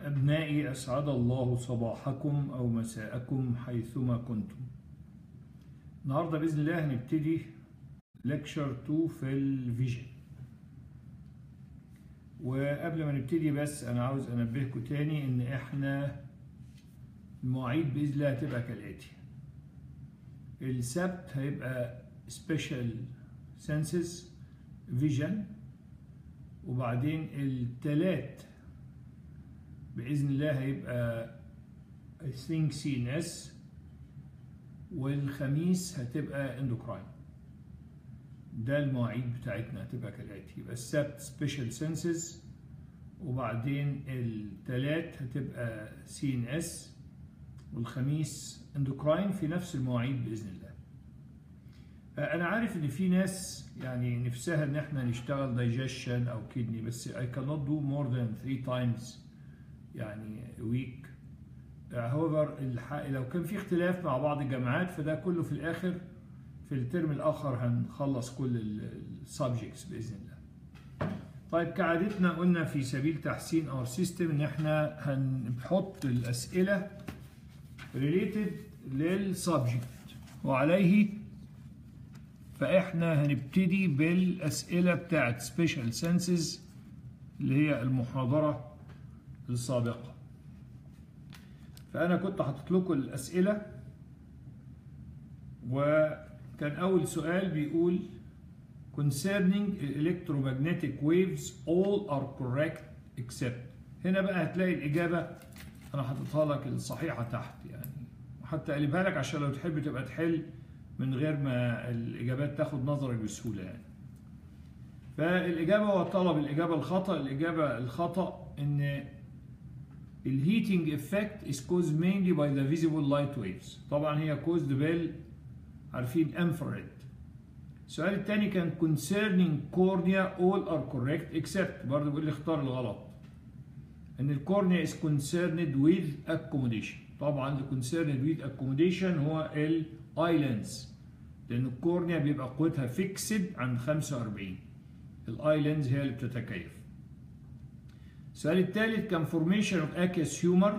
أبنائي أسعد الله صباحكم أو مساءكم حيثما كنتم النهاردة بإذن الله هنبتدي ليكشر 2 في الفيجن وقبل ما نبتدي بس أنا عاوز أنبهكم تاني إن إحنا المواعيد بإذن الله هتبقى كالآتي السبت هيبقى سبيشال سنسز فيجن وبعدين التلات بإذن الله هيبقى I think CNS والخميس هتبقى اندوكراين ده المواعيد بتاعتنا هتبقى كالآتي يبقى السبت سبيشال سنسز وبعدين التلات هتبقى CNS والخميس اندوكراين في نفس المواعيد بإذن الله أنا عارف إن في ناس يعني نفسها إن إحنا نشتغل دايجيشن أو كدني بس I cannot do more than three times يعني week however لو كان في اختلاف مع بعض الجامعات فده كله في الآخر في الترم الآخر هنخلص كل السبجكتس بإذن الله. طيب كعادتنا قلنا في سبيل تحسين اور سيستم إن إحنا هنحط الأسئلة related للسبجكت وعليه فإحنا هنبتدي بالأسئلة بتاعت سبيشال سنسز اللي هي المحاضرة السابقة فأنا كنت حاطط لكم الأسئلة وكان أول سؤال بيقول concerning electromagnetic waves all are correct except هنا بقى هتلاقي الإجابة أنا حاططها لك الصحيحة تحت يعني وحتى قلبها لك عشان لو تحب تبقى تحل من غير ما الإجابات تاخد نظرك بسهولة يعني فالإجابة هو طلب الإجابة الخطأ الإجابة الخطأ إن الهيتنج افكت is caused mainly by the visible light waves طبعا هي caused بال عارفين infrared السؤال الثاني كان concerning cornea all are correct except برضه بيقول لي اختار الغلط ان الكورنيا is concerned with accommodation طبعا the concerned with accommodation هو الايلاندز لان الكورنيا بيبقى قوتها فيكسد عند 45 الايلاندز هي اللي بتتكيف السؤال الثالث كان formation of aqueous humor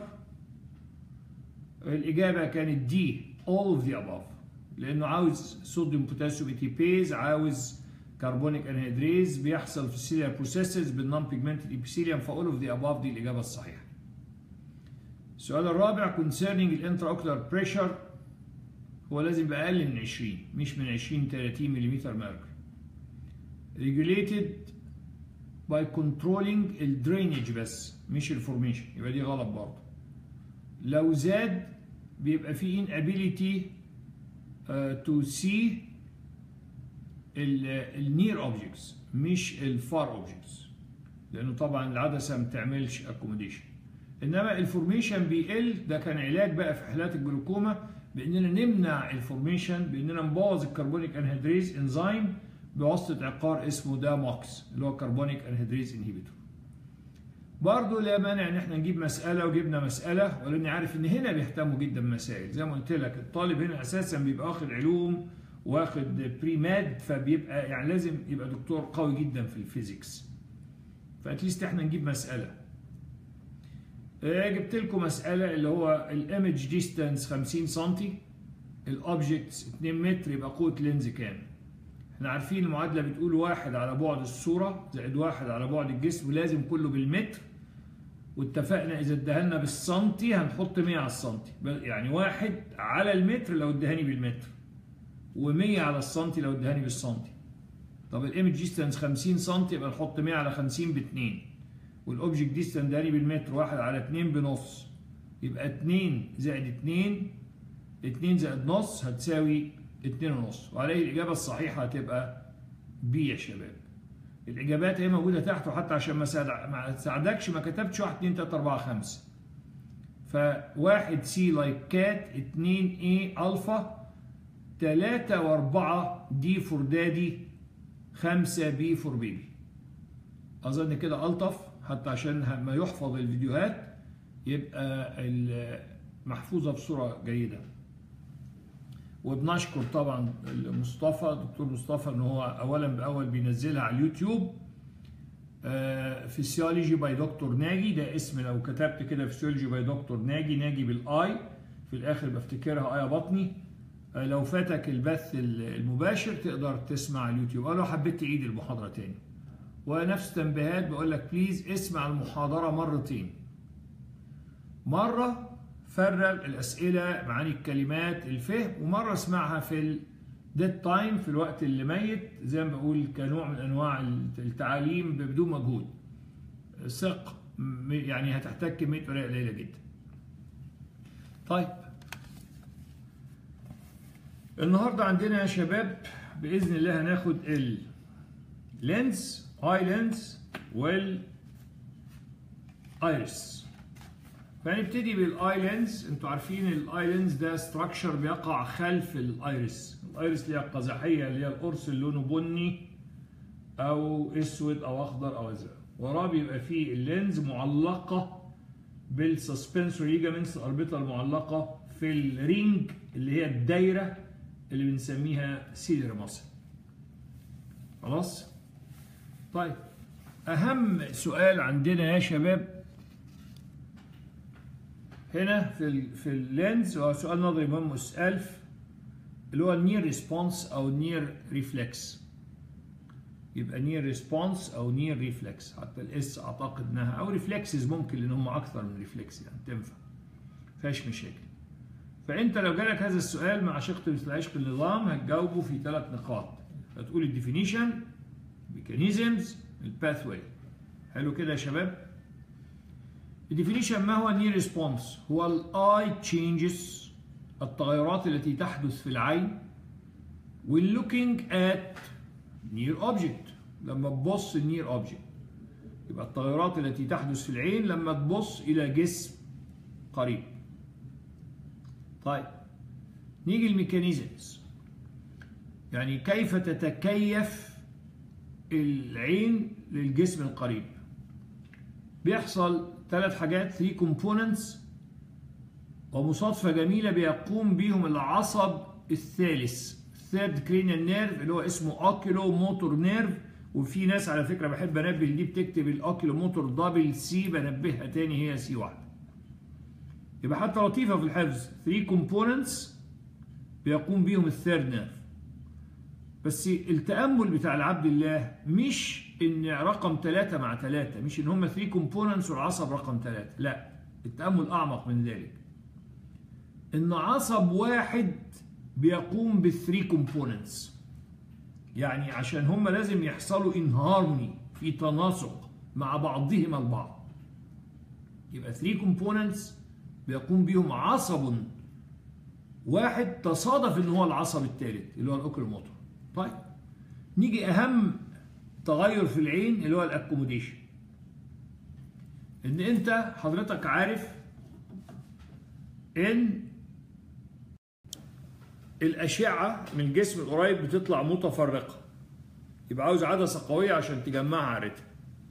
الإجابة كانت دي all of the above لأنه عاوز صوديوم بوتاسيوم ايتيبيز عاوز كربونيك انهيدريز بيحصل في السيليار بروسيسز بالنون بيجمنتد ايبيثيليوم فاول اوف ذا above دي الإجابة الصحيحة. السؤال الرابع concerning الانترا اوكولار بريشر هو لازم يبقى أقل من 20 مش من 20 30 ملم ميركوري. regulated by controlling الدرينج بس مش الفورميشن يبقى دي غلط برضه لو زاد بيبقى في inability uh, to see النير اوبجكتس مش الفار اوبجكتس لانه طبعا العدسه ما بتعملش اكوموديشن انما الفورميشن بيقل ده كان علاج بقى في حالات الجلوكوما باننا نمنع الفورميشن باننا نبوظ الكربونيك انهيدريز انزيم بواسطة عقار اسمه داموكس اللي هو كربونيك انهيدريز انهيبيتور برضه لا مانع ان احنا نجيب مسألة وجبنا مسألة ولاني عارف ان هنا بيهتموا جدا بمسائل زي ما قلت لك الطالب هنا اساسا بيبقى واخد علوم واخد بري ماد فبيبقى يعني لازم يبقى دكتور قوي جدا في الفيزيكس فاتليست احنا نجيب مسألة جبت لكم مسألة اللي هو الايمج ديستانس 50 سم الاوبجكتس 2 متر يبقى قوة لينز كام؟ احنا عارفين المعادلة بتقول واحد على بعد الصورة زائد واحد على بعد الجسم ولازم كله بالمتر واتفقنا إذا ادهنا بالسنتي هنحط 100 على السنتي يعني واحد على المتر لو ادهاني بالمتر و100 على السنتي لو ادهاني بالسنتي طب الايمج ديستانس 50 سم يبقى نحط 100 على 50 ب 2 والاوبجكت ديستانس ادهاني بالمتر واحد على 2 بنص يبقى 2 زائد 2 2 زائد نص هتساوي اتنين ونص وعليه الإجابة الصحيحة هتبقى بي يا شباب الإجابات هي موجودة تحت وحتى عشان ما ساعدكش ما كتبتش واحد اتنين تلاتة أربعة خمسة فواحد سي لايك كات اتنين اي ألفا تلاتة وأربعة دي فور دادي خمسة بي فور بيبي أظن كده ألطف حتى عشان ما يحفظ الفيديوهات يبقى محفوظة بصورة جيدة وبنشكر طبعا مصطفى دكتور مصطفى ان هو اولا باول بينزلها على اليوتيوب فيسيولوجي باي دكتور ناجي ده اسم لو كتبت كده فيسيولوجي باي دكتور ناجي ناجي بالاي في الاخر بفتكرها ايا بطني آه، لو فاتك البث المباشر تقدر تسمع اليوتيوب او لو حبيت تعيد المحاضره تاني ونفس تنبيهات بقول لك بليز اسمع المحاضره مرتين مره فرغ الاسئله معاني الكلمات الفهم ومره اسمعها في الديد تايم في الوقت اللي ميت زي ما بقول كنوع من انواع التعليم بدون مجهود ثق م- يعني هتحتاج كميه ورقه قليله جدا طيب النهارده عندنا يا شباب باذن الله هناخد اللينز اي لينز والايرس فهنبتدي بالاي لينز انتوا عارفين الاي لينز ده ستراكشر بيقع خلف الايرس الايرس اللي هي القزحيه اللي هي القرص اللي لونه بني او اسود او اخضر او ازرق وراه بيبقى فيه اللينز معلقه بالسسبنسوري ليجامنتس الاربطه المعلقه في الرينج اللي هي الدايره اللي بنسميها سيلر ماسل خلاص طيب اهم سؤال عندنا يا شباب هنا في ال في اللينز هو سؤال نظري مهم 1000 اللي هو النير ريسبونس او نير ريفلكس يبقى نير ريسبونس او نير ريفلكس حتى الاس اعتقد انها او ريفلكسز ممكن لان هم اكثر من ريفلكس يعني تنفع فيهاش مشاكل فانت لو جالك هذا السؤال مع شق مثل عشق النظام هتجاوبه في ثلاث نقاط هتقول الديفينيشن ميكانيزمز الباثواي حلو كده يا شباب الديفينيشن ما هو النير ريسبونس هو الاي تشينجز التغيرات التي تحدث في العين when looking at near object لما تبص near object يبقى التغيرات التي تحدث في العين لما تبص الى جسم قريب طيب نيجي الميكانيزمز يعني كيف تتكيف العين للجسم القريب بيحصل ثلاث حاجات 3 كومبوننتس ومصادفة جميلة بيقوم بيهم العصب الثالث الثيرد كرينيال نيرف اللي هو اسمه اوكيلو موتور نيرف وفي ناس على فكرة بحب انبه دي بتكتب الاوكيلو موتور دبل سي بنبهها تاني هي سي واحدة يبقى حتى لطيفة في الحفظ 3 كومبوننتس بيقوم بيهم الثيرد نيرف بس التأمل بتاع العبد الله مش ان رقم ثلاثة مع ثلاثة مش ان هم 3 كومبوننتس والعصب رقم ثلاثة لا التأمل أعمق من ذلك ان عصب واحد بيقوم بالثري كومبوننتس يعني عشان هم لازم يحصلوا ان هارموني في تناسق مع بعضهما البعض يبقى 3 كومبوننتس بيقوم بيهم عصب واحد تصادف ان هو العصب الثالث اللي هو الاوكلوموتور طيب نيجي اهم تغير في العين اللي هو الاكوموديشن ان انت حضرتك عارف ان الاشعه من الجسم القريب بتطلع متفرقه يبقى عاوز عدسه قويه عشان تجمعها عارتها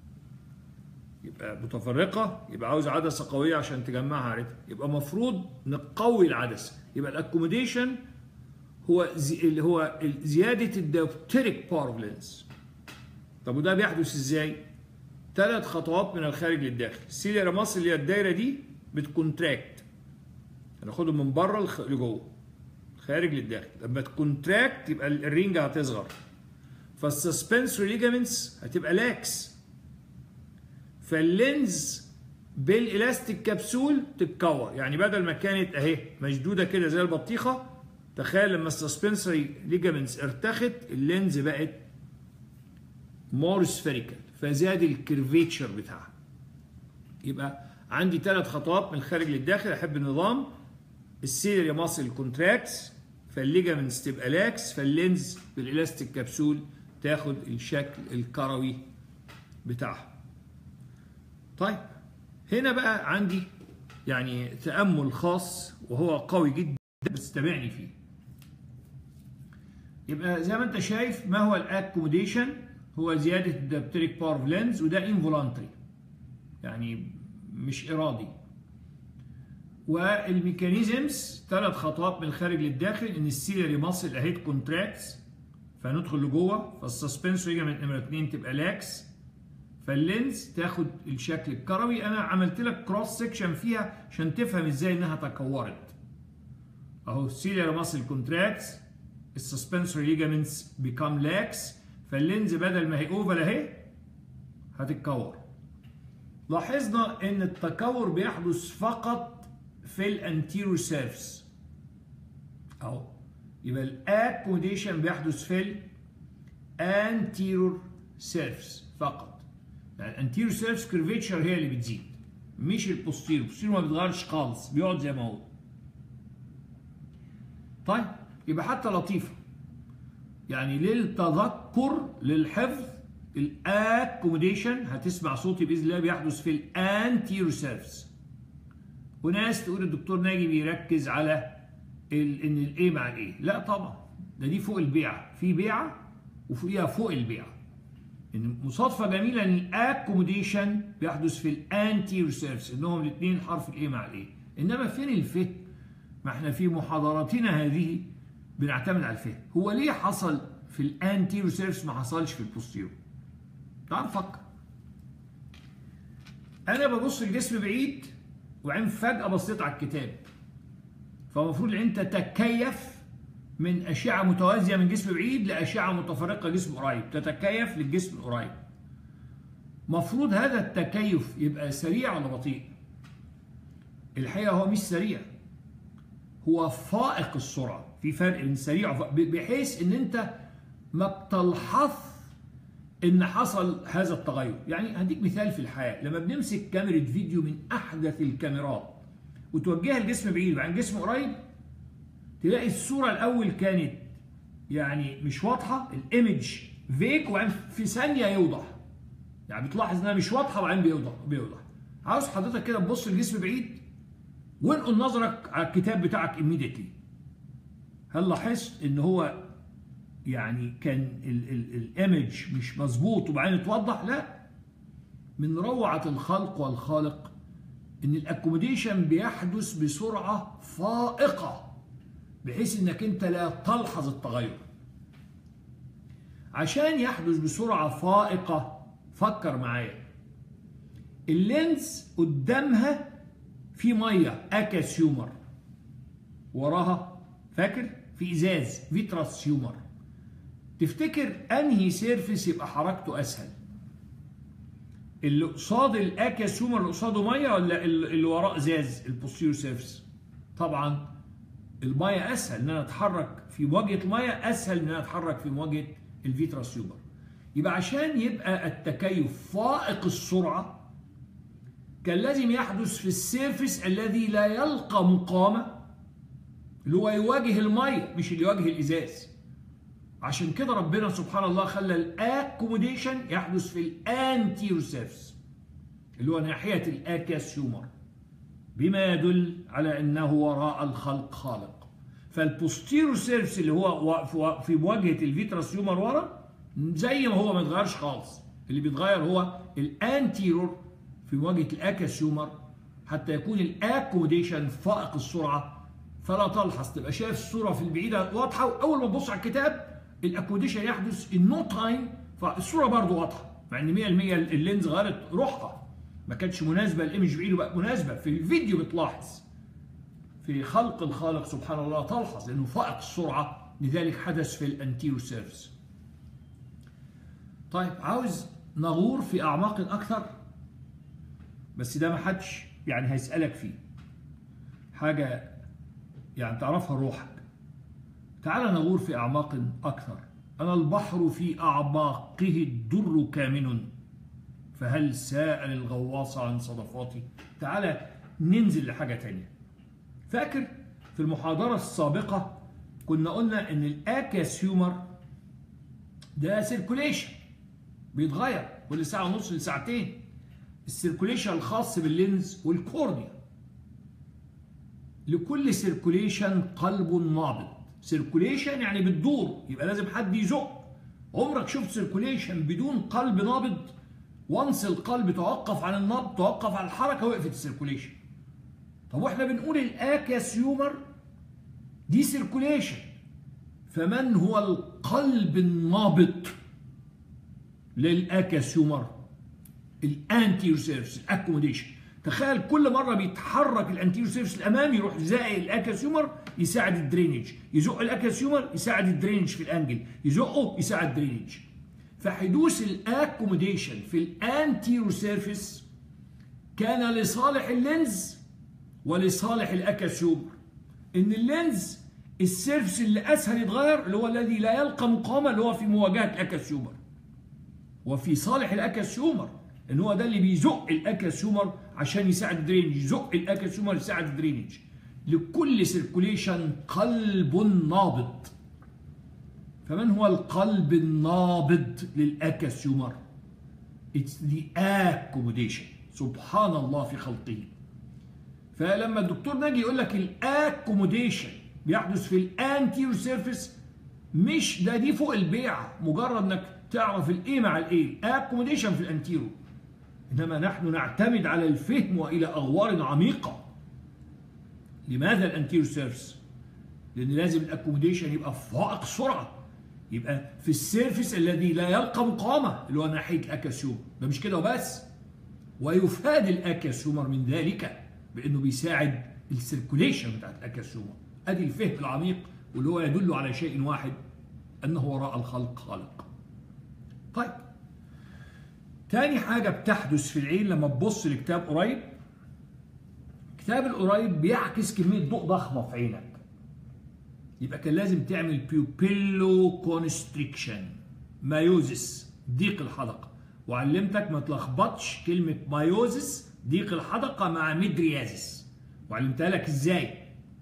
يبقى متفرقه يبقى عاوز عدسه قويه عشان تجمعها عارتها يبقى مفروض نقوي العدسه يبقى الاكوموديشن هو زي اللي هو زياده الدوبتريك باور اوف لينس طب وده بيحدث ازاي؟ ثلاث خطوات من الخارج للداخل السيليا ماسل اللي هي الدايره دي بتكونتراكت هناخده من بره لخ- لجوه خارج للداخل لما تكونتراكت يبقى الرينج هتصغر فالسسبنسوري ليجامنتس هتبقى لاكس فاللينز بالالاستيك كبسول تتكور يعني بدل ما كانت اهي مشدوده كده زي البطيخه تخيل لما السسبنسوري ليجامنتس ارتخت اللينز بقت مور سفيريكال فزاد الكيرفيتشر بتاعها يبقى عندي ثلاث خطوات من الخارج للداخل احب النظام السيليا ماسل كونتراكتس فالليجامنتس تبقى لاكس فاللينز بالالاستيك كبسول تاخد الشكل الكروي بتاعها طيب هنا بقى عندي يعني تأمل خاص وهو قوي جدا بس تابعني فيه يبقى زي ما انت شايف ما هو الاكوموديشن هو زياده الدبتريك باور اوف لينز وده انفولانتري يعني مش ارادي والميكانيزمز ثلاث خطوات من الخارج للداخل ان السيلري ماسل اهي كونتراكتس فندخل لجوه فالسسبنس ليجامنت نمره 2 تبقى لاكس فاللينز تاخد الشكل الكروي انا عملت لك كروس سكشن فيها عشان تفهم ازاي انها تكورت اهو السيليار ماسل كونتراكتس السسبنسوري ليجامنتس بيكام لاكس فاللينز بدل ما هي اوفال اهي هتتكور لاحظنا ان التكور بيحدث فقط في الانتيرو سيرفس اهو يبقى الاكوموديشن بيحدث في الانتيرور سيرفس فقط يعني الانتيرور سيرفس كيرفيتشر هي اللي بتزيد مش البوستيرو البوستيرو ما بيتغيرش خالص بيقعد زي ما هو طيب يبقى حتى لطيفه يعني للتذكر للحفظ الاكوموديشن هتسمع صوتي باذن الله بيحدث في الانتيرو سيرفس وناس تقول الدكتور ناجي بيركز على ال ان الايه مع الايه لا طبعا ده دي فوق البيعه في بيعه وفوقيها فوق البيعه ان مصادفه جميله ان الاكوموديشن بيحدث في الانتيرو سيرفس انهم الاثنين حرف الايه مع الايه انما فين الفهم ما احنا في محاضراتنا هذه بنعتمد على الفهم هو ليه حصل في الانتيرو سيرفس ما حصلش في البوستيرو تعال نفكر انا ببص الجسم بعيد وبعدين فجاه بصيت على الكتاب فالمفروض ان انت تتكيف من اشعه متوازيه من جسم بعيد لاشعه متفرقه جسم قريب تتكيف للجسم القريب مفروض هذا التكيف يبقى سريع ولا بطيء الحقيقه هو مش سريع هو فائق السرعه في فرق بين سريع بحيث ان انت ما بتلحظ ان حصل هذا التغير يعني هديك مثال في الحياه لما بنمسك كاميرا فيديو من احدث الكاميرات وتوجهها لجسم بعيد وعن جسم قريب تلاقي الصوره الاول كانت يعني مش واضحه الايمج فيك وبعدين في ثانيه يوضح يعني بتلاحظ انها مش واضحه وبعدين بيوضح بيوضح عاوز حضرتك كده تبص لجسم بعيد وانقل نظرك على الكتاب بتاعك immediately هل لاحظت ان هو يعني كان الايمج مش مظبوط وبعدين اتوضح لا من روعه الخلق والخالق ان الاكوموديشن بيحدث بسرعه فائقه بحيث انك انت لا تلحظ التغير عشان يحدث بسرعه فائقه فكر معايا اللينز قدامها في ميه اكاس هيومر وراها فاكر في ازاز فيتراس هيومر تفتكر انهي سيرفيس يبقى حركته اسهل اللي قصاد الاكاس هيومر اللي قصاده ميه ولا اللي وراه ازاز البوستيريور سيرفيس طبعا الميه اسهل ان انا اتحرك في مواجهه الميه اسهل من ان انا اتحرك في مواجهه الفيتراس هيومر يبقى عشان يبقى التكيف فائق السرعه كان لازم يحدث في السيرفس الذي لا يلقى مقامة اللي هو يواجه المية مش اللي يواجه الإزاز عشان كده ربنا سبحان الله خلى الاكوموديشن يحدث في الانتيرو سيرفس اللي هو ناحية الاكاس هيومر بما يدل على انه وراء الخلق خالق فالبوستيرو سيرفس اللي هو في مواجهة الفيتراس هيومر ورا زي ما هو ما اتغيرش خالص اللي بيتغير هو الانتيرور في مواجهه الاكاس هيومر حتى يكون الاكوموديشن فائق السرعه فلا تلحظ تبقى شايف الصوره في البعيده واضحه واول ما تبص على الكتاب الاكوموديشن يحدث ان نو تايم فالصوره برضه واضحه مع ان 100% اللينز غيرت روحها ما كانتش مناسبه الايمج بعيد وبقت مناسبه في الفيديو بتلاحظ في خلق الخالق سبحان الله تلحظ انه فائق السرعه لذلك حدث في الانتيرو سيرفس طيب عاوز نغور في اعماق اكثر بس ده ما حدش يعني هيسألك فيه حاجة يعني تعرفها روحك تعال نغور في أعماق أكثر أنا البحر في أعماقه الدر كامن فهل سائل الغواص عن صدفاتي تعال ننزل لحاجة تانية فاكر في المحاضرة السابقة كنا قلنا ان الاكاس هيومر ده سيركوليشن بيتغير كل ساعة ونص لساعتين السيركوليشن الخاص باللينز والكورنيا لكل سيركوليشن قلب نابض سيركوليشن يعني بتدور يبقى لازم حد يزق عمرك شفت سيركوليشن بدون قلب نابض وانس القلب توقف عن النبض توقف عن الحركه وقفت السيركوليشن طب واحنا بنقول الاكاس هيومر دي سيركوليشن فمن هو القلب النابض للاكاس هيومر الانتيريور سيرفس الاكوموديشن تخيل كل مره بيتحرك الانتيريور سيرفس الامامي يروح زائق الاكاسيومر يساعد الدرينج يزق الاكاسيومر يساعد الدرينج في الانجل يزقه يساعد الدرينج فحدوث الاكوموديشن في الانتيريور سيرفس كان لصالح اللينز ولصالح الاكاسيومر ان اللينز السيرفس اللي اسهل يتغير اللي هو الذي لا يلقى مقاومه اللي هو في مواجهه الاكاسيومر وفي صالح الاكاسيومر ان هو ده اللي بيزق الاكاسيومر عشان يساعد الدرينج يزق الاكاسيومر يساعد الدرينج لكل سيركوليشن قلب نابض فمن هو القلب النابض للاكاسيومر It's the accommodation سبحان الله في خلقه فلما الدكتور ناجي يقول لك الاكوموديشن بيحدث في الانتيريور سيرفيس مش ده دي فوق البيعه مجرد انك تعرف الايه مع الايه الاكوموديشن في الانتيريور انما نحن نعتمد على الفهم والى اغوار عميقه لماذا الانتيريور سيرفيس لان لازم الاكوموديشن يبقى فائق سرعه يبقى في السيرفيس الذي لا يلقى مقاومه اللي هو ناحيه الاكاسيوم ده مش كده وبس ويفاد الاكاسيومر من ذلك بانه بيساعد السيركوليشن بتاعت الاكاسيومر ادي الفهم العميق واللي هو يدل على شيء واحد انه وراء الخلق خالق طيب تاني حاجة بتحدث في العين لما تبص لكتاب قريب كتاب القريب بيعكس كمية ضوء ضخمة في عينك يبقى كان لازم تعمل بيوبيلو كونستريكشن مايوزس ضيق الحلقة وعلمتك ما تلخبطش كلمة مايوزس ضيق الحدقة مع ميدريازيس وعلمتها لك ازاي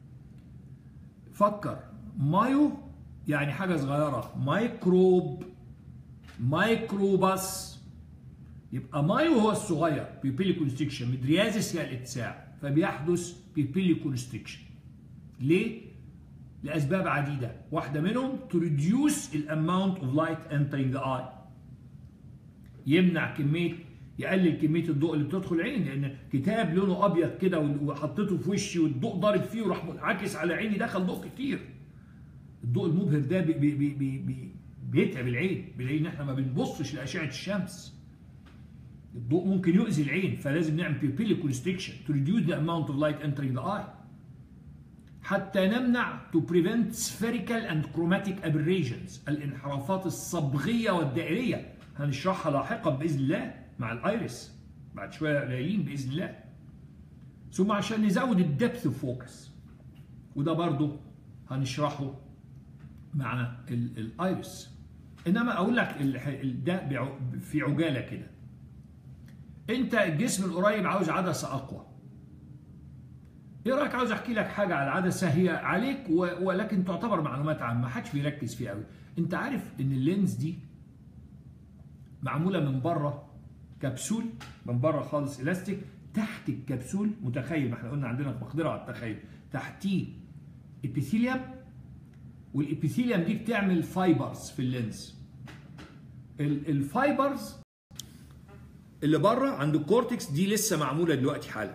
فكر مايو يعني حاجة صغيرة مايكروب مايكروباس يبقى مايو هو الصغير بيبيلي كونستريكشن ميدريازيس هي الاتساع فبيحدث بيبيلي كونستريكشن ليه؟ لأسباب عديدة واحدة منهم to reduce the amount of light entering the eye يمنع كمية يقلل كميه الضوء اللي بتدخل العين لان كتاب لونه ابيض كده وحطيته في وشي والضوء ضارب فيه وراح منعكس على عيني دخل ضوء كتير الضوء المبهر ده بي بي بي بي بي بيتعب العين بنلاقي ان احنا ما بنبصش لاشعه الشمس الضوء ممكن يؤذي العين فلازم نعمل بيبيلي كونستريكشن to reduce the amount of light entering the eye حتى نمنع to prevent spherical and chromatic aberrations الانحرافات الصبغيه والدائريه هنشرحها لاحقا باذن الله مع الايرس بعد شويه قليلين باذن الله ثم عشان نزود الدبث فوكس وده برضو هنشرحه مع الايرس انما اقول لك ده في عجاله كده انت الجسم القريب عاوز عدسه اقوى ايه رايك عاوز احكي لك حاجه على العدسه هي عليك ولكن تعتبر معلومات عامه ما حدش بيركز فيها قوي انت عارف ان اللينز دي معموله من بره كبسول من بره خالص الاستيك تحت الكبسول متخيل ما احنا قلنا عندنا مقدره على التخيل تحتيه ابيثيليوم والابيثيليوم دي بتعمل فايبرز في اللينز الفايبرز اللي بره عند الكورتكس دي لسه معموله دلوقتي حالا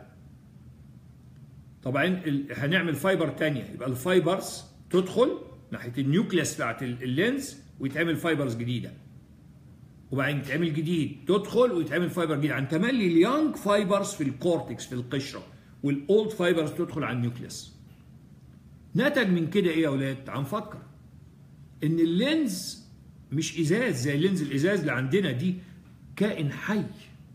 طبعا هنعمل فايبر تانية يبقى الفايبرز تدخل ناحيه النيوكليس بتاعت اللينز ويتعمل فايبرز جديده وبعدين يتعمل جديد تدخل ويتعمل فايبر جديد عن تملي اليونج فايبرز في الكورتكس في القشره والاولد فايبرز تدخل على النيوكليس نتج من كده ايه يا اولاد تعال نفكر ان اللينز مش ازاز زي اللينز الازاز اللي عندنا دي كائن حي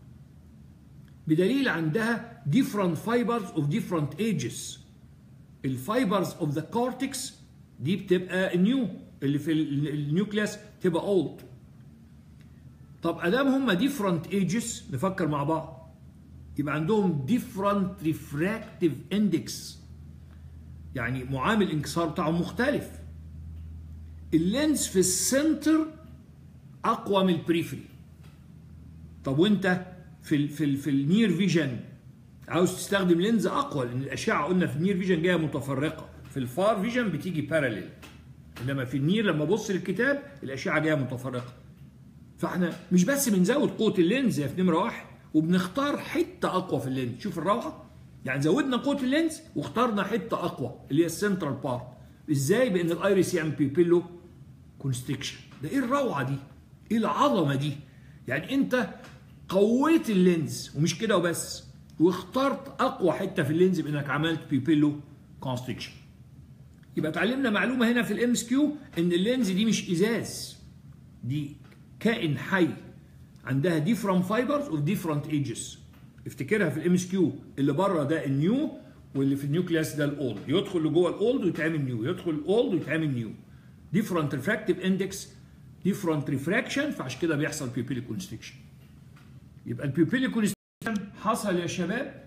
بدليل عندها different fibers of different ages الفايبرز اوف ذا كورتكس دي بتبقى نيو اللي في النيوكليس تبقى اولد طب ادام هم different ages نفكر مع بعض يبقى عندهم different refractive index يعني معامل الانكسار بتاعهم مختلف اللينز في السنتر اقوى من البريفري طب وانت في ال في ال في النير فيجن عاوز تستخدم لينز اقوى لان الاشعه قلنا في النير فيجن جايه متفرقه في الفار فيجن بتيجي باراليل انما في النير لما ابص للكتاب الاشعه جايه متفرقه فاحنا مش بس بنزود قوه اللينز في نمره واحد وبنختار حته اقوى في اللينز شوف الروعه يعني زودنا قوه اللينز واخترنا حته اقوى اللي هي السنترال بارت ازاي بان الايريس يعمل بيبيلو كونستريكشن ده ايه الروعه دي ايه العظمه دي يعني انت قويت اللينز ومش كده وبس واخترت اقوى حته في اللينز بانك عملت بيبيلو كونستريكشن يبقى اتعلمنا معلومه هنا في الام اس كيو ان اللينز دي مش ازاز دي كائن حي عندها ديفرنت فايبرز اوف ديفرنت ايجز افتكرها في الام اس كيو اللي بره ده النيو واللي في النيوكليس ده الاولد يدخل لجوه الاولد ويتعمل نيو يدخل الاولد ويتعمل نيو ديفرنت ريفراكتيف اندكس ديفرنت ريفراكشن فعشان كده بيحصل بيبيلي كونستريكشن يبقى البيبيلي كونستريكشن حصل يا شباب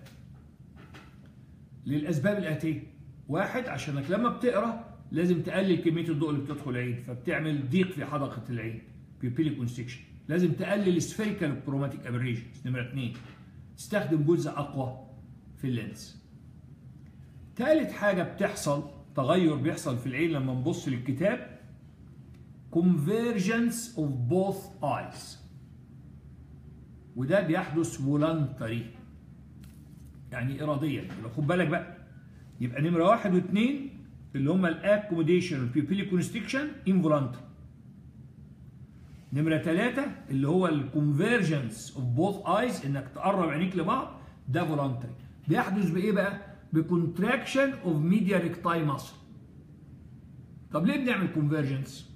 للاسباب الاتيه واحد عشانك لما بتقرا لازم تقلل كميه الضوء اللي بتدخل العين فبتعمل ضيق في حدقه العين بيبيلي كونستريكشن لازم تقلل سفيريكال كروماتيك ابريشنز نمره اثنين تستخدم جزء اقوى في اللينز ثالث حاجه بتحصل تغير بيحصل في العين لما نبص للكتاب convergence of both eyes وده بيحدث فولنتري يعني اراديا يبقى خد بالك بقى يبقى نمره واحد واثنين اللي هما الاكوموديشن والبيبيلي كونستريكشن انفولنتري نمره ثلاثه اللي هو الكونفرجنس اوف بوث ايز انك تقرب عينيك لبعض ده فولنتري بيحدث بايه بقى؟ بكونتراكشن اوف ميديا ريكتاي ماسل طب ليه بنعمل كونفرجنس؟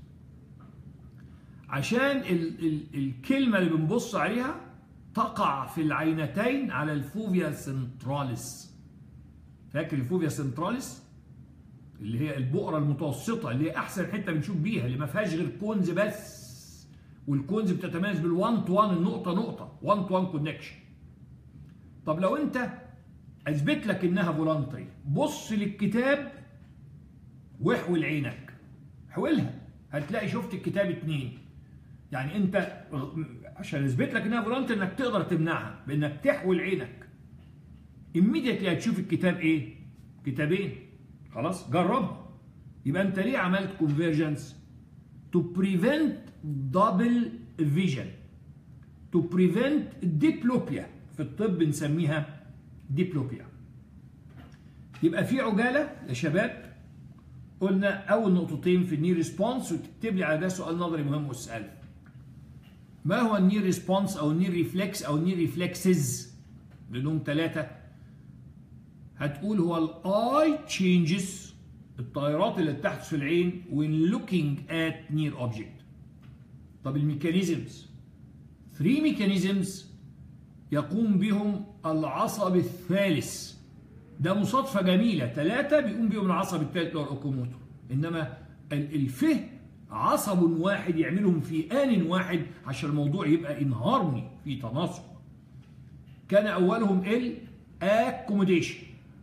عشان ال ال الكلمه اللي بنبص عليها تقع في العينتين على الفوفيا سنتراليس فاكر الفوفيا سنتراليس اللي هي البؤرة المتوسطة اللي هي أحسن حتة بنشوف بيها اللي ما فيهاش غير كونز بس والكونز بتتميز بال1 تو 1 النقطة نقطة 1 تو 1 كونكشن طب لو أنت أثبت لك إنها فولنتري بص للكتاب واحول عينك حولها هتلاقي شفت الكتاب اتنين يعني انت عشان اثبت لك انها فولنتري انك تقدر تمنعها بانك تحول عينك immediately هتشوف الكتاب ايه؟ كتابين خلاص جربها يبقى انت ليه عملت convergence؟ to prevent double vision to prevent diplopia في الطب بنسميها diplopia يبقى في عجاله يا شباب قلنا اول نقطتين في النير ريسبونس وتكتب لي على ده سؤال نظري مهم وتساله ما هو النير ريسبونس او النير ريفلكس او النير ريفلكسز لانهم ثلاثه هتقول هو الاي تشينجز التغيرات اللي بتحدث في العين when looking at near object طب الميكانيزمز 3 ميكانيزمز يقوم بهم العصب الثالث ده مصادفة جميلة ثلاثة بيقوم بيهم العصب الثالث اللي هو الأوكوموتور إنما الفه عصب واحد يعملهم في آن واحد عشان الموضوع يبقى انهارموني في تناسق كان أولهم الأكوموديشن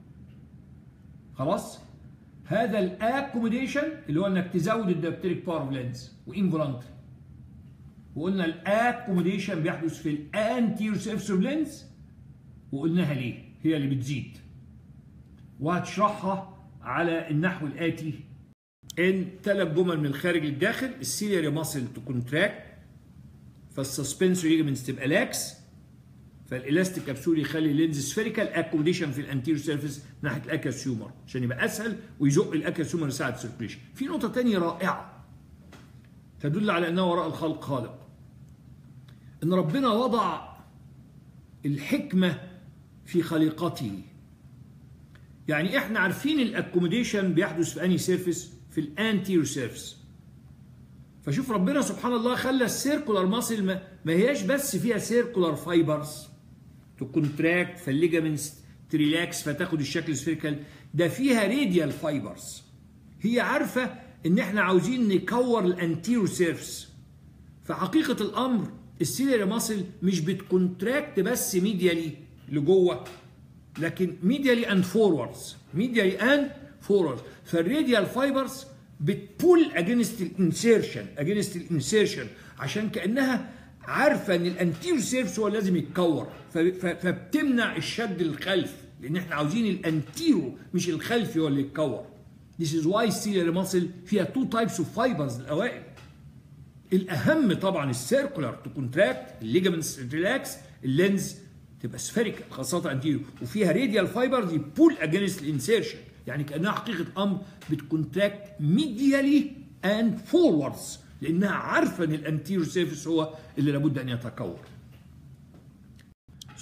خلاص هذا الاكوموديشن اللي هو انك تزود الدايبتريك باور اوف لينز وانفولانتري وقلنا الاكوموديشن بيحدث في الانتير سيرفس اوف لينز وقلناها ليه هي اللي بتزيد وهتشرحها على النحو الاتي ان ثلاث جمل من الخارج للداخل السيلياري ماسل تو كونتراكت فالسسبنسوري ليجمنتس تبقى لاكس فالالاستيك كبسول يخلي اللينز سفيريكال اكوموديشن في الانتيريور سيرفيس ناحيه الاكاسيومر عشان يبقى اسهل ويزق الاكاسيومر يساعد السيركيشن في نقطه ثانيه رائعه تدل على انه وراء الخلق خالق ان ربنا وضع الحكمه في خليقته يعني احنا عارفين الاكوموديشن بيحدث في اني سيرفيس في الانتيريور سيرفيس فشوف ربنا سبحان الله خلى السيركولار ماسل ما, ما هياش بس فيها سيركولار فايبرز تكونتراكت فالليجامنتس تريلاكس فتاخد الشكل سفيريكال ده فيها راديال فايبرز هي عارفه ان احنا عاوزين نكور الانتيريور سيرفس فحقيقه الامر السيلياري ماسل مش بتكونتراكت بس ميديالي لجوه لكن ميديالي اند فوروردز ميديالي اند فوروردز فالراديال فايبرز بتبول اجينست الانسيرشن اجينست الانسيرشن عشان كانها عارفه ان الانتيريور سيرفس هو لازم يتكور فبتمنع الشد الخلف لان احنا عاوزين الانتيرو مش الخلفي هو اللي يتكور This is why ciliary muscle فيها two types of fibers الاوائل الاهم طبعا السيركولار تو كونتراكت الليجمنتس ريلاكس اللينز تبقى سفيريكال خاصه انتيرو وفيها راديال فايبرز يبول اجينست الانسيرشن يعني كانها حقيقه امر بتكونتراكت ميديالي اند فوروردز لانها عارفه ان الانتيرو سيرفيس هو اللي لابد ان يتكور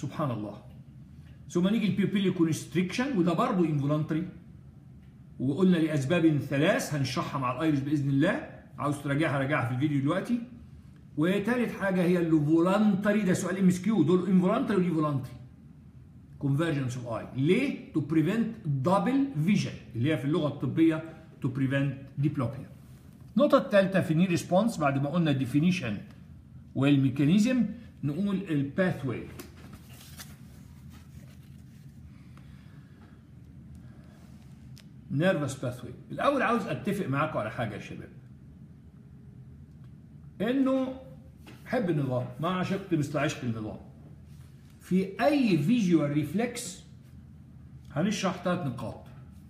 سبحان الله ثم نيجي البيبيلي كونستريكشن وده برضه انفولانتري وقلنا لاسباب ثلاث هنشرحها مع الايرس باذن الله عاوز تراجعها راجعها في الفيديو دلوقتي وثالث حاجه هي الفولانتري ده سؤال ام اس كيو دول انفولانتري ودي فولانتري convergence of eye ليه؟ to prevent double vision اللي هي في اللغه الطبيه to prevent diplopia النقطه الثالثه في ني ريسبونس بعد ما قلنا الديفينيشن والميكانيزم نقول الباثواي نيرفس باثواي الاول عاوز اتفق معاكم على حاجه يا شباب انه حب النظام ما عشقت مثل عشق النظام في اي فيجوال ريفلكس هنشرح ثلاث نقاط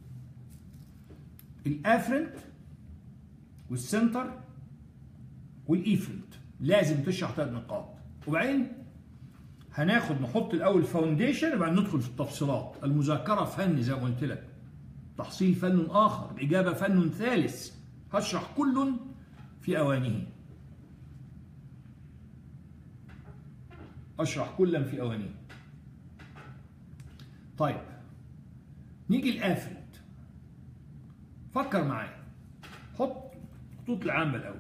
الافرنت والسنتر والايفرنت لازم تشرح ثلاث نقاط وبعدين هناخد نحط الاول فاونديشن وبعدين ندخل في التفصيلات المذاكره فن زي ما قلت لك تحصيل فن اخر الاجابه فن ثالث هشرح كل في اوانه اشرح كلا في اوانه طيب نيجي الافرنت فكر معايا حط خطوط العامه الاول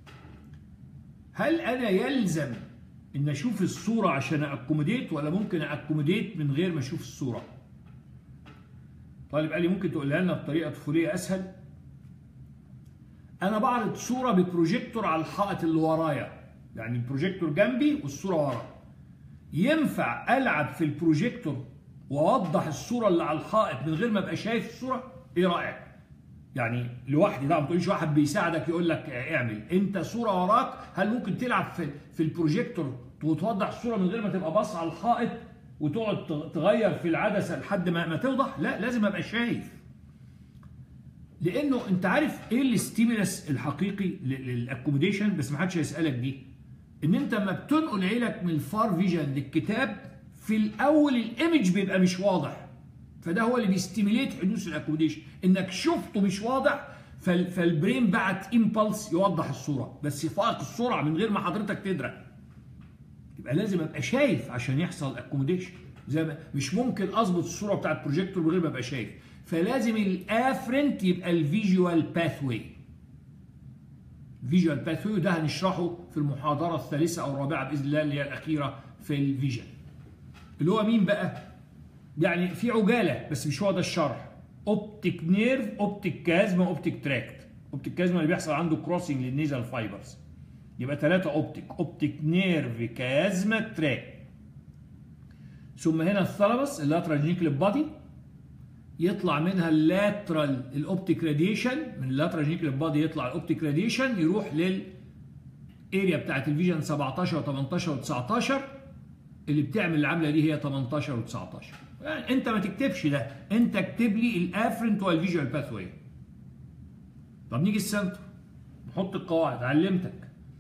هل انا يلزم ان اشوف الصوره عشان اكوموديت ولا ممكن اكوموديت من غير ما اشوف الصوره طالب قال لي ممكن تقولها لنا بطريقه طفوليه اسهل انا بعرض صوره ببروجيكتور على الحائط اللي ورايا يعني البروجيكتور جنبي والصوره ورا ينفع العب في البروجيكتور واوضح الصوره اللي على الحائط من غير ما ابقى شايف الصوره ايه رايك يعني لوحدي طبعا ما تقوليش واحد بيساعدك يقول لك اعمل انت صوره وراك هل ممكن تلعب في في البروجيكتور وتوضح الصوره من غير ما تبقى باص على الحائط وتقعد تغير في العدسه لحد ما ما توضح لا لازم ابقى شايف لانه انت عارف ايه الاستيمولس الحقيقي للاكوموديشن بس ما حدش هيسالك دي ان انت لما بتنقل عينك من الفار فيجن للكتاب في الاول الايمج بيبقى مش واضح فده هو اللي بيستيميليت حدوث الاكوموديشن انك شفته مش واضح فالبرين بعت امبلس يوضح الصوره بس فائق السرعه من غير ما حضرتك تدرك يبقى لازم ابقى شايف عشان يحصل اكوموديشن زي ما مش ممكن اظبط الصوره بتاعت البروجيكتور من غير ما ابقى شايف فلازم الافرنت يبقى الفيجوال باثوي فيجوال باثوي ده هنشرحه في المحاضره الثالثه او الرابعه باذن الله اللي هي الاخيره في الفيجن اللي هو مين بقى يعني في عجاله بس مش هو ده الشرح اوبتيك نيرف اوبتيك كازما اوبتيك تراكت اوبتيك كازما اللي بيحصل عنده كروسنج للنيزل فايبرز يبقى ثلاثة اوبتيك اوبتيك نيرف كازما تراك ثم هنا الثالاموس اللاترال نيكل بادي يطلع منها اللاترال الاوبتيك راديشن من اللاترال نيكل بادي يطلع الاوبتيك راديشن يروح للاريا بتاعت الفيجن 17 و18 و19 اللي بتعمل العمله دي هي 18 و19 يعني انت ما تكتبش ده انت اكتب لي الافرنت والفيجوال باثوي طب نيجي السنتر نحط القواعد علمتك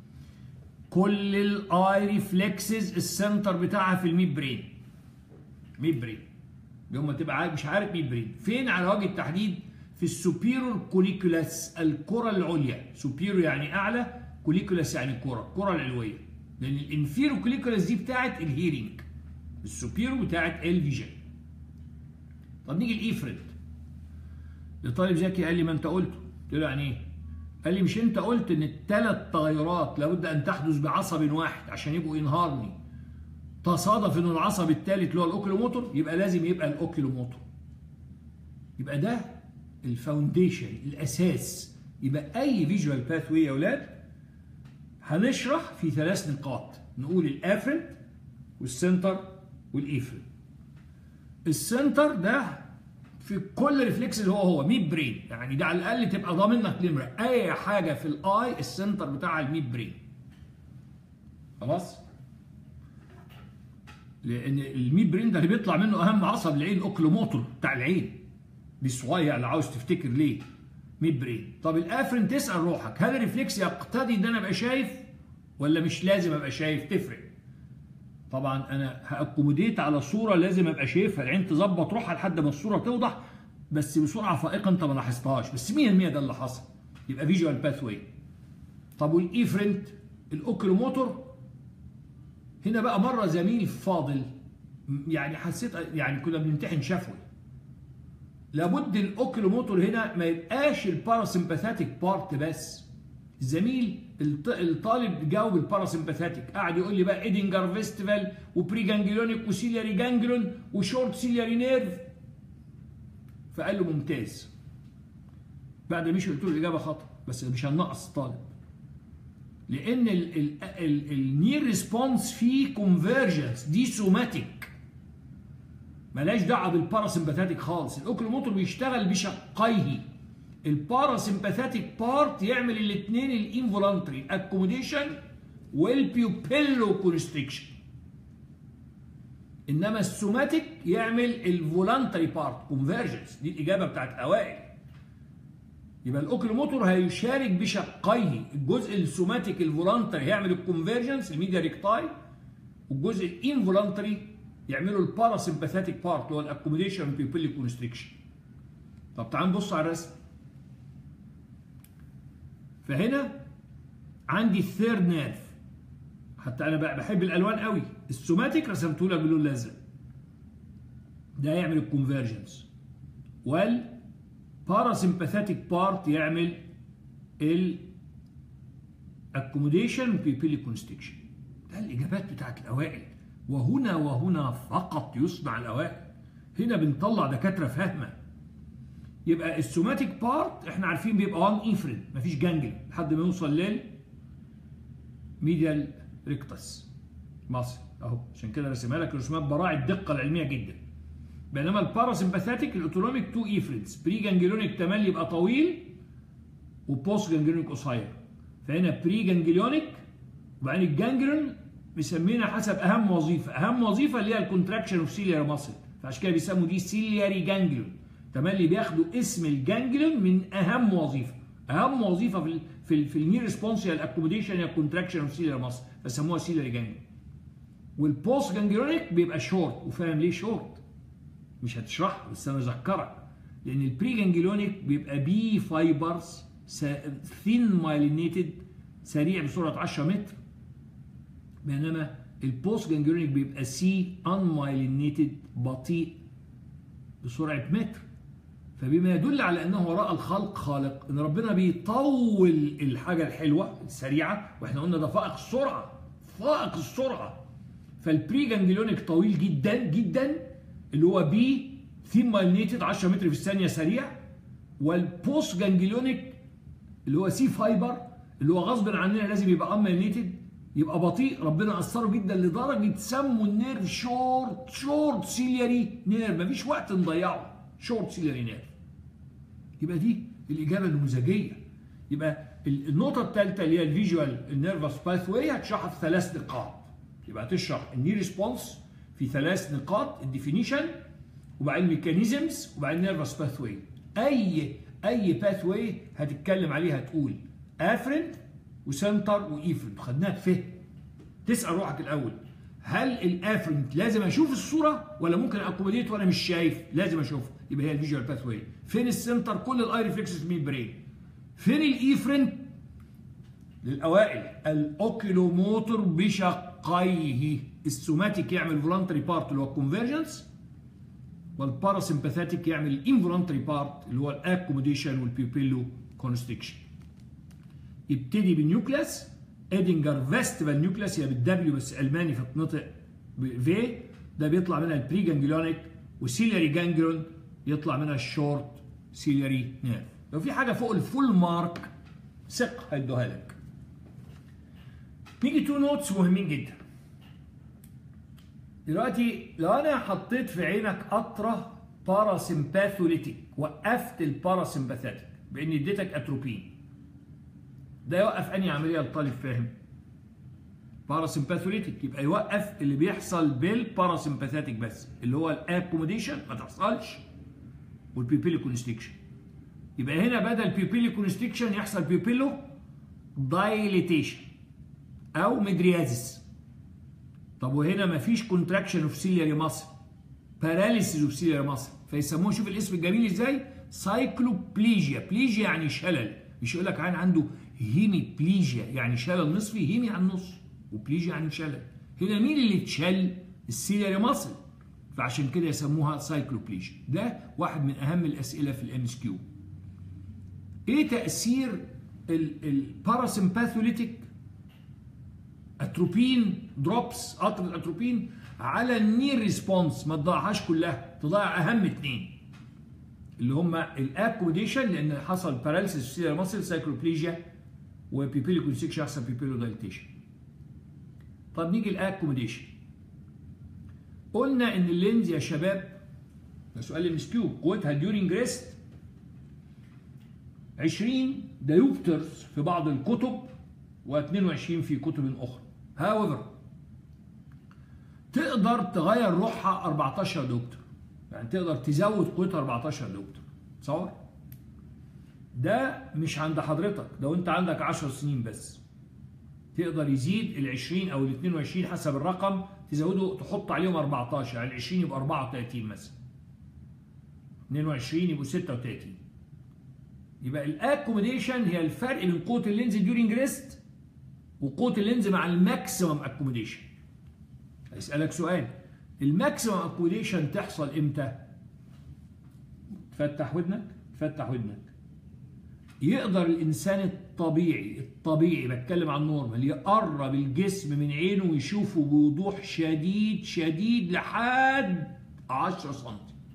كل الاي ريفلكسز السنتر بتاعها في الميد برين ميد برين يوم ما تبقى عارف مش عارف ميد برين فين على وجه التحديد في السوبيرور كوليكولاس الكرة العليا سوبيرور يعني اعلى كوليكولاس يعني الكرة الكرة العلوية لان الانفيرو كوليكولاس دي بتاعت الهيرنج السوبيرور بتاعت الفيجن طب نيجي الايفرنت لطالب ذكي قال لي ما انت قلته قلت له يعني ايه قال لي مش انت قلت ان الثلاث تغيرات لابد ان تحدث بعصب واحد عشان يبقوا انهارني تصادف ان العصب الثالث اللي هو الاوكيلوموتور يبقى لازم يبقى الاوكيلوموتور يبقى ده الفاونديشن الاساس يبقى اي فيجوال باثوي يا اولاد هنشرح في ثلاث نقاط نقول الافرنت والسنتر والايفرنت السنتر ده في كل ريفلكس اللي هو هو ميد برين يعني ده على الاقل تبقى ضامن لك نمره اي حاجه في الاي السنتر بتاع الميد برين خلاص لان الميد برين ده اللي بيطلع منه اهم عصب العين الاوكلوموتور بتاع العين دي صغير اللي عاوز تفتكر ليه ميد برين طب الافرين تسال روحك هل الريفلكس يقتضي ان انا ابقى شايف ولا مش لازم ابقى شايف تفرق طبعا انا هاكوموديت على صوره لازم ابقى شايفها العين تظبط روحها لحد ما الصوره توضح بس بسرعه فائقه انت ما لاحظتهاش بس 100% ده اللي حصل يبقى فيجوال باثوي طب والايفرنت الاوكلوموتور هنا بقى مره زميل فاضل يعني حسيت يعني كنا بنمتحن شفوي لابد الاوكيلوموتور هنا ما يبقاش الباراسمباثيك بارت بس الزميل الطالب جاوب الباراسمباثيك قاعد يقول لي بقى ايدنجر فيستيفال وبري جانجلونيك وسيلياري جانجلون وشورت سيلياري نيرف فقال له ممتاز بعد مش قلت له الاجابه خطا بس مش هننقص الطالب لان النير ريسبونس فيه كونفرجنس دي سوماتيك ملاش دعوه بالباراسمباثيك خالص الاوكلوموتور بيشتغل بشقيه الباراسمباثيك بارت يعمل الاثنين الانفولانتري اكوموديشن والبيوبيلو كونستريكشن انما السوماتيك يعمل الفولانتري بارت كونفرجنس دي الاجابه بتاعت اوائل يبقى الاوكلوموتور هيشارك بشقيه الجزء السوماتيك الفولانتري هيعمل الكونفرجنس الميديا ريكتاي والجزء الانفولانتري يعملوا الباراسمباثيك بارت اللي هو الاكوموديشن بيبيلي كونستريكشن طب تعال نبص على الرسم فهنا عندي الثيرد نيرف حتى انا بقى بحب الالوان قوي السوماتيك رسمته لك باللون الازرق ده يعمل الكونفرجنس وال باراسمباثيك بارت يعمل ال accommodation pupillary constriction ده الاجابات بتاعت الاوائل وهنا وهنا فقط يصنع الاوائل هنا بنطلع دكاتره فاهمه يبقى السوماتيك بارت احنا عارفين بيبقى 1 ايفرين مفيش جانجل لحد ما يوصل لل ميديال ريكتس مصر اهو عشان كده رسمها لك رسومات براعي الدقه العلميه جدا بينما الباراسمباثيك الاوتونوميك 2 ايفرنز بري جانجليونيك تملي يبقى طويل وبوست جانجليونيك قصير فهنا بري جانجليونيك وبعدين الجانجليون مسمينها حسب اهم وظيفه اهم وظيفه اللي هي الكونتراكشن اوف سيليار ماسل فعشان كده بيسموا دي سيلياري جانجليون تملي بياخدوا اسم الجانجليون من اهم وظيفه اهم وظيفه في ال في ال في النير ريسبونس هي الاكوموديشن هي الكونتراكشن اوف سيليار ماسل فسموها سيلياري جانجليون والبوست جانجليونيك بيبقى شورت وفاهم ليه شورت مش هتشرح بس انا اذكرك لان البري جانجليونيك بيبقى بي فايبرز ثين مايلينيتد سريع بسرعه 10 متر بينما البوست جانجليونيك بيبقى سي ان مايلينيتد بطيء بسرعه متر فبما يدل على انه وراء الخلق خالق ان ربنا بيطول الحاجه الحلوه السريعه واحنا قلنا ده فائق السرعه فائق السرعه فالبري جانجليونيك طويل جدا جدا اللي هو بي ثيم مايلينيتد 10 متر في الثانيه سريع والبوست جانجليونيك اللي هو سي فايبر اللي هو غصب عننا لازم يبقى ان مايلينيتد يبقى بطيء ربنا اثره جدا لدرجه سموا النيرف شورت شورت سيلياري نيرف مفيش وقت نضيعه شورت سيلياري نيرف يبقى دي الاجابه النموذجيه يبقى النقطه الثالثه اللي هي الفيجوال النيرفس باث واي هتشرحها في ثلاث نقاط يبقى هتشرح الني ريسبونس في ثلاث نقاط الديفينيشن وبعدين ميكانيزمز وبعدين نيرفس باث واي اي اي باث واي هتتكلم عليها تقول افرنت وسنتر وايفرنت خدناها بفهم تسال روحك الاول هل الافرنت لازم اشوف الصوره ولا ممكن اكوموديت وانا مش شايف لازم اشوفها يبقى هي الفيجوال باث واي فين السنتر كل الاي ريفلكسز من البرين فين الايفرنت للاوائل الاوكيلوموتور بشقيه السوماتيك يعمل فولنتري بارت اللي هو الكونفرجنس والباراسمباثيك يعمل الانفولنتري بارت اللي هو الاكوموديشن والبيوبيلو كونستريكشن يبتدي بالنيوكلاس ادنجر فيستيفال نيوكلاس هي بالدبليو بس الماني فتنطق في ده بيطلع منها البري جانجليونيك وسيلياري جانجلون يطلع منها الشورت سيلياري نيرف لو في حاجه فوق الفول مارك ثق هيدوها لك نيجي تو نوتس مهمين جدا دلوقتي لو انا حطيت في عينك قطره باراسمباثوليتيك وقفت الباراسمباثيك باني اديتك اتروبين ده يوقف انهي عمليه الطالب فاهم باراسمباثوليتيك يبقى يوقف اللي بيحصل بالباراسمباثيك بس اللي هو الاكوموديشن ما تحصلش والبيبيلي كونستريكشن يبقى هنا بدل بيبيلي كونستريكشن يحصل بيبيلو دايليتيشن او مدريازيس طب وهنا مفيش كونتراكشن اوف سيلياري ماسل باراليسيس اوف سيلياري ماسل فيسموه شوف الاسم الجميل ازاي سايكلوبليجيا بليجيا يعني شلل مش يقول لك عين عنده هيمي بليجيا يعني شلل نصفي هيمي عن نص وبليجيا عن شلل هنا مين اللي اتشل السيلياري ماسل فعشان كده يسموها سايكلوبليجيا ده واحد من اهم الاسئله في الام اس كيو ايه تاثير الباراسمباثوليتيك اتروبين دروبس قطر الاتروبين على النير ريسبونس ما تضيعهاش كلها تضيع اهم اثنين اللي هم الاكوموديشن لان حصل باراليسيس في السيلر ماسل سايكلوبليجيا وبيبيلو كونسكشن يحصل بيبيلو دايليتيشن طب نيجي الاكوموديشن قلنا ان اللينز يا شباب ده سؤال ام اس كيو قوتها ديورنج ريست 20 دايوبترز في بعض الكتب و22 في كتب اخرى هاويفر تقدر تغير روحها 14 دكتور يعني تقدر تزود قوتها 14 دكتور تصور ده مش عند حضرتك ده وانت عندك 10 سنين بس تقدر يزيد ال 20 او ال 22 حسب الرقم تزوده تحط عليهم 14 يعني ال 20 يبقى 34 مثلا 22 يبقوا 36 يبقى الاكوموديشن هي الفرق بين قوه اللينز ديورنج ريست وقوه اللينز مع الماكسيمم اكوموديشن هيسالك سؤال الماكسيمم اكوموديشن تحصل امتى تفتح ودنك تفتح ودنك يقدر الانسان الطبيعي الطبيعي بتكلم عن نورمال يقرب الجسم من عينه ويشوفه بوضوح شديد شديد لحد 10 سم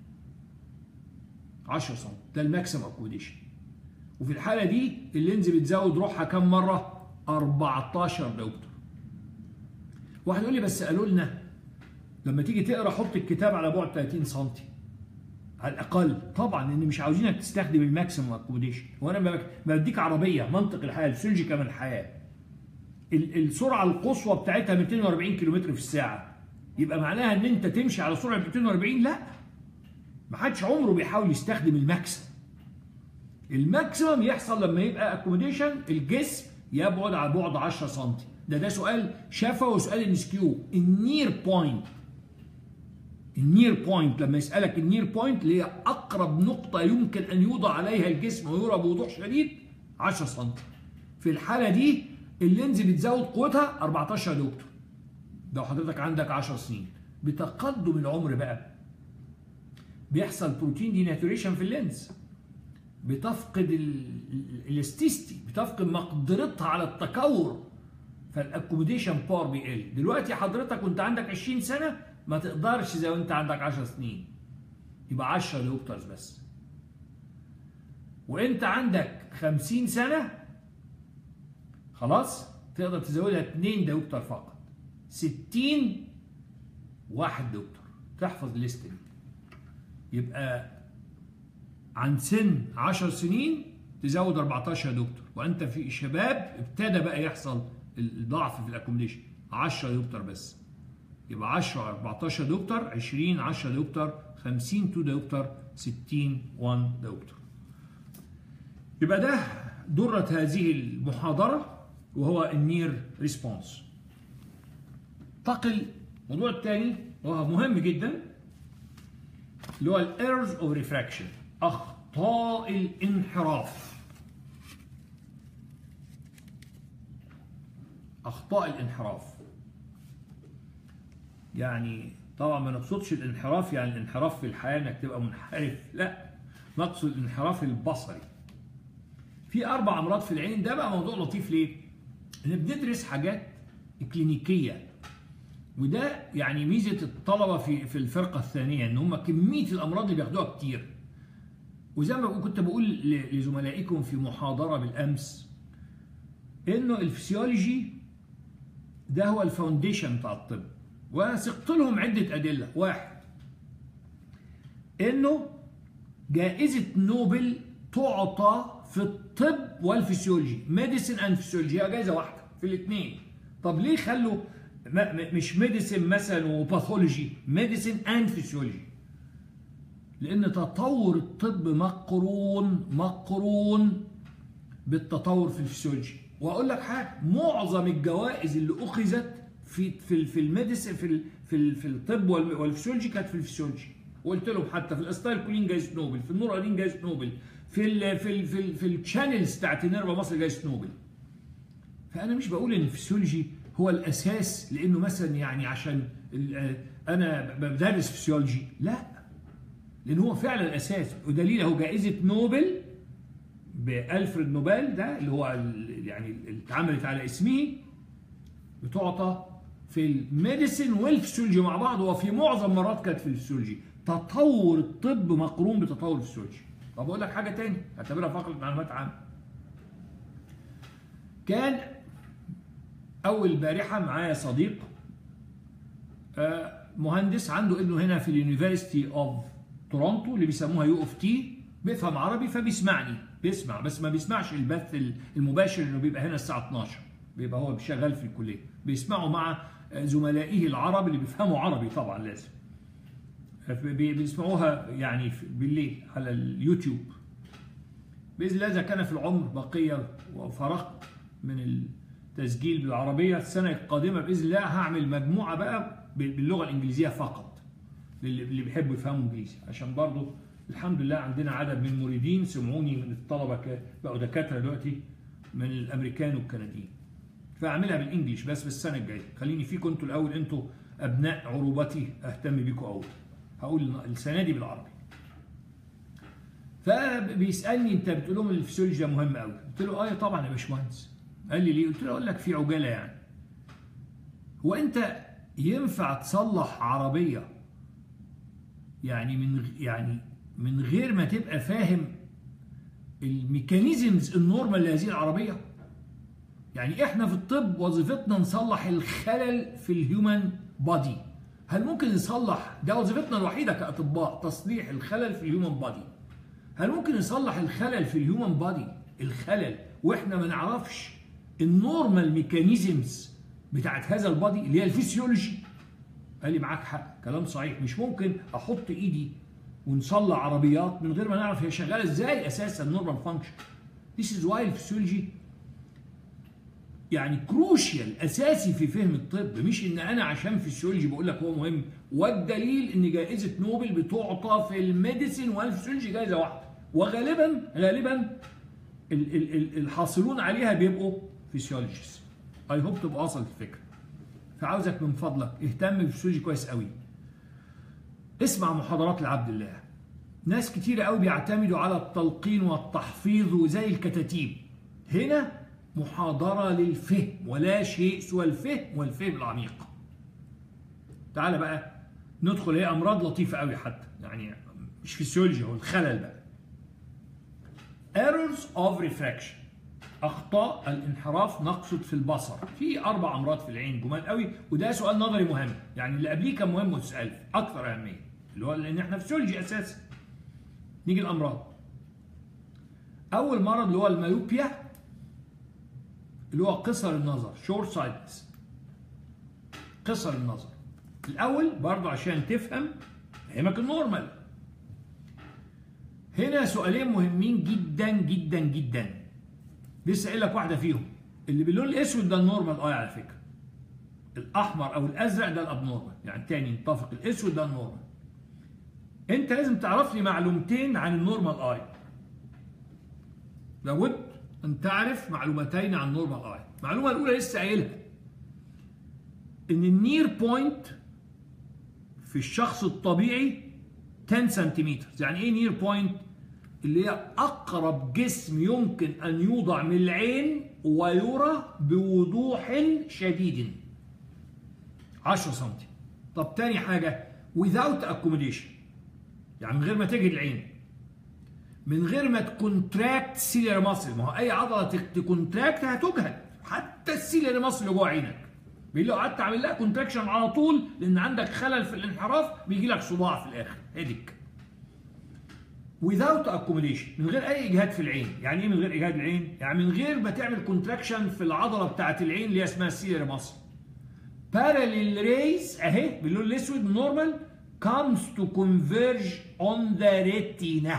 10 سم ده الماكسيمم اكوموديشن وفي الحاله دي اللينز بتزود روحها كم مره 14 دكتور واحد يقول لي بس قالوا لنا لما تيجي تقرا حط الكتاب على بعد 30 سم على الاقل طبعا ان مش عاوزينك تستخدم الماكسيمم اكوموديشن وانا بديك عربيه منطق الحياه الفسيولوجيكا من الحياه السرعه القصوى بتاعتها 240 كم في الساعه يبقى معناها ان انت تمشي على سرعه 240 لا ما حدش عمره بيحاول يستخدم الماكسيمم الماكسيمم يحصل لما يبقى اكوموديشن الجسم يبعد على بعد 10 سم ده ده سؤال شفوي وسؤال انسكيو النير بوينت النير بوينت لما يسالك النير بوينت اللي هي اقرب نقطه يمكن ان يوضع عليها الجسم ويرى بوضوح شديد 10 سم في الحاله دي اللينز بتزود قوتها 14 دكتور لو حضرتك عندك 10 سنين بتقدم العمر بقى بيحصل بروتين ديناتوريشن في اللينز بتفقد الاستيستي بتفقد مقدرتها على التكور فالاكوموديشن باور بيقل دلوقتي حضرتك وانت عندك 20 سنه ما تقدرش زي وانت عندك 10 سنين يبقى 10 دكتورز بس وانت عندك 50 سنه خلاص تقدر تزودها 2 دكتور فقط 60 واحد دكتور تحفظ الليست دي يبقى عن سن 10 سنين تزود 14 دكتور وانت في شباب ابتدى بقى يحصل الضعف في الاكوموديشن 10 دكتور بس يبقى 10 14 دكتور 20 10 دكتور 50 2 دكتور 60 1 دكتور يبقى ده درة هذه المحاضرة وهو النير ريسبونس انتقل الموضوع الثاني وهو مهم جدا اللي هو الايرز اوف ريفراكشن اخطاء الانحراف اخطاء الانحراف يعني طبعا ما نقصدش الانحراف يعني الانحراف في الحياه انك تبقى منحرف لا نقصد الانحراف البصري في اربع امراض في العين ده بقى موضوع لطيف ليه ان بندرس حاجات كلينيكيه وده يعني ميزه الطلبه في في الفرقه الثانيه ان هم كميه الامراض اللي بياخدوها كتير وزي ما كنت بقول لزملائكم في محاضره بالامس انه الفسيولوجي ده هو الفاونديشن بتاع الطب وسقت لهم عده ادله واحد انه جائزه نوبل تعطى في الطب والفسيولوجي ميديسن اند فسيولوجي هي جائزه واحده في الاثنين طب ليه خلوا مش ميديسن مثلا وباثولوجي ميديسن اند فسيولوجي لان تطور الطب مقرون مقرون بالتطور في الفسيولوجي واقول لك حاجه معظم الجوائز اللي اخذت في في في الميديسن في في في الطب والفسيولوجي كانت في الفسيولوجي وقلت لهم حتى في الاستايل كولين جايزه نوبل في النور ادين جايزه نوبل في ال في ال في, ال في الشانلز بتاعت نيرفا مصر جايزه نوبل فانا مش بقول ان الفسيولوجي هو الاساس لانه مثلا يعني عشان انا بدرس فسيولوجي لا لان هو فعلا اساس ودليل اهو جائزه نوبل بالفريد نوبل ده اللي هو يعني اللي اتعملت على اسمه بتعطى في الميديسين والفسيولوجي مع بعض وفي معظم مرات كانت في الفسيولوجي تطور الطب مقرون بتطور الفسيولوجي طب اقول لك حاجه تاني اعتبرها فقره معلومات عامه كان اول بارحه معايا صديق مهندس عنده ابنه هنا في اليونيفرستي اوف تورونتو اللي بيسموها يو اوف تي بيفهم عربي فبيسمعني بيسمع بس ما بيسمعش البث المباشر انه بيبقى هنا الساعه 12 بيبقى هو شغال في الكليه بيسمعوا مع زملائه العرب اللي بيفهموا عربي طبعا لازم بيسمعوها يعني بالليل على اليوتيوب باذن الله اذا كان في العمر بقيه وفراغ من التسجيل بالعربيه السنه القادمه باذن الله هعمل مجموعه بقى باللغه الانجليزيه فقط اللي بيحبوا يفهموا انجليزي عشان برضو الحمد لله عندنا عدد من المريدين سمعوني من الطلبه بقوا دكاتره دلوقتي من الامريكان والكنديين فاعملها بالانجلش بس في السنه الجايه خليني فيكم انتوا الاول انتوا ابناء عروبتي اهتم بيكم اول هقول السنه دي بالعربي فبيسالني انت بتقول لهم الفسيولوجي ده مهم قوي قلت له اه طبعا يا باشمهندس قال لي ليه قلت له اقول لك في عجاله يعني هو انت ينفع تصلح عربيه يعني من يعني من غير ما تبقى فاهم الميكانيزمز النورمال لهذه العربيه يعني احنا في الطب وظيفتنا نصلح الخلل في الهيومن بادي هل ممكن نصلح ده وظيفتنا الوحيده كاطباء تصليح الخلل في الهيومن بادي هل ممكن نصلح الخلل في الهيومن بادي الخلل واحنا ما نعرفش النورمال ميكانيزمز بتاعت هذا البادي اللي هي الفسيولوجي قال لي معاك حق كلام صحيح مش ممكن احط ايدي ونصلح عربيات من غير ما نعرف هي شغاله ازاي اساسا نورمال فانكشن This is why الفسيولوجي يعني كروشيال اساسي في فهم الطب مش ان انا عشان فيسيولوجي بقول لك هو مهم والدليل ان جائزه نوبل بتعطى في الميديسين والفسيولوجي جائزه واحده وغالبا غالبا الحاصلون عليها بيبقوا فيسيولوجيست اي هوب تبقى وصلت الفكره فعاوزك من فضلك اهتم بالفسيولوجي كويس قوي اسمع محاضرات لعبد الله ناس كتير قوي بيعتمدوا على التلقين والتحفيظ وزي الكتاتيب هنا محاضرة للفهم ولا شيء سوى الفهم والفهم العميق تعال بقى ندخل هي أمراض لطيفة قوي حتى يعني مش فيسيولوجي هو الخلل بقى errors of refraction أخطاء الانحراف نقصد في البصر في أربع أمراض في العين جمال قوي وده سؤال نظري مهم يعني اللي قبليه كان مهم وتسأل أكثر أهمية اللي هو لأن إحنا فيسيولوجي أساسا نيجي الأمراض أول مرض اللي هو الميوبيا اللي هو قصر النظر شورت سايتس قصر النظر الاول برضه عشان تفهم فهمك النورمال هنا سؤالين مهمين جدا جدا جدا لسه قايل لك واحده فيهم اللي باللون الاسود ده النورمال اي على فكره الاحمر او الازرق ده الابنورمال يعني تاني نتفق الاسود ده النورمال انت لازم تعرف لي معلومتين عن النورمال اي لابد أن تعرف معلومتين عن نورمال اي المعلومة الأولى لسه قايلها إن النير بوينت في الشخص الطبيعي 10 سنتيمتر يعني إيه نير بوينت؟ اللي هي أقرب جسم يمكن أن يوضع من العين ويرى بوضوح شديد 10 سم طب تاني حاجة without accommodation يعني من غير ما تجهد العين من غير ما تكونتراكت سيلر ماسل ما هو اي عضله تكونتراكت هتجهد حتى السيلر ماسل اللي جوه عينك بيقول لو قعدت تعمل لها كونتراكشن على طول لان عندك خلل في الانحراف بيجي لك صداع في الاخر هيدك without accommodation من غير اي اجهاد في العين يعني ايه من غير اجهاد العين يعني من غير ما تعمل كونتراكشن في العضله بتاعه العين اللي هي اسمها السيلر ماسل parallel rays اهي باللون الاسود نورمال comes to converge on the retina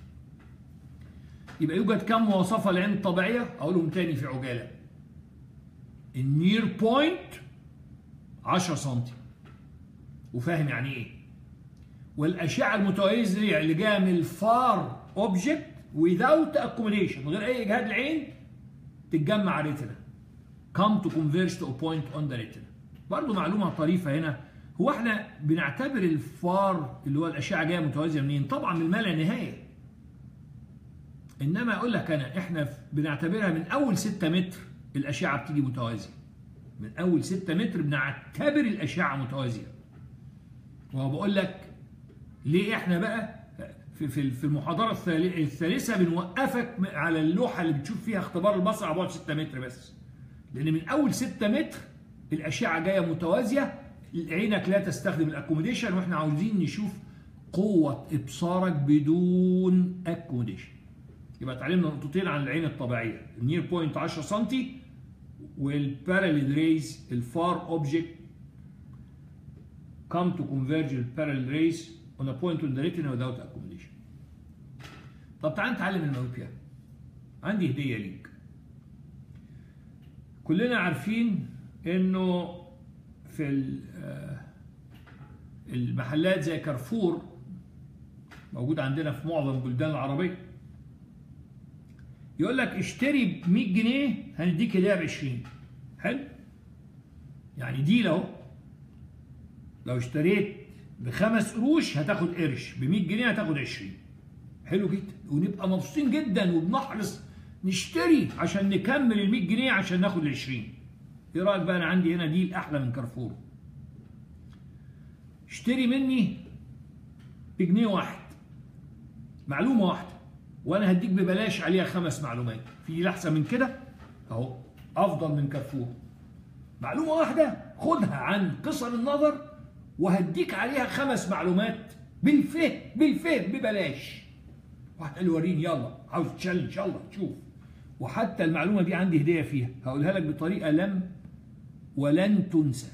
يبقى يوجد كم مواصفة للعين الطبيعية؟ أقولهم تاني في عجالة. النير بوينت 10 سم وفاهم يعني إيه؟ والأشعة المتوازية اللي جاية من الفار أوبجكت without accommodation من غير أي إجهاد العين تتجمع على الريتنا. come to converge to a point on the retina. برضه معلومة طريفة هنا هو احنا بنعتبر الفار اللي هو الاشعه جايه متوازيه منين طبعا من ما لا نهايه انما اقول لك انا احنا بنعتبرها من اول 6 متر الاشعه بتيجي متوازيه من اول 6 متر بنعتبر الاشعه متوازيه وهو بقول لك ليه احنا بقى في في في المحاضره الثالثه بنوقفك على اللوحه اللي بتشوف فيها اختبار البصر على بعد 6 متر بس لان من اول 6 متر الاشعه جايه متوازيه عينك لا تستخدم الاكوموديشن واحنا عاوزين نشوف قوه ابصارك بدون اكوموديشن يبقى اتعلمنا نقطتين عن العين الطبيعيه النير بوينت 10 سم والباراليل ريز الفار اوبجكت come to converge the parallel rays on a point on the retina without accommodation. طب تعال نتعلم الميوبيا. عندي هدية ليك. كلنا عارفين انه في المحلات زي كارفور موجود عندنا في معظم البلدان العربية يقول لك اشتري ب 100 جنيه هنديك هديه ب 20 حلو يعني دي لو لو اشتريت بخمس قروش هتاخد قرش ب 100 جنيه هتاخد 20 حلو جدا ونبقى مبسوطين جدا وبنحرص نشتري عشان نكمل ال 100 جنيه عشان ناخد ال 20 ايه رايك بقى انا عندي هنا ديل احلى من كارفور اشتري مني بجنيه واحد معلومه واحده وانا هديك ببلاش عليها خمس معلومات في ديل احسن من كده اهو افضل من كارفور معلومه واحده خدها عن قصر النظر وهديك عليها خمس معلومات بالفهم بالفهم ببلاش واحد قال لي وريني يلا عاوز تشالنج يلا تشوف وحتى المعلومه دي عندي هديه فيها هقولها لك بطريقه لم ولن تنسى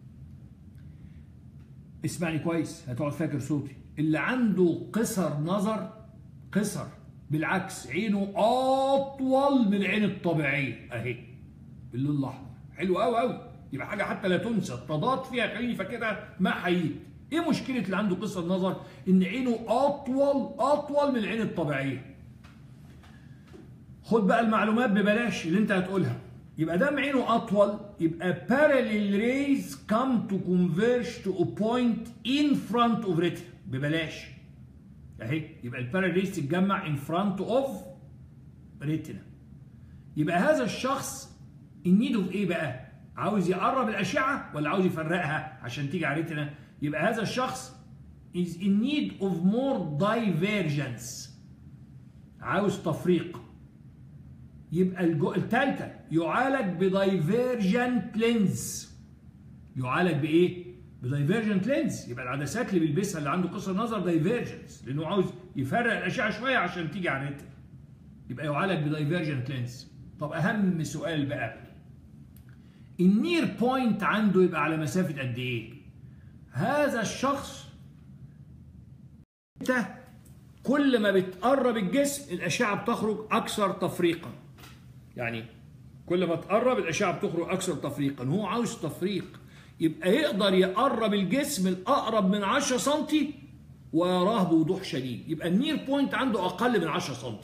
اسمعني كويس هتقعد فاكر صوتي اللي عنده قصر نظر قصر بالعكس عينه اطول من العين الطبيعيه اهي باللون الاحمر حلو قوي قوي يبقى حاجه حتى لا تنسى التضاد فيها خليني فاكرها ما حييت ايه مشكله اللي عنده قصر نظر ان عينه اطول اطول من العين الطبيعيه خد بقى المعلومات ببلاش اللي انت هتقولها يبقى دام عينه اطول يبقى parallel rays come to converge to a point in front of retina ببلاش اهي يبقى الباراليل ريز تتجمع in front of retina يبقى هذا الشخص النيد اوف ايه بقى عاوز يقرب الاشعه ولا عاوز يفرقها عشان تيجي على ريتنا يبقى هذا الشخص is in need of more divergence عاوز تفريق يبقى الجو الثالثه يعالج بدايفيرجنت لينز يعالج بايه بدايفيرجنت لينز يبقى العدسات اللي بيلبسها اللي عنده قصر نظر دايفيرجنس لانه عاوز يفرق الاشعه شويه عشان تيجي على الريتنا يبقى يعالج بدايفيرجنت لينز طب اهم سؤال بقى النير بوينت عنده يبقى على مسافه قد ايه هذا الشخص انت كل ما بتقرب الجسم الاشعه بتخرج اكثر تفريقا يعني كل ما تقرب الاشعه بتخرج اكثر تفريقا هو عاوز تفريق يبقى يقدر يقرب الجسم الاقرب من 10 سم ويراه بوضوح شديد يبقى النير بوينت عنده اقل من 10 سم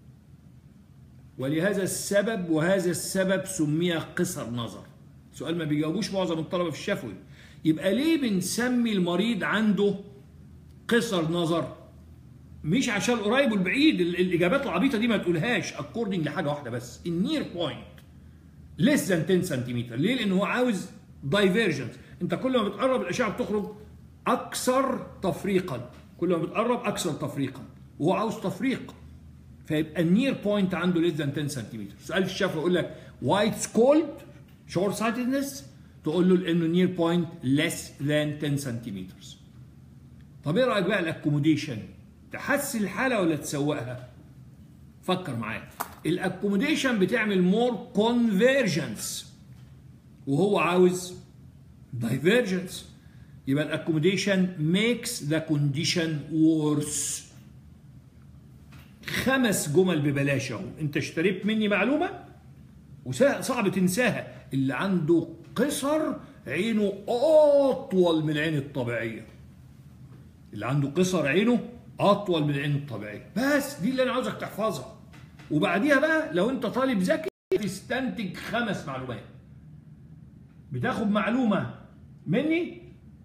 ولهذا السبب وهذا السبب سمي قصر نظر سؤال ما بيجاوبوش معظم الطلبه في الشفوي يبقى ليه بنسمي المريض عنده قصر نظر مش عشان القريب والبعيد الاجابات العبيطه دي ما تقولهاش اكوردنج لحاجه واحده بس النير بوينت ليس ذان 10 سنتيمتر ليه لان هو عاوز دايفيرجنس انت كل ما بتقرب الاشعه بتخرج اكثر تفريقا كل ما بتقرب اكثر تفريقا وهو عاوز تفريق فيبقى النير بوينت عنده ليس ذان 10 سنتيمتر سؤال في الشفوي يقول لك وايت كولد شورت سايتدنس تقول له لانه نير بوينت ليس ذان 10 سنتيمتر طب ايه رايك بقى الاكوموديشن تحسن الحاله ولا تسوقها فكر معايا الاكوموديشن بتعمل مور كونفيرجنس وهو عاوز دايفيرجنس يبقى الاكوموديشن ميكس ذا كونديشن worse خمس جمل ببلاش اهو انت اشتريت مني معلومه وصعب تنساها اللي عنده قصر عينه اطول من العين الطبيعيه اللي عنده قصر عينه اطول من العين الطبيعيه بس دي اللي انا عاوزك تحفظها وبعديها بقى لو انت طالب ذكي تستنتج خمس معلومات بتاخد معلومه مني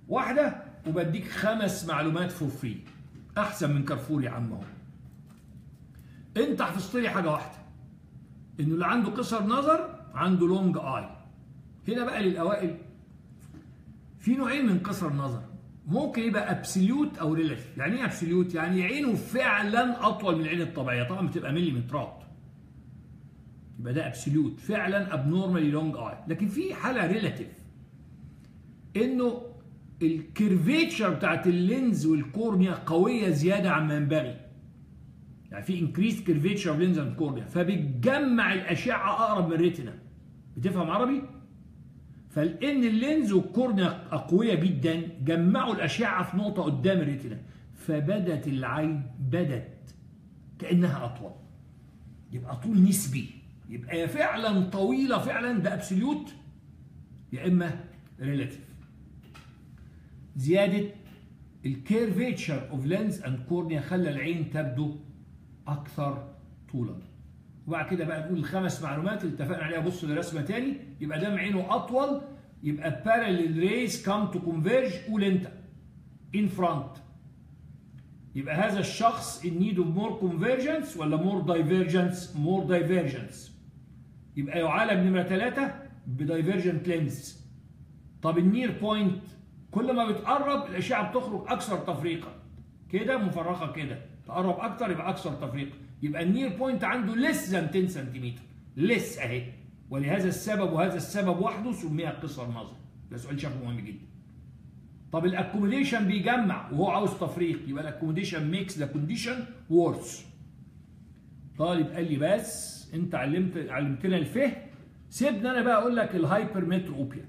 واحده وبديك خمس معلومات فور فري احسن من كارفور يا عم اهو انت حفظت لي حاجه واحده انه اللي عنده قصر نظر عنده لونج اي هنا بقى للاوائل في نوعين من قصر النظر ممكن يبقى ابسوليوت او ريلاتيف يعني ايه ابسوليوت يعني عينه فعلا اطول من العين الطبيعيه طبعا بتبقى مليمترات يبقى ده ابسوليوت فعلا ابنورمالي لونج اي لكن في حاله ريلاتيف انه الكيرفيتشر بتاعت اللينز والكورنيا قويه زياده عما ينبغي يعني في انكريست كيرفيتشر اوف لينز اند كورنيا فبتجمع الاشعه اقرب من الريتنا بتفهم عربي فلان اللينز والكورنيا اقوياء جدا جمعوا الاشعه في نقطه قدام الريتنا فبدت العين بدت كانها اطول يبقى طول نسبي يبقى يا فعلا طويله فعلا ده ابسوليوت يا اما ريلاتيف زياده الكيرفيتشر اوف لينز اند كورنيا خلى العين تبدو اكثر طولا وبعد كده بقى نقول الخمس معلومات اللي اتفقنا عليها بص لرسمه تاني يبقى دام عينه اطول يبقى parallel rays come to converge قول انت in front يبقى هذا الشخص in need of more convergence ولا more divergence more divergence يبقى يعالج نمره ثلاثة بدايفرجنت لينز طب النير بوينت كل ما بتقرب الاشعه بتخرج اكثر تفريقا كده مفرقه كده تقرب اكتر يبقى اكثر تفريقا يبقى النير بوينت عنده ليس ذان 10 سنتيمتر ليس اهي ولهذا السبب وهذا السبب وحده سمي قصر نظر ده سؤال شكله مهم جدا طب الاكوموديشن بيجمع وهو عاوز تفريق يبقى الاكوموديشن ميكس ذا كونديشن وورس طالب قال لي بس انت علمت علمتنا الفهم سيبني انا بقى اقول لك الهايبر متروبيا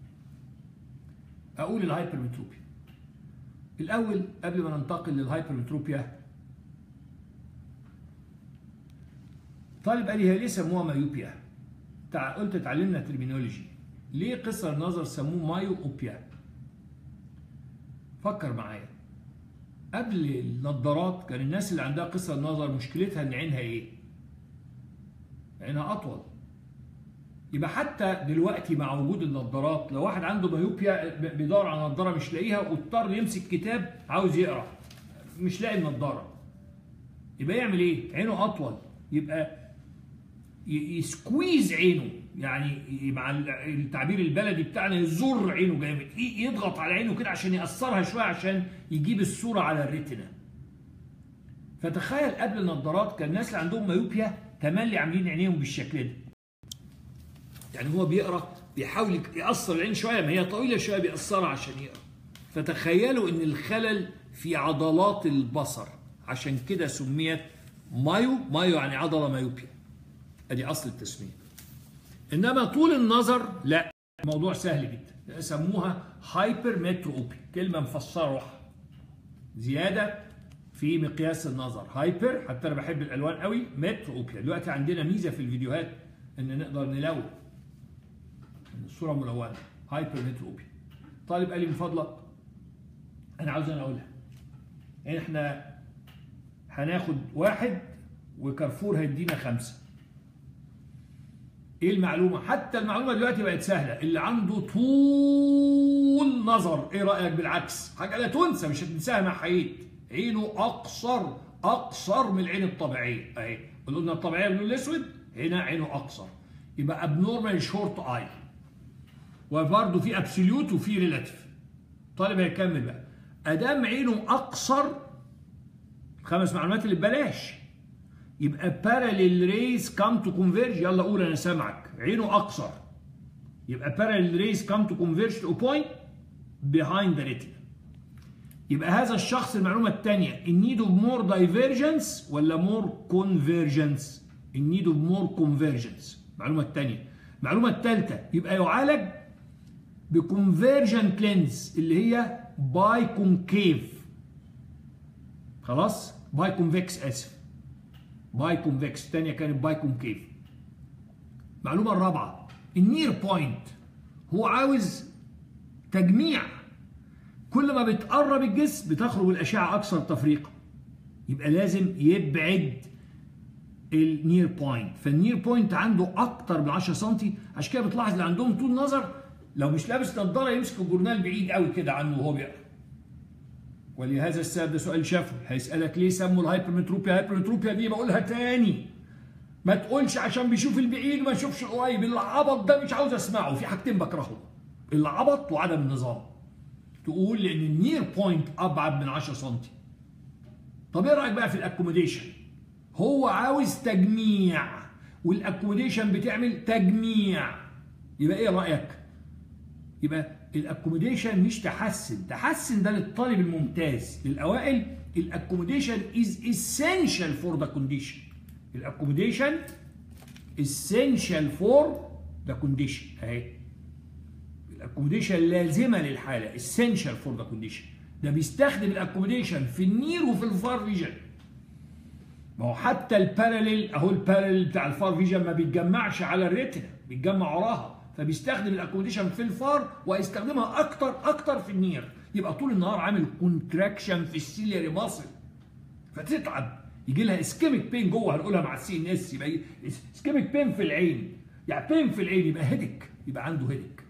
اقول الهايبر متروبيا الاول قبل ما ننتقل للهايبر متروبيا طالب قال لي هي ليه سموها مايوبيا تع... قلت اتعلمنا ترمينولوجي ليه قصر نظر سموه مايو اوبيا فكر معايا قبل النظارات كان الناس اللي عندها قصر نظر مشكلتها ان عينها ايه عينها اطول يبقى حتى دلوقتي مع وجود النظارات لو واحد عنده مايوبيا بيدور على نظاره مش لاقيها واضطر يمسك كتاب عاوز يقرا مش لاقي النظاره يبقى يعمل ايه عينه اطول يبقى يسكويز عينه يعني مع التعبير البلدي بتاعنا يزر عينه جامد يضغط على عينه كده عشان يأثرها شويه عشان يجيب الصوره على الريتنا فتخيل قبل النظارات كان الناس اللي عندهم مايوبيا تملي عاملين عينيهم بالشكل ده يعني هو بيقرا بيحاول يأثر العين شويه ما هي طويله شويه بيأثرها عشان يقرا فتخيلوا ان الخلل في عضلات البصر عشان كده سميت مايو مايو يعني عضله مايوبيا ادي اصل التسميه انما طول النظر لا الموضوع سهل جدا سموها هايبر متروبي كلمه مفسره روحها زياده في مقياس النظر هايبر حتى انا بحب الالوان قوي متروبيا دلوقتي عندنا ميزه في الفيديوهات ان نقدر نلون الصوره ملونه هايبر متروبيا طالب قال لي من فضلك انا عاوز انا اقولها احنا هناخد واحد وكارفور هيدينا خمسه ايه المعلومه حتى المعلومه دلوقتي بقت سهله اللي عنده طول نظر ايه رايك بالعكس حاجه لا تنسى مش هتنساها مع حييت عينه اقصر اقصر من العين الطبيعيه اهي قلنا الطبيعيه باللون الاسود هنا عينه اقصر يبقى ابنورمال شورت اي وبرضه في ابسوليوت وفي ريلاتيف طالب هيكمل بقى ادام عينه اقصر خمس معلومات اللي ببلاش يبقى parallel rays come to converge يلا قول انا سامعك عينه اقصر يبقى parallel rays come to converge to a point behind the retina يبقى هذا الشخص المعلومة الثانية in need of more divergence ولا more convergence in need of more convergence المعلومة الثانية المعلومة الثالثة يبقى يعالج بconvergent lens اللي هي بايكونكيف خلاص بايكونفكس اسف باي كونفكس الثانيه كانت باي كونكيف المعلومه الرابعه النير بوينت هو عاوز تجميع كل ما بتقرب الجسم بتخرج الاشعه اكثر تفريقا يبقى لازم يبعد النير بوينت فالنير بوينت عنده اكتر من 10 سم عشان كده بتلاحظ اللي عندهم طول نظر لو مش لابس نظاره يمسك الجورنال بعيد قوي كده عنه وهو بيقرا ولهذا السبب ده سؤال شافه هيسالك ليه سموا الهايبرمتروبيا هايبرمتروبيا دي بقولها تاني ما تقولش عشان بيشوف البعيد وما يشوفش القريب العبط ده مش عاوز اسمعه في حاجتين بكرههم العبط وعدم النظام تقول لان النير بوينت ابعد من 10 سم طب ايه رايك بقى في الاكوموديشن هو عاوز تجميع والاكوموديشن بتعمل تجميع يبقى ايه رايك يبقى الاكوموديشن مش تحسن تحسن ده للطالب الممتاز للاوائل الاكوموديشن از essential فور ذا كونديشن الاكوموديشن essential فور ذا كونديشن اهي الاكوموديشن لازمه للحاله essential فور ذا كونديشن ده بيستخدم الاكوموديشن في النير وفي الفار فيجن ما هو حتى الباراليل اهو الباراليل بتاع الفار فيجن ما بيتجمعش على الريتنا بيتجمع وراها فبيستخدم الاكوموديشن في الفار ويستخدمها اكتر اكتر في النير يبقى طول النهار عامل كونتراكشن في السيلياري ماسل فتتعب يجي لها اسكيميك بين جوه هنقولها مع السي ان اس يبقى اسكيميك بين في العين يعني بين في العين يبقى هيدك يبقى عنده هيدك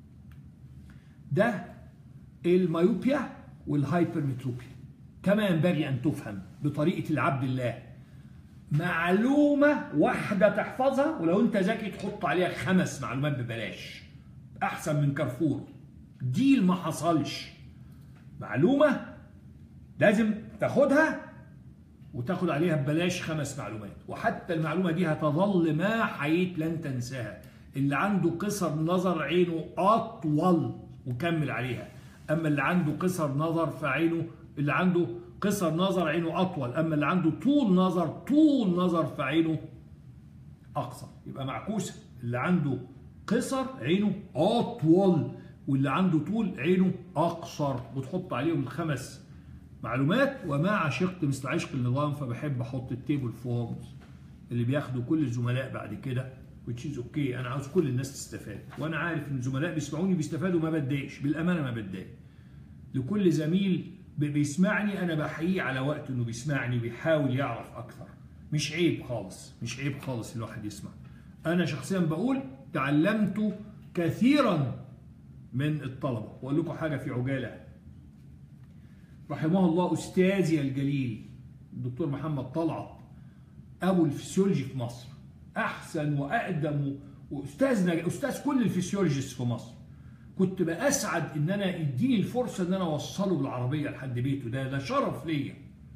ده المايوبيا والهايبرمتروبيا كما ينبغي ان تفهم بطريقه العبد الله معلومة واحدة تحفظها ولو انت ذكي تحط عليها خمس معلومات ببلاش احسن من كارفور ديل ما حصلش معلومة لازم تاخدها وتاخد عليها ببلاش خمس معلومات وحتى المعلومة دي هتظل ما حييت لن تنساها اللي عنده قصر نظر عينه أطول وكمل عليها أما اللي عنده قصر نظر فعينه اللي عنده قصر نظر عينه أطول أما اللي عنده طول نظر طول نظر فعينه أقصر يبقى معكوسة اللي عنده قصر عينه أطول واللي عنده طول عينه أقصر وتحط عليهم الخمس معلومات وما عشقت مثل عشق النظام فبحب أحط التيبل فورمز اللي بياخدوا كل الزملاء بعد كده which is okay أنا عاوز كل الناس تستفاد وأنا عارف إن الزملاء بيسمعوني بيستفادوا ما بتضايقش بالأمانة ما بتضايق لكل زميل بيسمعني انا بحييه على وقت انه بيسمعني بيحاول يعرف اكثر مش عيب خالص مش عيب خالص الواحد يسمع انا شخصيا بقول تعلمت كثيرا من الطلبه واقول لكم حاجه في عجاله رحمه الله استاذي الجليل الدكتور محمد طلعت ابو الفسيولوجي في مصر احسن واقدم واستاذنا استاذ كل الفسيولوجيست في مصر كنت بأسعد إن أنا يديني الفرصة إن أنا أوصله بالعربية لحد بيته ده ده شرف ليا.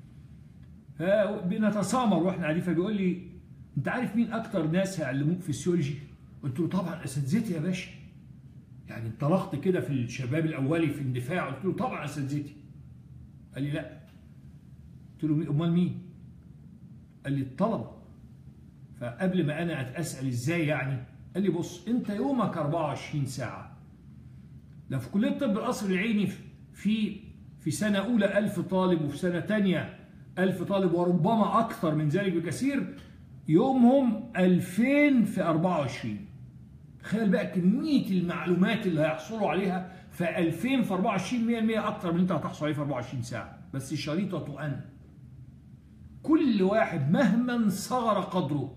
فبنتسامر واحنا قاعدين فبيقول لي أنت عارف مين أكتر ناس هيعلموك فيسيولوجي؟ قلت له طبعا أساتذتي يا باشا. يعني انطلقت كده في الشباب الأولي في اندفاع قلت له طبعا أساتذتي. قال لي لا. قلت له أمال مين؟ قال لي الطلبة. فقبل ما أنا أسأل إزاي يعني قال لي بص أنت يومك 24 ساعة لو في كليه طب القصر العيني في في سنه اولى 1000 طالب وفي سنه ثانيه 1000 طالب وربما اكثر من ذلك بكثير يومهم 2000 في 24 تخيل بقى كميه المعلومات اللي هيحصلوا عليها في 2000 في 24 100% اكثر من انت هتحصل عليه في 24 ساعه بس الشريطه ان كل واحد مهما صغر قدره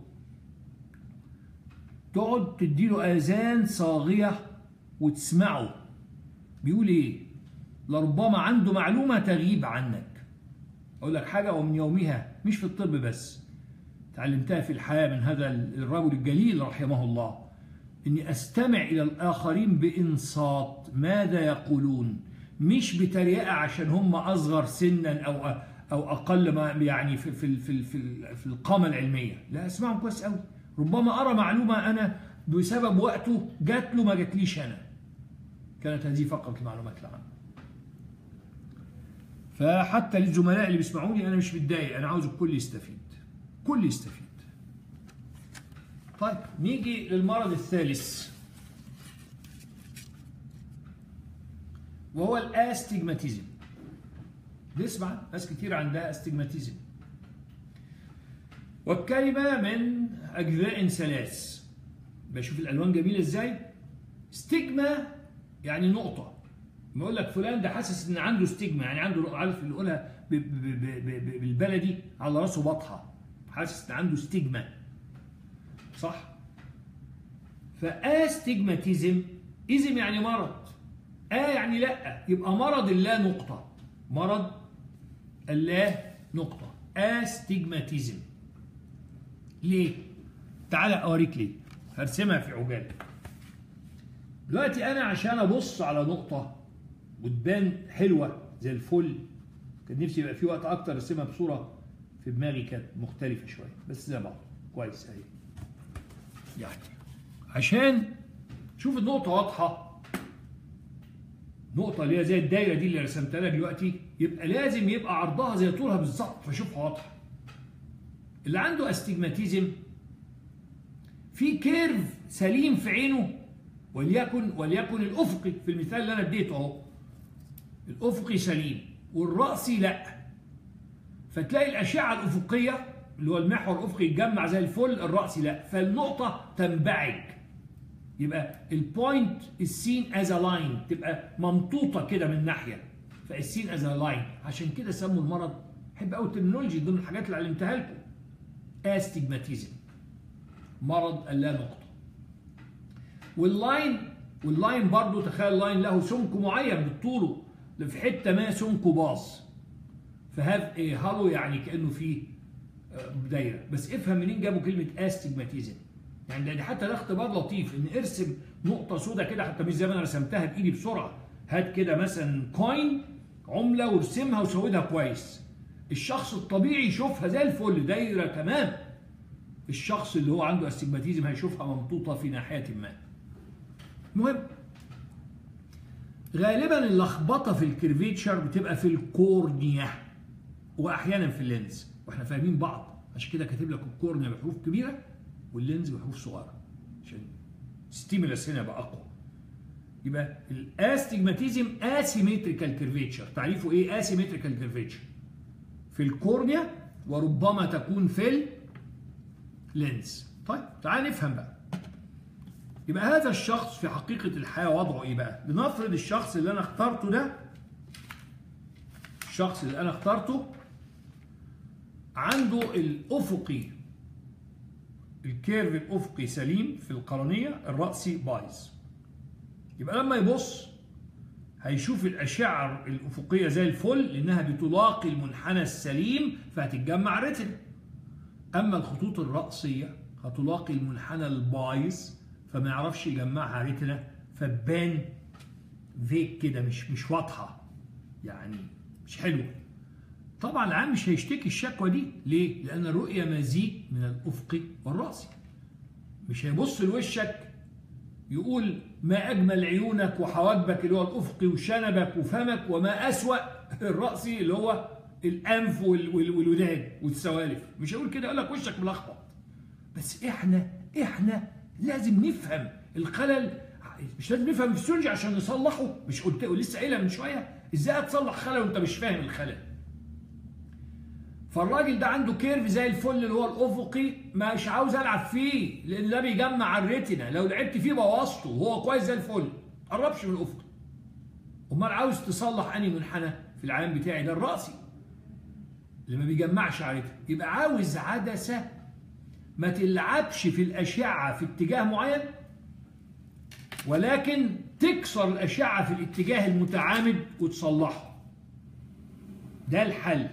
تقعد تديله اذان صاغيه وتسمعه بيقول ايه لربما عنده معلومة تغيب عنك أقول لك حاجة ومن يومها مش في الطب بس تعلمتها في الحياة من هذا الرجل الجليل رحمه الله إني أستمع إلى الآخرين بإنصات ماذا يقولون مش بتريقة عشان هم أصغر سنا أو أو أقل ما يعني في في في في, في القامة العلمية لا أسمعهم كويس قوي ربما أرى معلومة أنا بسبب وقته جات له ما جاتليش أنا كانت هذه فقط المعلومات العامة فحتى للزملاء اللي بيسمعوني أنا مش متضايق أنا عاوز الكل يستفيد كل يستفيد طيب نيجي للمرض الثالث وهو الاستجماتيزم نسمع ناس كتير عندها استجماتيزم والكلمة من أجزاء ثلاث بشوف الألوان جميلة إزاي ستيجما يعني نقطة بقول لك فلان ده حاسس إن عنده ستيجما يعني عنده عارف اللي يقولها بالبلدي على راسه بطحة حاسس إن عنده ستيجما صح؟ فاستجماتيزم إذم يعني مرض آ يعني لا يبقى مرض اللا نقطة مرض اللا نقطة استجماتيزم ليه؟ تعالى أوريك ليه هرسمها في عجالة دلوقتي أنا عشان أبص على نقطة وتبان حلوة زي الفل كان نفسي يبقى في وقت أكتر أرسمها بصورة في دماغي كانت مختلفة شوية بس زي بعض كويس أهي يعني عشان شوف النقطة واضحة نقطة اللي هي زي الدايرة دي اللي رسمتها لك دلوقتي يبقى لازم يبقى عرضها زي طولها بالظبط فشوفها واضحة. اللي عنده استجماتيزم في كيرف سليم في عينه وليكن وليكن الافقي في المثال اللي انا اديته اهو. الافقي سليم والراسي لا. فتلاقي الاشعة الافقية اللي هو المحور الافقي يتجمع زي الفل الراسي لا فالنقطة تنبعج يبقى البوينت السين از لاين تبقى ممطوطه كده من ناحيه فالسين از لاين عشان كده سموا المرض بحب قوي الترمينولوجي ضمن الحاجات اللي علمتها لكم استجماتيزم مرض اللا نقطه واللاين واللاين برضو تخيل اللاين له سمك معين بالطوله في حته ما سمكه باص فهاف ايه هالو يعني كانه فيه دايره بس افهم منين جابوا كلمه استجماتيزم يعني ده حتى ده اختبار لطيف ان ارسم نقطة سوداء كده حتى مش زي ما انا رسمتها بايدي بسرعة هات كده مثلا كوين عملة وارسمها وسودها كويس الشخص الطبيعي يشوفها زي الفل دايرة تمام الشخص اللي هو عنده استجماتيزم هيشوفها ممطوطة في ناحية ما المهم غالبا اللخبطة في الكيرفيتشر بتبقى في الكورنيا واحيانا في اللينز واحنا فاهمين بعض عشان كده كاتب لك الكورنيا بحروف كبيره واللينز بحروف صغيره عشان ستيمولاس هنا يبقى اقوى يبقى الاستجماتيزم اسيمتريكال كيرفيتشر تعريفه ايه اسيمتريكال كيرفيتشر في الكورنيا وربما تكون في اللينز طيب تعال نفهم بقى يبقى هذا الشخص في حقيقة الحياة وضعه ايه بقى لنفرض الشخص اللي انا اخترته ده الشخص اللي انا اخترته عنده الافقي الكيرف الافقي سليم في القرنيه الراسي بايظ يبقى لما يبص هيشوف الاشعه الافقيه زي الفل لانها بتلاقي المنحنى السليم فهتتجمع رتم اما الخطوط الراسيه هتلاقي المنحنى البايظ فما يعرفش يجمعها رتنا فتبان فيك كده مش مش واضحه يعني مش حلوه طبعا العام مش هيشتكي الشكوى دي ليه؟ لأن الرؤية مزيج من الأفقي والرأسي مش هيبص لوشك يقول ما أجمل عيونك وحواجبك اللي هو الأفقي وشنبك وفمك وما أسوأ الرأسي اللي هو الأنف والودان والسوالف مش هيقول كده يقول لك وشك ملخبط بس إحنا إحنا لازم نفهم الخلل مش لازم نفهم الفسيولوجي عشان نصلحه مش قلت لسه قايلها من شويه ازاي هتصلح خلل وانت مش فاهم الخلل فالراجل ده عنده كيرف زي الفل اللي هو الافقي مش عاوز العب فيه لان ده بيجمع الريتنا لو لعبت فيه بوظته وهو كويس زي الفل قربش من الافقي امال عاوز تصلح انهي منحنى في العالم بتاعي ده الراسي اللي ما بيجمعش على الريتنا يبقى عاوز عدسه ما تلعبش في الاشعه في اتجاه معين ولكن تكسر الاشعه في الاتجاه المتعامد وتصلحه ده الحل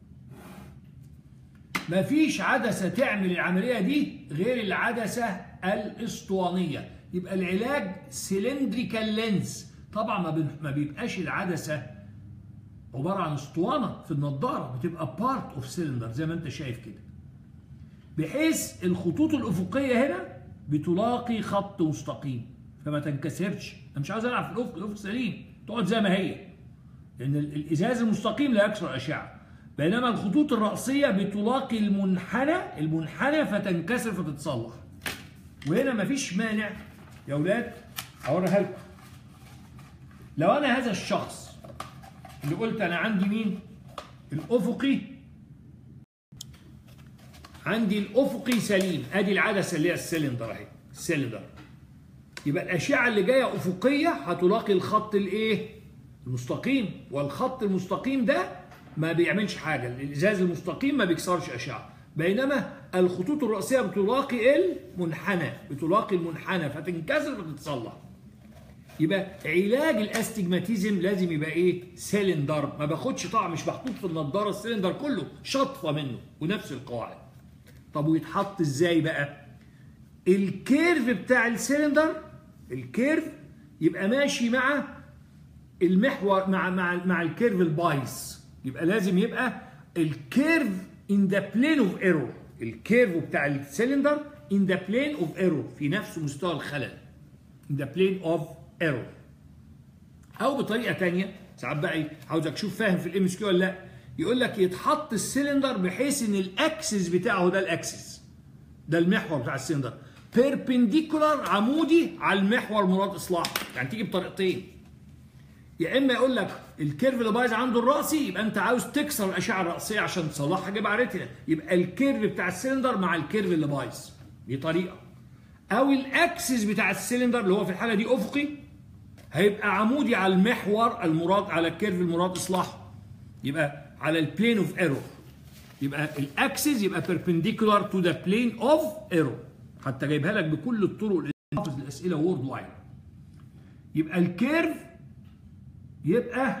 مفيش عدسة تعمل العملية دي غير العدسة الاسطوانية يبقى العلاج سلندريكال لينز طبعا ما بيبقاش العدسة عبارة عن اسطوانة في النضارة بتبقى بارت اوف سيلندر زي ما انت شايف كده بحيث الخطوط الأفقية هنا بتلاقي خط مستقيم فما تنكسرش انا مش عاوز العب في الافق الافق سليم تقعد زي ما هي لان الازاز المستقيم لا يكسر الاشعه بينما الخطوط الرأسية بتلاقي المنحنى المنحنى فتنكسر فتتصلح وهنا مفيش مانع يا أولاد أوريها لكم لو أنا هذا الشخص اللي قلت أنا عندي مين؟ الأفقي عندي الأفقي سليم أدي العدسة اللي هي السلندر أهي السلندر يبقى الأشعة اللي جاية أفقية هتلاقي الخط الإيه؟ المستقيم والخط المستقيم ده ما بيعملش حاجة الإزاز المستقيم ما بيكسرش أشعة بينما الخطوط الرأسية بتلاقي المنحنى بتلاقي المنحنى فتنكسر فتتصلح يبقى علاج الاستجماتيزم لازم يبقى ايه سيلندر ما باخدش طبعا مش محطوط في النضاره السيلندر كله شطفه منه ونفس القواعد طب ويتحط ازاي بقى الكيرف بتاع السيلندر الكيرف يبقى ماشي مع المحور مع مع مع الكيرف البايس يبقى لازم يبقى الكيرف ان ذا بلين اوف ايرور الكيرف بتاع السيلندر ان ذا بلين اوف ايرور في نفس مستوى الخلل in the plane of error او بطريقه ثانيه ساعات بقى إيه، عاوزك تشوف فاهم في الام اس كيو ولا لا يقول لك يتحط السلندر بحيث ان الاكسس بتاعه ده الاكسس ده المحور بتاع السلندر بيربنديكولار عمودي على المحور مراد اصلاحه يعني تيجي بطريقتين يا اما يقول لك الكيرف اللي بايظ عنده الراسي يبقى انت عاوز تكسر الاشعه الراسيه عشان تصلحها جيب على ريتنا يبقى الكيرف بتاع السلندر مع الكيرف اللي بايظ دي طريقه او الاكسس بتاع السلندر اللي هو في الحاله دي افقي هيبقى عمودي على المحور المراد على الكيرف المراد اصلاحه يبقى على البلين اوف ايرور يبقى الاكسس يبقى بيربنديكولار تو ذا بلين اوف ايرور حتى جايبها لك بكل الطرق اللي حافظ الاسئله وورد وايد يبقى الكيرف يبقى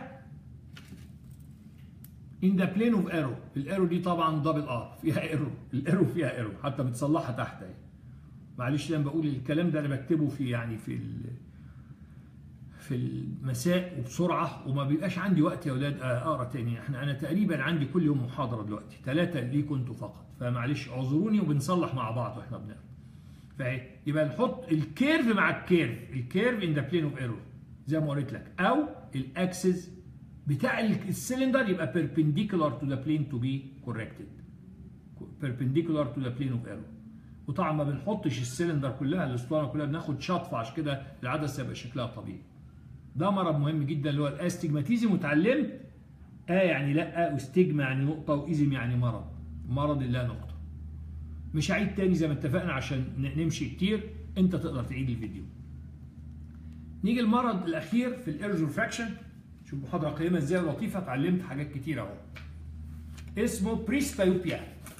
in the plane of error الايرور دي طبعا دبل ار فيها ايرور الايرور فيها ايرور حتى بتصلحها تحت اهي معلش لما بقول الكلام ده انا بكتبه في يعني في ال في المساء وبسرعه وما بيبقاش عندي وقت يا اولاد اقرا تاني احنا انا تقريبا عندي كل يوم محاضره دلوقتي ثلاثه ليكم انتوا فقط فمعلش اعذروني وبنصلح مع بعض واحنا بنقرا فايه يبقى نحط الكيرف مع الكيرف الكيرف ان ذا بلين اوف ايرور زي ما قلت لك او الاكسس بتاع السلندر يبقى perpendicular to the plane to be corrected perpendicular to the plane of error وطبعا ما بنحطش السلندر كلها الاسطوانه كلها بناخد شطفه عشان كده العدسه يبقى شكلها طبيعي ده مرض مهم جدا اللي هو الاستجماتيزم وتعلمت اه يعني لا واستجما يعني نقطه وايزم يعني مرض مرض لا نقطه مش هعيد تاني زي ما اتفقنا عشان نمشي كتير انت تقدر تعيد الفيديو نيجي المرض الاخير في الايرجور فراكشن شوف محاضره قيمه ازاي لطيفه اتعلمت حاجات كتير اهو اسمه بريسبايوبيا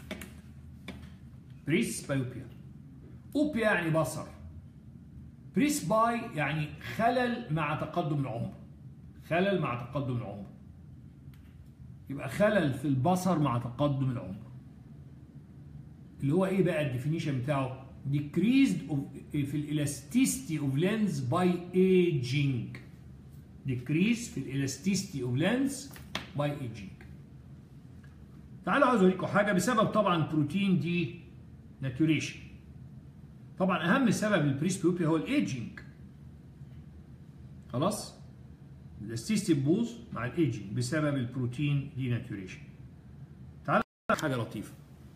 بريسبايوبيا اوبيا يعني بصر بريسباي يعني خلل مع تقدم العمر خلل مع تقدم العمر يبقى خلل في البصر مع تقدم العمر اللي هو ايه بقى الديفينيشن بتاعه decreased of في الالاستيستي اوف لينز باي aging decrease في الالاستيستي اوف لينز باي aging تعالوا عاوز اوريكم حاجه بسبب طبعا بروتين دي ناتوريشن طبعا اهم سبب للبريسبيوبيا هو الايجينج خلاص الاستيستي بوظ مع الايجينج بسبب البروتين دي ناتوريشن تعالوا حاجه لطيفه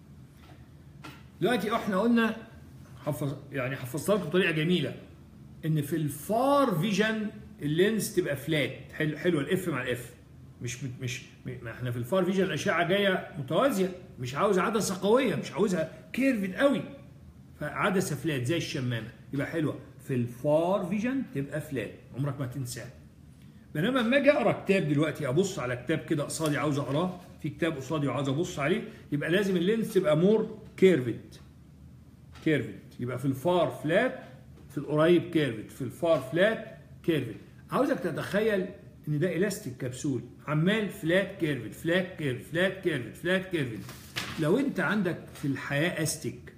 دلوقتي احنا قلنا حفظ يعني حفظت لكم بطريقه جميله ان في الفار فيجن اللينس تبقى فلات حلو حلوه الاف مع الاف مش مش ما احنا في الفار فيجن الاشعه جايه متوازيه مش عاوز عدسه قويه مش عاوزها كيرفد قوي فعدسه فلات زي الشمامه يبقى حلوه في الفار فيجن تبقى فلات عمرك ما تنساها بينما لما اجي اقرا كتاب دلوقتي ابص على كتاب كده قصادي عاوز اقراه في كتاب قصادي وعاوز ابص عليه يبقى لازم اللينس تبقى مور كيرفد كيرفد يبقى في الفار فلات في القريب كيرفد في الفار فلات كيرفد عاوزك تتخيل ان ده الاستيك كبسول عمال فلات كيرفد فلات كيرفد فلات كيرفد فلات كيرفد لو انت عندك في الحياه استيك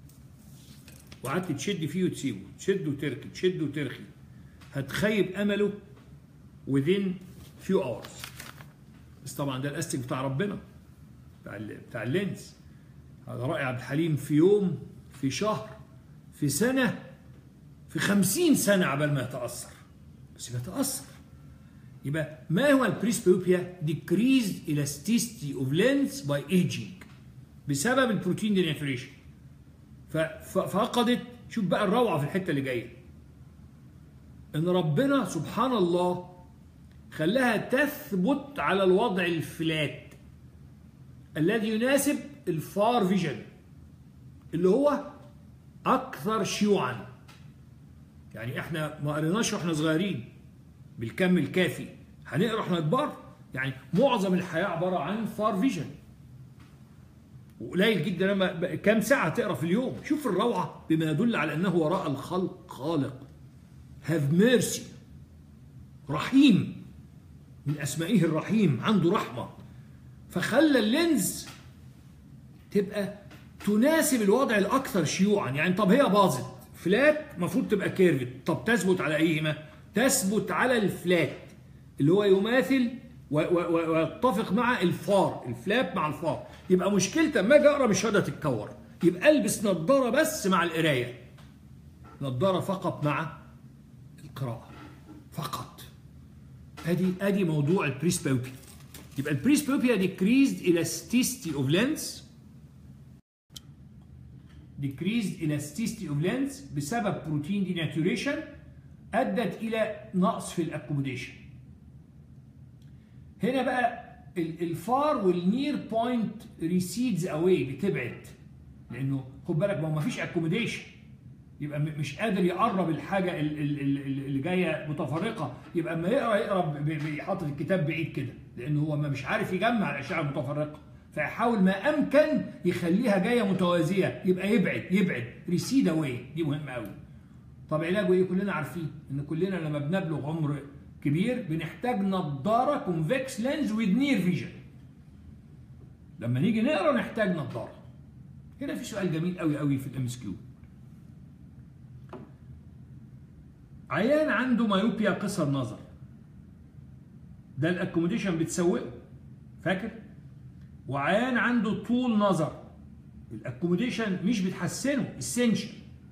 وقعدت تشد فيه وتسيبه تشد وترخي تشد وترخي هتخيب امله within few hours بس طبعا ده الاستيك بتاع ربنا بتاع بتاع اللينز هذا رائع عبد الحليم في يوم في شهر في سنة في خمسين سنة عبال ما يتأثر بس بيتأثر يبقى ما هو البريسبيوبيا decreased elasticity of lens by aging بسبب البروتين ديناتوريشن ففقدت شوف بقى الروعة في الحتة اللي جاية ان ربنا سبحان الله خلاها تثبت على الوضع الفلات الذي يناسب الفار فيجن اللي هو اكثر شيوعا يعني احنا ما قريناش واحنا صغيرين بالكم الكافي هنقرا واحنا كبار يعني معظم الحياه عباره عن فار فيجن وقليل جدا لما كام ساعه تقرا في اليوم شوف الروعه بما يدل على انه وراء الخلق خالق هاف ميرسي رحيم من اسمائه الرحيم عنده رحمه فخلى اللينز تبقى تناسب الوضع الاكثر شيوعا يعني طب هي باظت فلات المفروض تبقى كيرفت طب تثبت على ايهما تثبت على الفلات اللي هو يماثل ويتفق مع الفار الفلاب مع الفار يبقى مشكلتي اما اجي اقرا مش تتكور يبقى البس نظاره بس مع القرايه نظاره فقط مع القراءه فقط ادي ادي موضوع البريسبيوبيا يبقى البريسبيوبيا decreased elasticity of lens decreased elasticity of lens بسبب بروتين ديناتوريشن ادت الى نقص في الاكوموديشن هنا بقى الفار والنير بوينت ريسيدز اواي بتبعد لانه خد بالك ما هو مفيش اكوموديشن يبقى مش قادر يقرب الحاجه اللي جايه متفرقه يبقى اما يقرا يقرا بيحط الكتاب بعيد كده لانه هو ما مش عارف يجمع الاشعه المتفرقه فيحاول ما امكن يخليها جايه متوازيه يبقى يبعد يبعد ريسيد اواي دي مهمه قوي طب علاجه ايه كلنا عارفين ان كلنا لما بنبلغ عمر كبير بنحتاج نظاره كونفكس لينز ويز نير فيجن لما نيجي نقرا نحتاج نظاره هنا في سؤال جميل قوي قوي في الام اس كيو عيان عنده مايوبيا قصر نظر ده الاكوموديشن بتسوقه فاكر وعيان عنده طول نظر الاكوموديشن مش بتحسنه اسينشال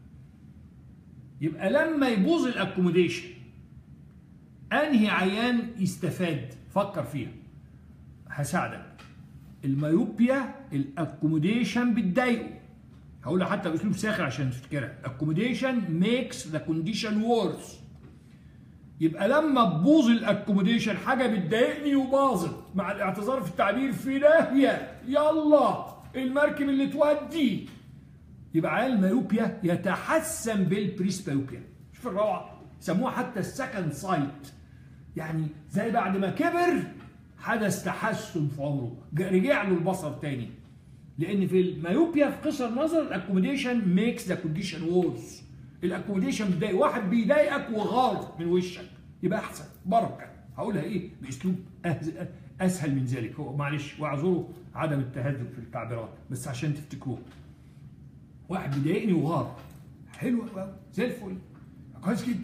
يبقى لما يبوظ الاكوموديشن انهي عيان يستفاد فكر فيها هساعدك المايوبيا الاكوموديشن بتضايقه هقولها حتى باسلوب ساخر عشان تفتكرها اكوموديشن ميكس ذا كونديشن وورس يبقى لما تبوظ الاكوموديشن حاجه بتضايقني وباظت مع الاعتذار في التعبير في داهيه يلا المركب اللي تودي يبقى عيال المايوبيا يتحسن بالبريسبيوبيا شوف الروعه يسموها حتى السكند سايت يعني زي بعد ما كبر حدث تحسن في عمره رجع له البصر تاني لان في المايوبيا في قصر نظر الاكوموديشن ميكس ذا كونديشن وورز الاكوموديشن بيضايق واحد بيضايقك وغار من وشك يبقى احسن بركه هقولها ايه باسلوب اسهل من ذلك هو معلش واعذروا عدم التهذب في التعبيرات بس عشان تفتكروه واحد بيضايقني وغار حلو قوي زي الفل كويس جدا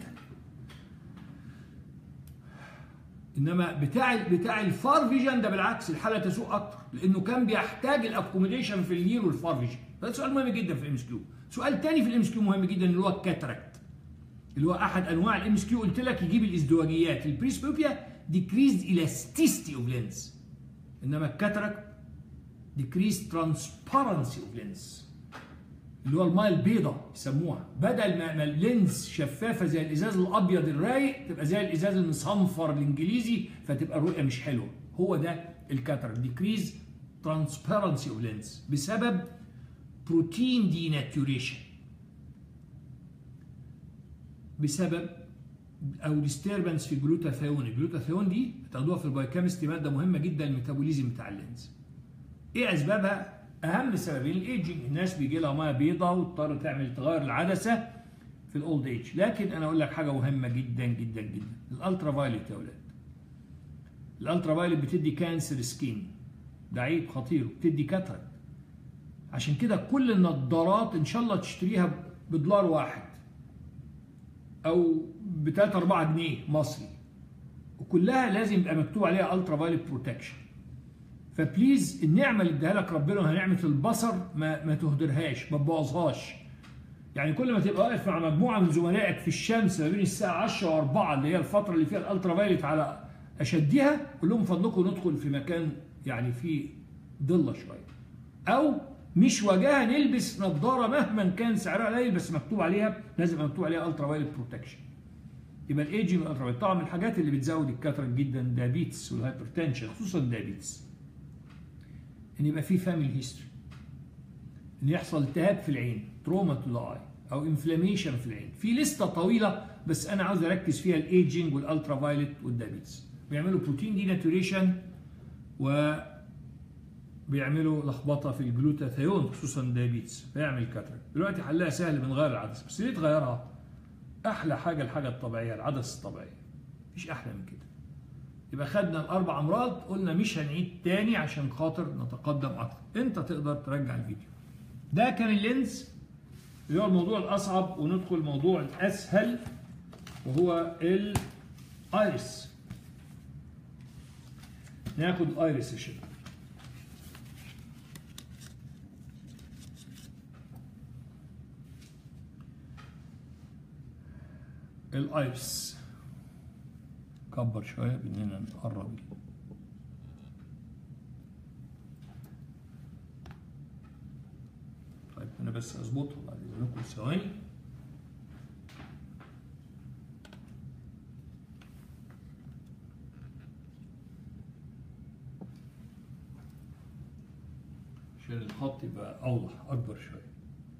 انما بتاع بتاع الفار فيجن ده بالعكس الحاله تسوء اكتر لانه كان بيحتاج الاكوموديشن في النير والفار فيجن ده سؤال مهم جدا في الام اس كيو سؤال تاني في الام اس كيو مهم جدا اللي هو الكاتراكت اللي هو احد انواع الام اس كيو قلت لك يجيب الازدواجيات البريسبيوبيا ديكريزد الاستيستي اوف لينز انما الكاتراكت ديكريز ترانسبارنسي اوف لينز اللي هو الماء البيضاء يسموها بدل ما اللينز شفافه زي الازاز الابيض الرايق تبقى زي الازاز المصنفر الانجليزي فتبقى الرؤيه مش حلوه هو ده الكاتر ديكريز ترانسبيرنسي اوف لينز بسبب بروتين ديناتوريشن بسبب او ديستربنس في الجلوتاثيون الجلوتاثيون دي بتاخدوها في البايوكيمستري ماده مهمه جدا للميتابوليزم بتاع اللينز ايه اسبابها اهم سببين الايجنج الناس بيجي لها ميه بيضاء وتضطر تعمل تغير العدسه في الاولد ايج لكن انا اقول لك حاجه مهمه جدا جدا جدا الالترا فايلت يا اولاد الالترا فايلت بتدي كانسر سكين ده عيب خطير بتدي كاتراكت عشان كده كل النظارات ان شاء الله تشتريها بدولار واحد او ب 3 4 جنيه مصري وكلها لازم يبقى مكتوب عليها الترا فايلت بروتكشن فبليز النعمه اللي اداها لك ربنا وهي نعمه البصر ما ما تهدرهاش ما تبوظهاش يعني كل ما تبقى واقف مع مجموعه من زملائك في الشمس ما بين الساعه 10 و4 اللي هي الفتره اللي فيها الالترا فايلت على اشدها قول لهم فضلكم ندخل في مكان يعني فيه ضله شويه او مش وجاهه نلبس نظاره مهما كان سعرها قليل بس مكتوب عليها لازم مكتوب عليها الترا فايلت بروتكشن يبقى الايجنج الالترا فايلت طبعا من الحاجات اللي بتزود الكاتراك جدا دايابيتس والهايبرتنشن خصوصا الدايابيتس ان يبقى في فاميلي هيستوري ان يحصل التهاب في العين تروما تو ذا اي او انفلاميشن في العين في لسته طويله بس انا عاوز اركز فيها الايجنج والالترا فايلت والدايابيتس بيعملوا بروتين ديناتوريشن و بيعملوا لخبطه في الجلوتاثيون خصوصا الدايابيتس فيعمل كاتراك دلوقتي حلها سهل بنغير العدسه بس ليه تغيرها احلى حاجه الحاجه الطبيعيه العدسه الطبيعيه مفيش احلى من كده يبقى خدنا الاربع امراض قلنا مش هنعيد تاني عشان خاطر نتقدم اكتر انت تقدر ترجع الفيديو ده كان اللينز اللي هو الموضوع الاصعب وندخل الموضوع الاسهل وهو الايرس ناخد الايرس يا شباب الايرس كبر شويه باننا نقرب طيب انا بس اظبطها بعد اذنكم ثواني عشان الخط يبقى اوضح اكبر شويه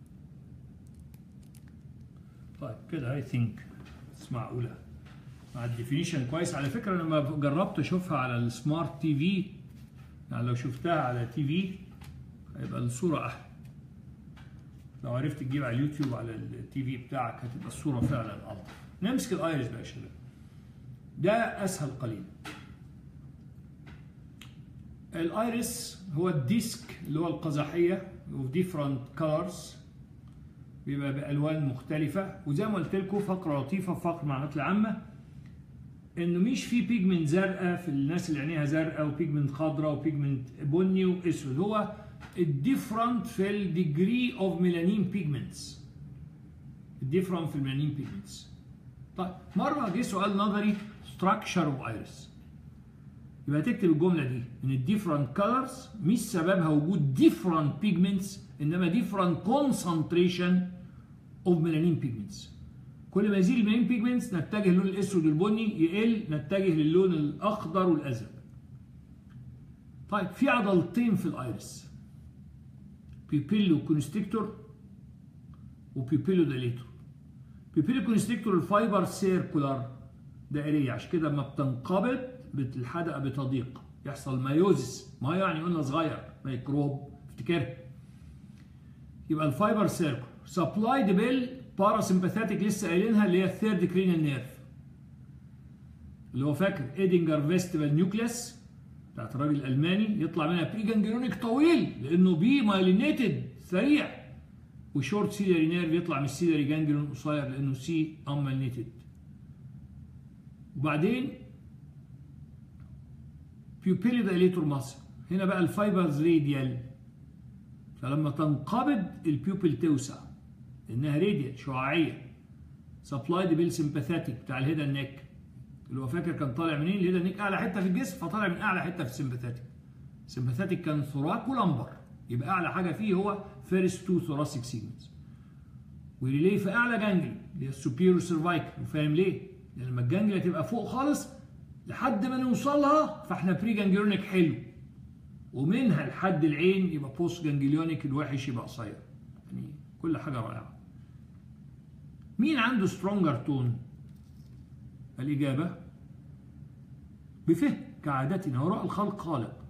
طيب كده اي ثينك معقوله مع الديفينيشن كويس على فكره انا لما جربت اشوفها على السمارت تي في يعني لو شفتها على تي في هيبقى الصوره احلى لو عرفت تجيب على اليوتيوب على التي في بتاعك هتبقى الصوره فعلا الطف نمسك الايرس بقى يا شباب ده اسهل قليلا الايرس هو الديسك اللي هو القزحيه of different colors بيبقى بالوان مختلفه وزي ما قلت لكم فقره لطيفه في فقره المعلومات العامه انه مش في بيجمنت زرقاء في الناس اللي عينيها زرقاء وبيجمنت خضراء وبيجمنت بني واسود هو الديفرنت في الديجري اوف ميلانين بيجمنتس الديفرنت في الميلانين بيجمنتس طيب مره جه سؤال نظري ستراكشر اوف ايرس يبقى تكتب الجمله دي ان الديفرنت كولرز مش سببها وجود ديفرنت بيجمنتس انما ديفرنت كونسنتريشن اوف ميلانين بيجمنتس كل ما يزيد الميلانين بيجمنتس نتجه للون الاسود والبني يقل نتجه للون الاخضر والازرق طيب في عضلتين في الايرس بيبيلو كونستريكتور وبيبيلو ديليتور بيبيلو كونستريكتور الفايبر سيركولار دائريه عشان كده لما بتنقبض الحدقه بتضيق يحصل مايوزس ما يعني قلنا صغير ميكروب افتكرها يبقى الفايبر سيركل سبلايد بال باراسمباثيك لسه قايلينها اللي هي الثيرد كرينال نيرف اللي هو فاكر ايدنجر فيستيفال نيوكليس بتاعت الراجل الالماني يطلع منها بري جانجلونيك طويل لانه بي مايلينيتد سريع وشورت سيلري نيرف يطلع من السيلري جانجلون قصير لانه سي امالينيتد وبعدين بيوبيلي دايليتور ماسل هنا بقى الفايبرز راديال فلما تنقبض البيوبل توسع لانها راديال شعاعيه سبلايد بالسمباثيك بتاع الهيدا نيك اللي هو فاكر كان طالع منين الهيدا نيك اعلى حته في الجسم فطالع من اعلى حته في السمباثيك السمباثيك كان ثوراك ولمبر يبقى اعلى حاجه فيه هو فيرست تو ثوراسيك سيجمنتس وريلي في اعلى جانجل اللي هي السوبيرو سيرفايكل وفاهم ليه؟ لان لما الجانجل تبقى فوق خالص لحد ما نوصلها فاحنا بري جانجلونيك حلو ومنها لحد العين يبقى بوست جانجليونيك الوحش يبقى قصير يعني كل حاجه رائعه مين عنده سترونجر تون الاجابه بفهم كعادتنا وراء الخلق خالق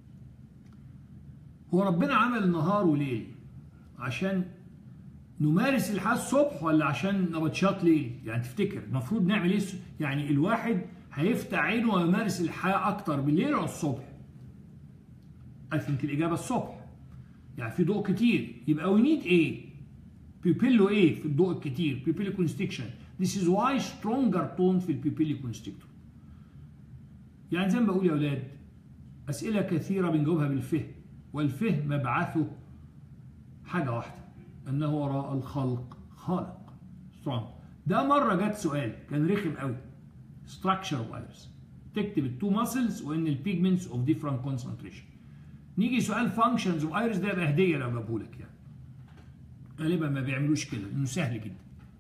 هو ربنا عمل نهار وليل عشان نمارس الحياه الصبح ولا عشان نبطشات ليل يعني تفتكر المفروض نعمل ايه يعني الواحد هيفتح عينه ويمارس الحياه اكتر بالليل ولا الصبح I think الإجابة الصبح يعني في ضوء كتير يبقى we need ايه بيبيلو ايه في الضوء الكتير بيبيلو كونستكشن this is why stronger tone في البيبيلو كونستكتور يعني زي ما بقول يا أولاد أسئلة كثيرة بنجاوبها بالفهم والفهم مبعثه حاجة واحدة أنه وراء الخلق خالق strong ده مرة جت سؤال كان رخم قوي structure of iris تكتب التو ماسلز وان البيجمنتس اوف ديفرنت كونسنتريشن نيجي سؤال فانكشنز اوف ايرس ده يبقى هديه لو جابوا لك يعني غالبا ما بيعملوش كده لانه سهل جدا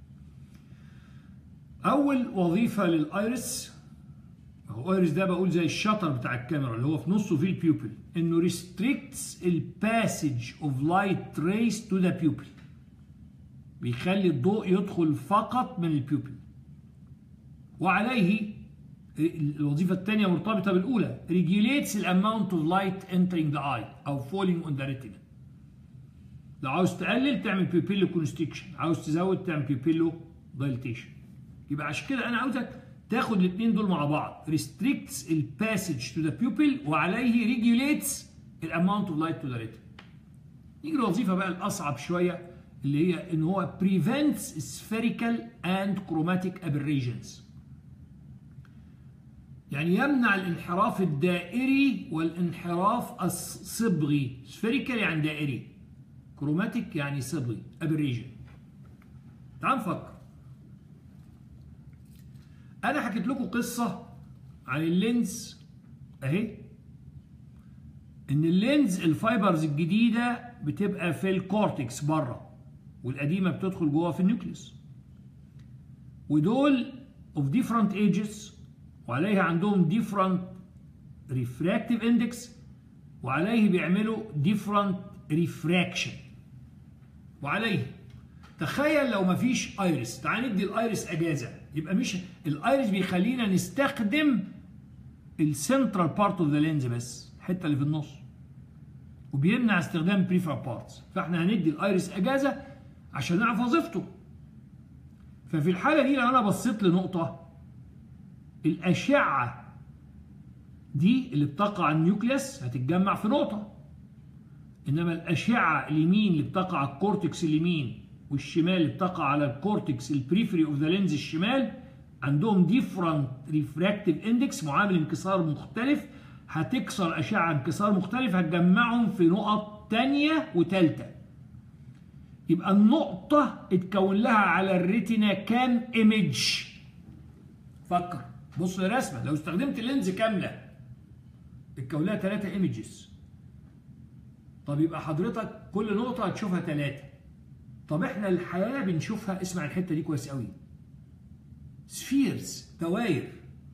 اول وظيفه للايرس هو ايرس ده بقول زي الشطر بتاع الكاميرا اللي هو في نصه فيه البيوبل انه ريستريكتس الباسج اوف لايت ريز تو ذا بيوبل بيخلي الضوء يدخل فقط من البيوبل وعليه الوظيفة الثانية مرتبطة بالأولى regulates the amount of light entering the eye أو falling on the retina لو عاوز تقلل تعمل بيبيلو كونستكشن عاوز تزود تعمل بيبيلو دايلتيشن يبقى عشان كده أنا عاوزك تاخد الاثنين دول مع بعض restricts الباسج to the pupil وعليه regulates الاماونت اوف لايت to the retina نيجي للوظيفه بقى الاصعب شويه اللي هي ان هو prevents spherical and chromatic aberrations يعني يمنع الانحراف الدائري والانحراف الصبغي spherical يعني دائري chromatic يعني صبغي aberration تعال نفكر انا حكيت لكم قصه عن اللينز اهي ان اللينز الفايبرز الجديده بتبقى في الكورتكس بره والقديمه بتدخل جوه في النيوكليوس ودول of different ages وعليها عندهم different refractive index وعليه بيعملوا different refraction وعليه تخيل لو مفيش ايرس تعال ندي الايرس اجازه يبقى مش الايرس بيخلينا نستخدم السنترال بارت اوف ذا لينز بس الحته اللي في النص وبيمنع استخدام بريفر بارتس فاحنا هندي الايرس اجازه عشان نعرف وظيفته ففي الحاله دي لو انا بصيت لنقطه الاشعه دي اللي بتقع على النيوكليس هتتجمع في نقطه انما الاشعه اليمين اللي بتقع على الكورتكس اليمين والشمال اللي بتقع على الكورتكس البريفري اوف ذا لينز الشمال عندهم ديفرنت ريفراكتيف اندكس معامل انكسار مختلف هتكسر اشعه انكسار مختلف هتجمعهم في نقط تانية وتالتة يبقى النقطة اتكون لها على الريتنا كام ايمج فكر بص الرسمة لو استخدمت لينز كاملة اتكون لها ثلاثة ايمجز طب يبقى حضرتك كل نقطة هتشوفها ثلاثة طب احنا الحياة بنشوفها اسمع الحتة دي كويس قوي سفيرز دوائر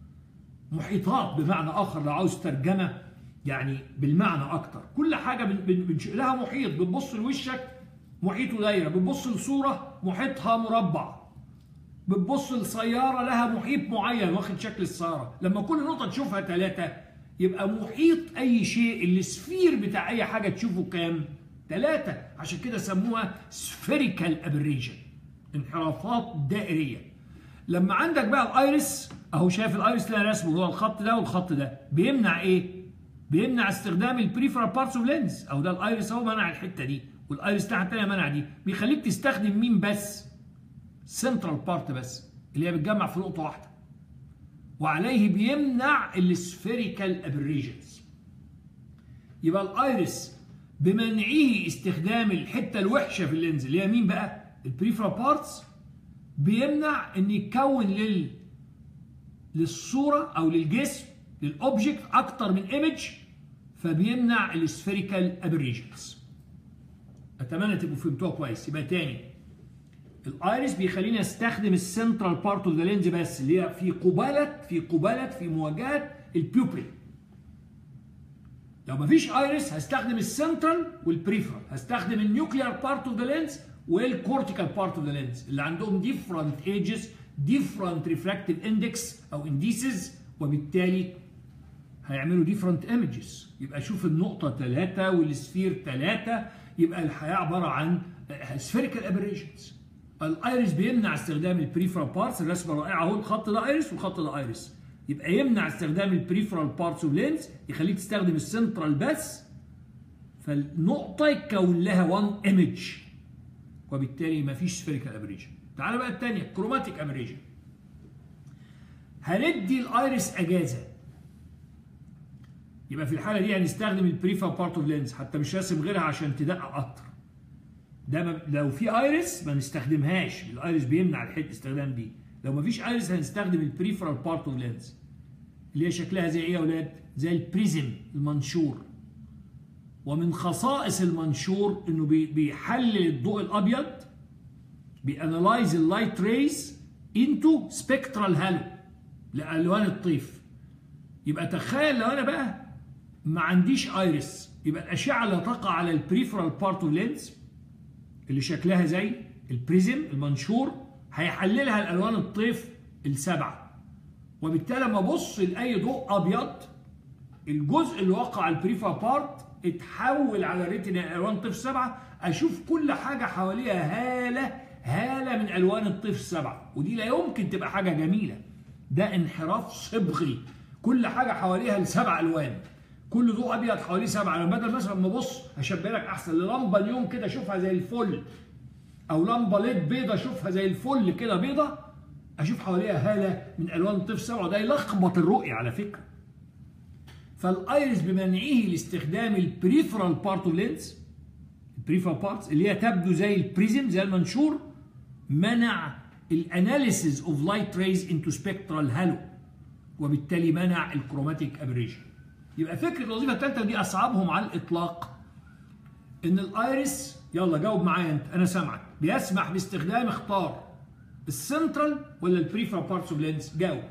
محيطات بمعنى اخر لو عاوز ترجمه يعني بالمعنى اكتر كل حاجه بن بن لها محيط بتبص لوشك محيطه دايره بتبص لصوره محيطها مربع بتبص لسياره لها محيط معين واخد شكل السياره لما كل نقطه تشوفها ثلاثه يبقى محيط اي شيء السفير بتاع اي حاجه تشوفه كام ثلاثه عشان كده سموها سفيريكال ابريشن انحرافات دائريه لما عندك بقى الايرس اهو شايف الايرس لها رسم هو الخط ده والخط ده بيمنع ايه بيمنع استخدام البريفرال بارتس اوف لينز او ده الايرس اهو منع الحته دي والايرس تحت الثانيه منع دي بيخليك تستخدم مين بس سنترال بارت بس اللي هي بتجمع في نقطه واحده وعليه بيمنع السفيريكال ابريجنز يبقى الايرس بمنعه استخدام الحته الوحشه في اللينز اللي هي مين بقى البريفرال بارتس بيمنع ان يتكون لل للصوره او للجسم للاوبجكت اكتر من ايمج فبيمنع السفيريكال ابريجنز اتمنى تبقوا فهمتوها كويس يبقى تاني الايرس بيخليني استخدم السنترال بارت اوف ذا لينز بس اللي هي في قباله في قباله في مواجهه البيوبل لو مفيش ايرس هستخدم السنترال والبريفرال هستخدم النيوكليار بارت اوف ذا لينز والكورتيكال بارت اوف ذا لينز اللي عندهم ديفرنت ايجز ديفرنت ريفراكتيف اندكس او انديسز وبالتالي هيعملوا ديفرنت ايمجز يبقى شوف النقطه ثلاثه والسفير ثلاثه يبقى الحياه عباره عن سفيريكال ابريشنز الايرس بيمنع استخدام البريفرال بارتس الرسمه رائعه اهو الخط ده ايرس والخط ده ايرس يبقى يمنع استخدام البريفرال بارتس اوف لينز يخليك تستخدم السنترال بس فالنقطه يتكون لها 1 ايمج وبالتالي مفيش سفيريكال ابريشن تعال بقى الثانيه كروماتيك ابريشن هندي الايرس اجازه يبقى في الحاله دي هنستخدم البريفرال بارت اوف لينز حتى مش راسم غيرها عشان تدقق اكتر ده ما لو في ايرس ما نستخدمهاش الايرس بيمنع الحته استخدام دي لو ما فيش ايرس هنستخدم البريفرال بارت اوف لينز اللي هي شكلها زي ايه يا اولاد زي البريزم المنشور ومن خصائص المنشور انه بيحلل الضوء الابيض بيانلايز اللايت ريز انتو سبكترال هالو لالوان الطيف يبقى تخيل لو انا بقى ما عنديش ايرس يبقى الاشعه اللي تقع على البريفرال بارت اوف لينز اللي شكلها زي البريزم المنشور هيحللها الالوان الطيف السبعه وبالتالي لما ابص لاي ضوء ابيض الجزء اللي وقع على البريفرال بارت اتحول على الريتنا الوان طيف سبعه اشوف كل حاجه حواليها هاله هاله من الوان الطيف السبعه ودي لا يمكن تبقى حاجه جميله ده انحراف صبغي كل حاجه حواليها لسبع الوان كل ضوء ابيض حواليه سبع الوان بدل مثلا ما ابص هشبه لك احسن للمبه اليوم كده اشوفها زي الفل او لمبه ليد بيضه اشوفها زي الفل كده بيضه اشوف حواليها هاله من الوان الطيف سبعه ده يلخبط الرؤيه على فكره فالايرس بمنعه لاستخدام البريفرال بارت اوف لينس البريفرال بارتس اللي هي تبدو زي البريزم زي المنشور منع الاناليسيز اوف لايت ريز انتو سبكترال هالو وبالتالي منع الكروماتيك ابريشن يبقى فكره الوظيفه الثالثه دي اصعبهم على الاطلاق ان الايرس يلا جاوب معايا انت انا سامعك بيسمح باستخدام اختار السنترال ولا البريفرال بارتس اوف لينس جاوب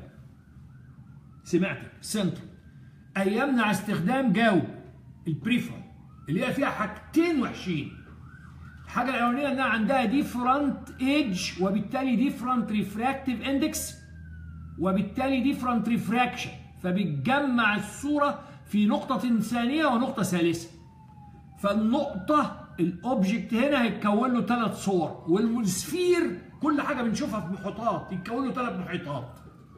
سمعتك سنترال اي يمنع استخدام جاوب البريفرال اللي هي فيها حاجتين وحشين الحاجه الاولانيه انها عندها ديفرنت ايدج وبالتالي ديفرنت ريفراكتيف اندكس وبالتالي ديفرنت ريفراكشن فبتجمع الصوره في نقطه ثانيه ونقطه ثالثه فالنقطه الاوبجكت هنا هيتكون له ثلاث صور والسفير كل حاجه بنشوفها في محيطات يتكون له ثلاث محيطات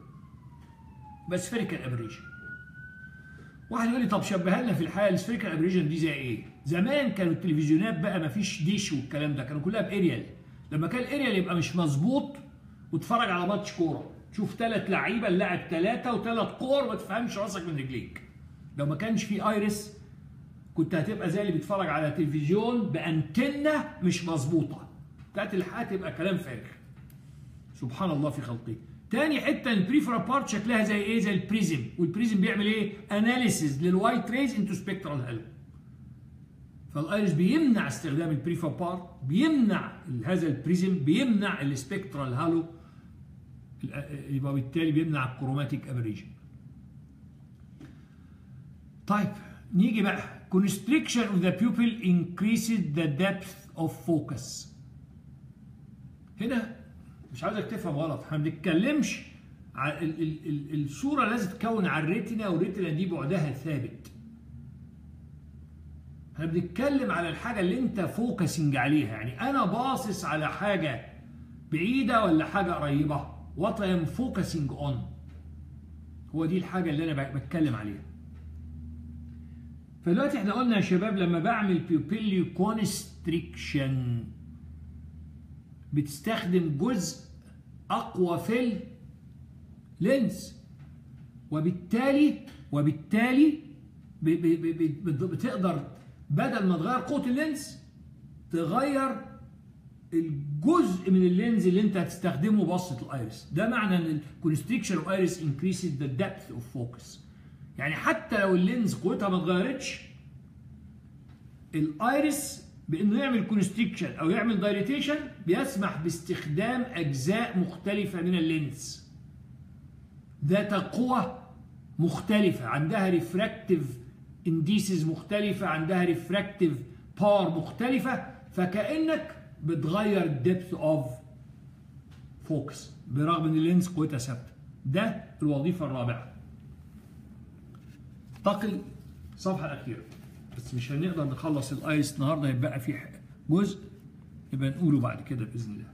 بس سفيريكال ابريشن واحد يقول لي طب شبهها لنا في الحياه السفيريكال ابريشن دي زي ايه؟ زمان كانوا التلفزيونات بقى ما فيش ديش والكلام ده كانوا كلها باريال لما كان الاريال يبقى مش مظبوط وتتفرج على ماتش كوره تشوف ثلاث لعيبه اللاعب ثلاثه وثلاث كور ما تفهمش راسك من رجليك لو ما كانش في ايرس كنت هتبقى زي اللي بيتفرج على تلفزيون بانتنه مش مظبوطه بتاعت الحياه تبقى كلام فارغ سبحان الله في خلقه تاني حته البريفرال بارت شكلها زي ايه زي البريزم والبريزم بيعمل ايه اناليسيز للوايت ريز انتو سبكترال هالو فالايرس بيمنع استخدام البريفرال بارت بيمنع هذا البريزم بيمنع السبكترال هالو يبقى بالتالي بيمنع الكروماتيك ابريجن طيب نيجي بقى constriction of the pupil increases the depth of focus هنا مش عاوزك تفهم غلط احنا ما بنتكلمش ال ال ال الصوره لازم تكون على الريتنا والريتنا دي بعدها ثابت احنا بنتكلم على الحاجه اللي انت فوكسنج عليها يعني انا باصص على حاجه بعيده ولا حاجه قريبه وات I am focusing on هو دي الحاجه اللي انا بتكلم عليها فدلوقتي احنا قلنا يا شباب لما بعمل بيوبيلي كونستريكشن بتستخدم جزء اقوى في اللينس وبالتالي وبالتالي بتقدر بدل ما تغير قوه اللينس تغير الجزء من اللينز اللي انت هتستخدمه بصه الايرس ده معنى ان الكونستريكشن اوف ايرس انكريسز ذا ديبث اوف فوكس يعني حتى لو اللينز قوتها ما اتغيرتش الايرس بانه يعمل كونستريكشن او يعمل دايريتيشن بيسمح باستخدام اجزاء مختلفه من اللينز ذات قوه مختلفه عندها ريفراكتيف انديسز مختلفه عندها ريفراكتيف باور مختلفه فكانك بتغير الدبث اوف فوكس برغم ان اللينز قوتها ثابته ده الوظيفه الرابعه انتقل الصفحه الاخيره بس مش هنقدر نخلص الايس النهارده هيبقى في جزء يبقى نقوله بعد كده باذن الله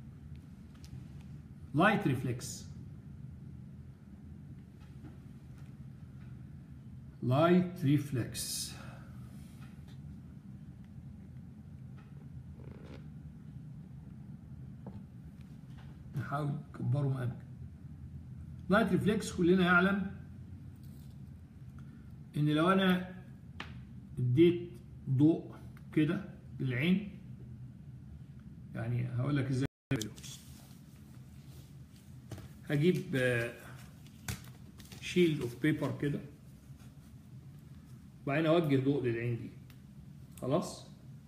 لايت ريفلكس لايت ريفلكس نحاول نكبره ما امكن لايت ريفلكس كلنا يعلم ان لو انا اديت ضوء كده للعين يعني هقول لك ازاي هجيب شيلد اوف بيبر كده وبعدين اوجه ضوء للعين دي خلاص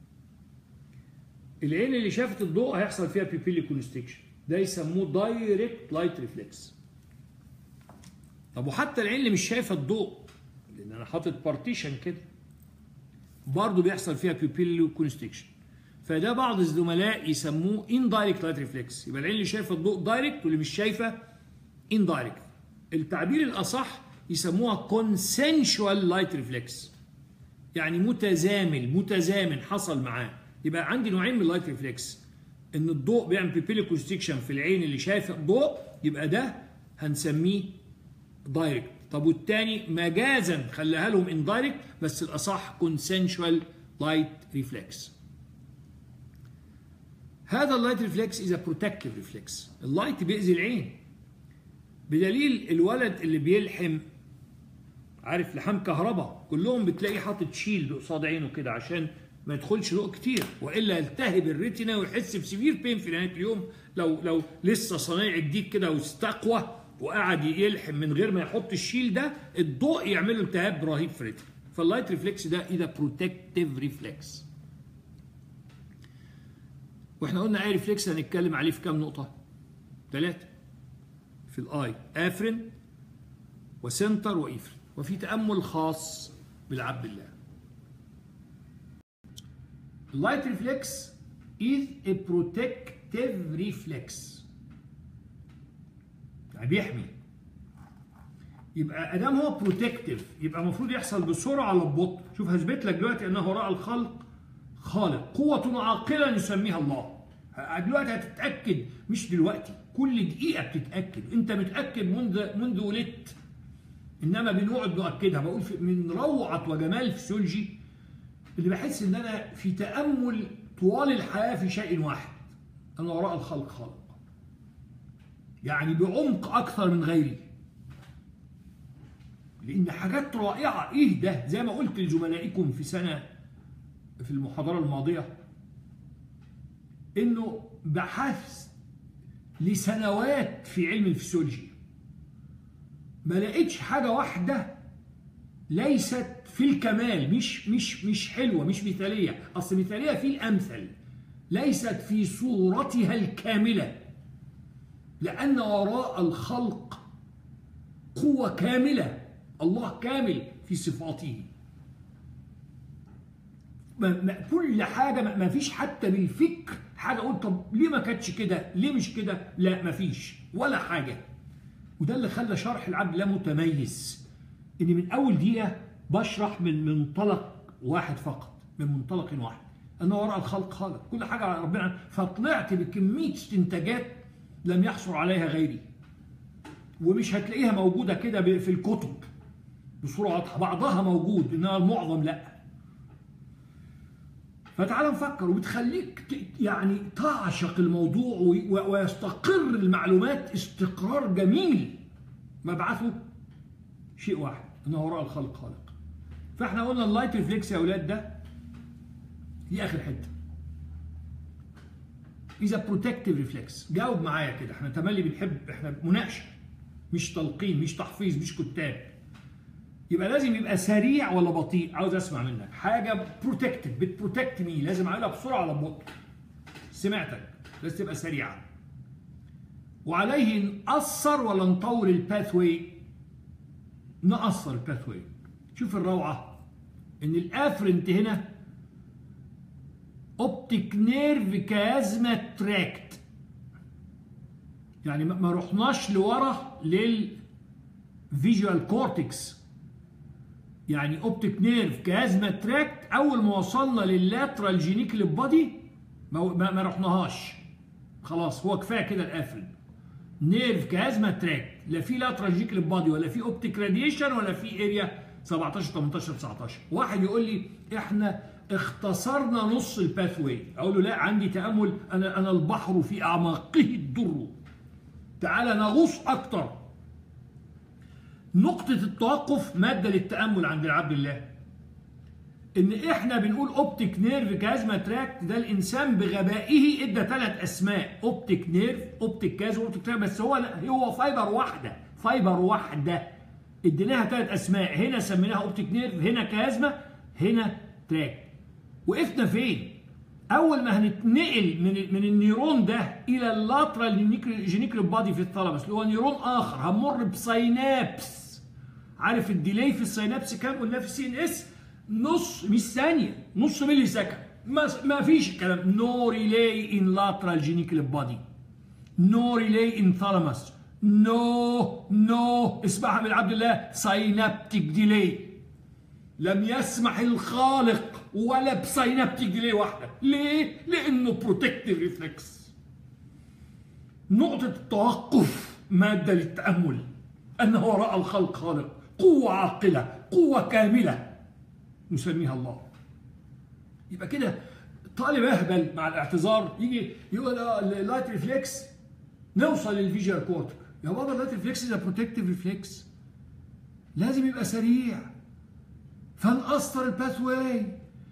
العين اللي شافت الضوء هيحصل فيها بيبيلي كونستكشن ده يسموه دايركت لايت ريفلكس طب وحتى العين اللي مش شايفه الضوء لان انا حاطط بارتيشن كده برضه بيحصل فيها بيبيلو كونستكشن فده بعض الزملاء يسموه اندايركت لايت ريفلكس يبقى العين اللي شايفه الضوء دايركت واللي مش شايفه اندايركت التعبير الاصح يسموها كونسنشوال لايت ريفلكس يعني متزامن متزامن حصل معاه يبقى عندي نوعين من اللايت ريفلكس ان الضوء بيعمل بيبيلو كونستكشن في العين اللي شايفه الضوء يبقى ده هنسميه دايركت طب والتاني مجازا خلاها لهم اندايركت بس الاصح كونسنشوال لايت ريفلكس هذا اللايت ريفلكس از بروتكتيف ريفلكس اللايت بيأذي العين بدليل الولد اللي بيلحم عارف لحام كهرباء كلهم بتلاقيه حاطط شيلد قصاد عينه كده عشان ما يدخلش ضوء كتير والا يلتهب الريتنا ويحس بسيفير بين في نهايه اليوم لو لو لسه صنايعي جديد كده واستقوى وقعد يلحم من غير ما يحط الشيل ده الضوء يعمل له التهاب رهيب في الريتنا فاللايت ريفلكس ده ايه ده بروتكتيف ريفلكس واحنا قلنا اي ريفلكس هنتكلم عليه في كام نقطه ثلاثه في الاي افرن وسنتر وايفرن وفي تامل خاص بالعبد الله اللايت ريفلكس is a protective reflex يعني بيحمي يبقى ادام هو بروتكتيف يبقى المفروض يحصل بسرعه ولا ببطء شوف هثبت لك دلوقتي انه وراء الخلق خالق قوه عاقله يسميها الله دلوقتي هتتاكد مش دلوقتي كل دقيقه بتتاكد انت متاكد منذ منذ ولدت انما بنقعد نؤكدها بقول من روعه وجمال الفسيولوجي اللي بحس ان انا في تامل طوال الحياه في شيء واحد ان وراء الخلق خالق يعني بعمق اكثر من غيري لان حاجات رائعه ايه ده زي ما قلت لزملائكم في سنه في المحاضره الماضيه انه بحثت لسنوات في علم الفسيولوجي ما لقيتش حاجه واحده ليست في الكمال مش مش مش حلوه مش مثاليه اصل مثاليه في الامثل ليست في صورتها الكامله لان وراء الخلق قوه كامله الله كامل في صفاته ما ما كل حاجه ما ما فيش حتى بالفكر حاجه اقول طب ليه ما كانتش كده ليه مش كده لا ما فيش ولا حاجه وده اللي خلى شرح العبد الله متميز ان من اول دقيقه بشرح من منطلق واحد فقط من منطلق واحد ان وراء الخلق خالق كل حاجه على ربنا فطلعت بكميه استنتاجات لم يحصل عليها غيري ومش هتلاقيها موجوده كده في الكتب بصوره واضحه بعضها موجود انما المعظم لا فتعال نفكر وبتخليك يعني تعشق الموضوع ويستقر المعلومات استقرار جميل مبعثه شيء واحد ان وراء الخلق خالق فاحنا قلنا اللايت ريفلكس يا اولاد ده دي اخر حته اذا بروتكتيف ريفلكس جاوب معايا كده احنا تملي بنحب احنا مناقشه مش تلقين مش تحفيظ مش كتاب يبقى لازم يبقى سريع ولا بطيء عاوز اسمع منك حاجه بروتكتيف بتبروتكت مي لازم اعملها بسرعه ولا ببطء سمعتك لازم تبقى سريعه وعليه نقصر ولا نطول الباث واي نقصر الباث واي شوف الروعه ان الافرنت هنا اوبتيك نيرف كازما تراكت يعني ما رحناش لورا للفيجوال كورتكس يعني اوبتيك نيرف كازما تراكت اول ما وصلنا لللاترال جينيكال بودي ما, ما رحناهاش خلاص هو كفايه كده الافرد نيرف كازما تراكت لا في لاترال جينيكال بودي ولا في اوبتيك راديشن ولا في اريا 17 18 19 واحد يقول لي احنا اختصرنا نص الباث واي اقول له لا عندي تامل انا انا البحر في اعماقه الدر تعالى نغوص اكتر نقطة التوقف مادة للتأمل عند العبد الله إن إحنا بنقول أوبتيك نيرف كازما تراكت ده الإنسان بغبائه إدى ثلاث أسماء أوبتيك نيرف أوبتيك كاز وأوبتيك تراكت بس هو هو فايبر واحدة فايبر واحدة اديناها ثلاث أسماء هنا سميناها أوبتيك نيرف هنا كازما هنا تراكت وقفنا فين؟ أول ما هنتنقل من من النيرون ده إلى اللاترال جينيكال بادي في الثالاموس اللي هو نيرون آخر هنمر بساينابس عارف الديلي في السينابس كام قلنا في السي ان اس نص مش ثانيه نص ملي سكند ما, ما فيش الكلام نو ريلاي ان لاترال جينيكال بادي نو ريلاي ان ثالاموس نو نو اسمعها من عبد الله ساينابتيك ديلي لم يسمح الخالق ولا بساينابتيك ديلي واحده ليه؟ لانه بروتكتيف ريفلكس نقطه التوقف ماده للتامل ان وراء الخلق خالق قوه عاقله قوه كامله نسميها الله يبقى كده طالب اهبل مع الاعتذار يجي يقول اللايت ريفلكس نوصل للفيجوال كورتك يا بابا اللايت ريفلكس ده بروتكتيف ريفلكس لازم يبقى سريع فنقصر الباث واي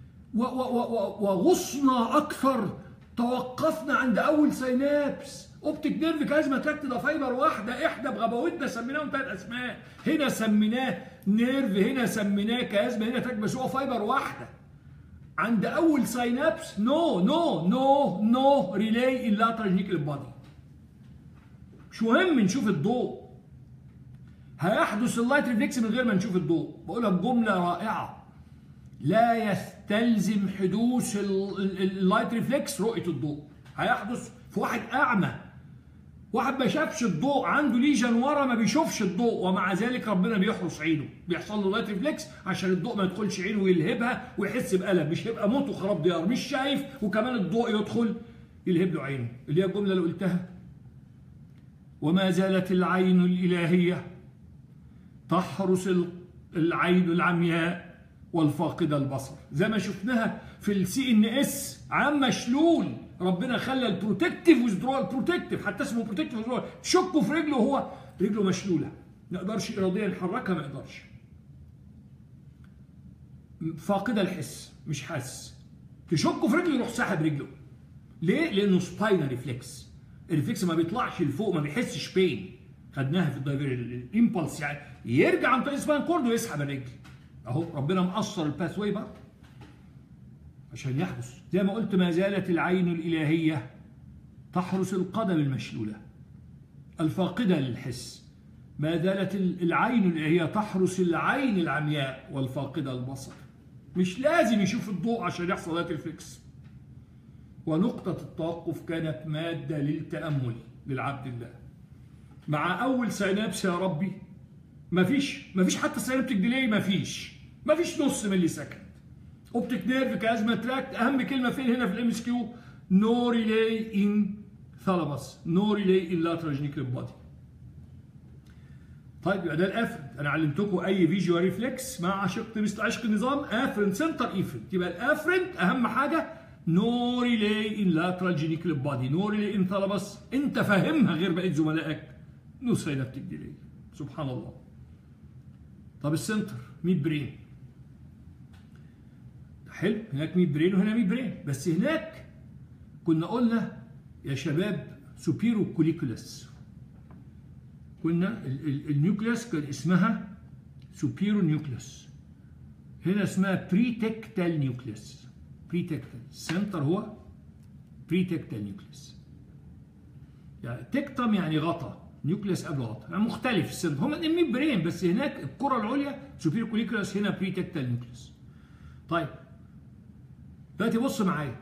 وغصنا اكثر توقفنا عند اول سينابس اوبتيك نيرف كازما تراكت ده فايبر واحده احنا بغباوتنا سميناهم ثلاث اسماء هنا سميناه نيرف هنا سميناه كازما هنا تراكت بس هو فايبر واحده عند اول ساينابس نو نو نو نو ريلاي ان لاترال نيكل بادي مش مهم نشوف الضوء هيحدث اللايت ريفلكس من غير ما نشوف الضوء بقولها بجمله رائعه لا يستلزم حدوث اللايت ريفلكس رؤيه الضوء هيحدث في واحد اعمى واحد ما شافش الضوء عنده ليجن ورا ما بيشوفش الضوء ومع ذلك ربنا بيحرس عينه بيحصل له لايت ريفلكس عشان الضوء ما يدخلش عينه ويلهبها ويحس بألم مش هيبقى موت وخراب ديار مش شايف وكمان الضوء يدخل يلهب له عينه اللي هي الجمله اللي قلتها وما زالت العين الالهيه تحرس العين العمياء والفاقده البصر زي ما شفناها في السي ان اس عام مشلول ربنا خلى البروتكتيف ويزدرول البروتكتيف حتى اسمه بروتكتيف ويزدرول تشكه في رجله وهو رجله مشلوله ما يقدرش اراديا يحركها ما يقدرش فاقده الحس مش حاسس تشكه في رجله يروح ساحب رجله ليه؟ لانه سباينال ريفلكس الريفلكس ما بيطلعش لفوق ما بيحسش بين خدناها في الدايفير الامبلس يعني يرجع عن طريق سباين كورد ويسحب الرجل اهو ربنا مقصر الباث واي برضه عشان يحدث زي ما قلت ما زالت العين الإلهية تحرس القدم المشلولة الفاقدة للحس ما زالت العين الإلهية تحرس العين العمياء والفاقدة البصر مش لازم يشوف الضوء عشان يحصل ذات الفكس ونقطة التوقف كانت مادة للتأمل للعبد الله مع أول سينابس يا ربي مفيش مفيش حتى سينابتك ديلي مفيش مفيش نص ملي سكند اوبتيك نيرف كازما تراكت اهم كلمه فين هنا في الام اس كيو نو ريلاي ان ثالاموس نو ريلاي ان لاترال جينيكال بودي طيب يبقى ده الافرنت انا علمتكم اي فيجوال ريفلكس مع عشق مثل عشق النظام افرنت سنتر ايفرنت يبقى الافرنت اهم حاجه نو ريلاي ان لاترال جينيكال بودي نو ريلاي ان ثالاموس انت فاهمها غير بقيه زملائك نو ساينابتيك ديلي سبحان الله طب السنتر ميد برين حلو هناك 100 برين وهنا 100 برين بس هناك كنا قلنا يا شباب سوبيرو كوليكولاس كنا النيوكليس كان اسمها سوبيرو نيوكليس هنا اسمها بريتكتال نيوكليس بريتكتال السنتر هو بريتكتال نيوكليس يعني تكتم يعني غطا نيوكليس قبل غطا يعني مختلف السنتر هما الاثنين برين بس هناك الكره العليا سوبيرو كوليكولاس هنا بريتكتال نيوكليس طيب دلوقتي بص معايا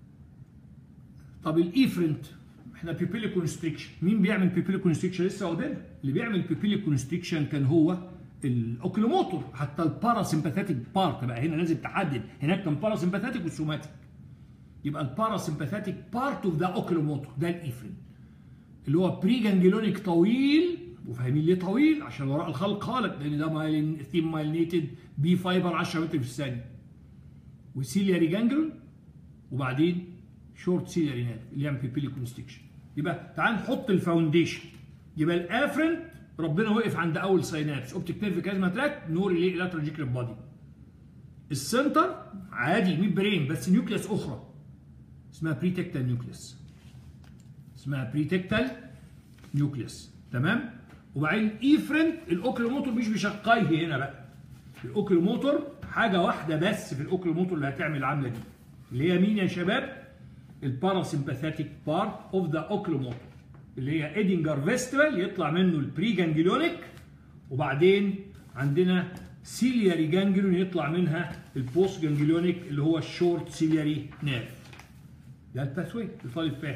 طب الايفرنت احنا بيبيلي كونستريكشن مين بيعمل بيبيلي كونستريكشن لسه واخدينها اللي بيعمل بيبيلي كونستريكشن كان هو الاوكلوموتور حتى الباراسمباثيك بارت بقى هنا لازم تحدد هناك كان باراسمباثيك والسوماتيك يبقى الباراسمباثيك بارت اوف ذا اوكلوموتور ده الايفرنت اللي هو بري جانجلونيك طويل وفاهمين ليه طويل عشان وراء الخلق خالق لان ده مايلين ثيم مايلينيتد بي فايبر 10 متر في الثانيه وسيلياري جانجلون وبعدين شورت سيلياري نيرف اللي يعمل بيبيلي كونستكشن يبقى تعال نحط الفاونديشن يبقى الافرنت ربنا وقف عند اول ساينابس اوبتيك نيرف كازما تراك نور ليه الاتروجيكال بادي السنتر عادي ميد برين بس نيوكليس اخرى اسمها بريتكتال نيوكليس اسمها بريتكتال نيوكليس تمام وبعدين ايفرنت الاوكلوموتور مش بشقيه هنا بقى الاوكلوموتور حاجه واحده بس في الاوكلوموتور اللي هتعمل العمله دي اللي هي مين يا شباب الباراسمباثيك بارت اوف ذا اوكلوموتور اللي هي ادينجر فيستيفال يطلع منه البري جانجليونيك وبعدين عندنا سيلياري جانجليون يطلع منها البوست جانجليونيك اللي هو الشورت سيلياري نيرف ده الباثوي الطالب فاهم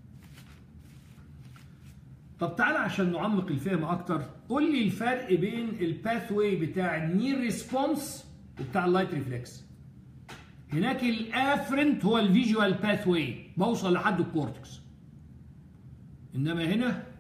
طب تعالى عشان نعمق الفهم اكتر قول لي الفرق بين الباثوي بتاع النير ريسبونس وبتاع اللايت ريفلكس هناك الافرنت هو الفيجوال باثوي بوصل لحد الكورتكس انما هنا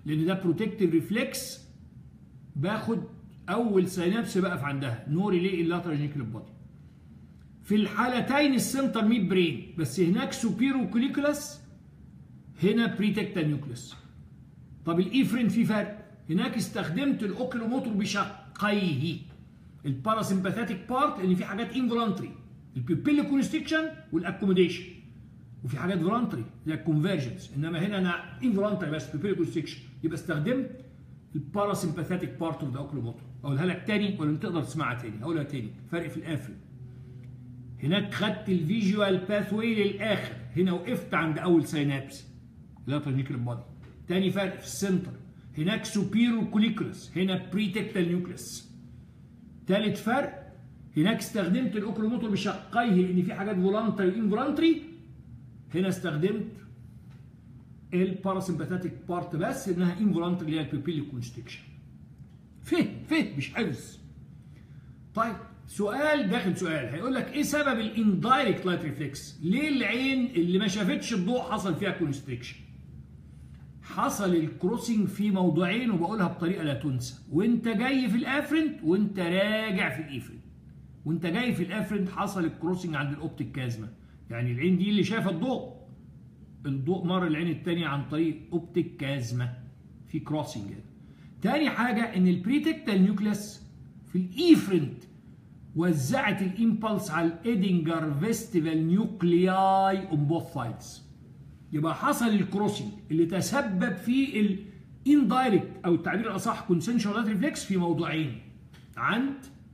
لان ده بروتكتيف ريفلكس باخد اول سينابس بقف عندها نو ريلي اللاترال جينيكال بودي في الحالتين السنتر ميد برين بس هناك سوبيرو كوليكولاس هنا بريتكتا نيوكليس طب الايفرين في فرق هناك استخدمت الاوكلوموتور بشقيه الباراسمباثيك بارت لان في حاجات انفولانتري البيبيل كونستكشن والاكوموديشن وفي حاجات فولانتري زي الكونفرجنس انما هنا انا انفولانتري بس بيبيل كونستكشن يبقى استخدمت الباراسمباثيك بارت اوف ذا اوكلوموتور اقولها لك تاني ولا انت تقدر تسمعها تاني اقولها تاني فرق في الافرين هناك خدت الفيجوال باثوي للاخر هنا وقفت عند اول سينابس لا ترنيكل بادي تاني فرق في السنتر هناك سوبيرو كوليكولس هنا بريتكتال نيوكليس تالت فرق هناك استخدمت الاوكلوموتور بشقيه لان في حاجات فولانتري وانفولانتري هنا استخدمت الباراسمباثيك بارت بس انها انفولانتري اللي هي البيبيلي كونستكشن فهم فهم مش حفظ طيب سؤال داخل سؤال هيقول لك ايه سبب الاندايركت لايت ريفلكس ليه العين اللي ما شافتش الضوء حصل فيها كونستريكشن حصل الكروسنج في موضوعين وبقولها بطريقه لا تنسى وانت جاي في الافرنت وانت راجع في الايفرنت وانت جاي في الافرنت حصل الكروسنج عند الاوبتيك كازما يعني العين دي اللي شايفه الضوء الضوء مر العين الثانيه عن طريق اوبتيك كازما في كروسنج تاني حاجه ان البريتكتال نيوكليس في الايفرنت وزعت الامبلس على الايدنجر فيستيفال نيوكلياي اون بوث سايدز يبقى حصل الكروسنج اللي تسبب في الاندايركت او التعبير الاصح كونسنشوال ريفلكس في موضوعين عند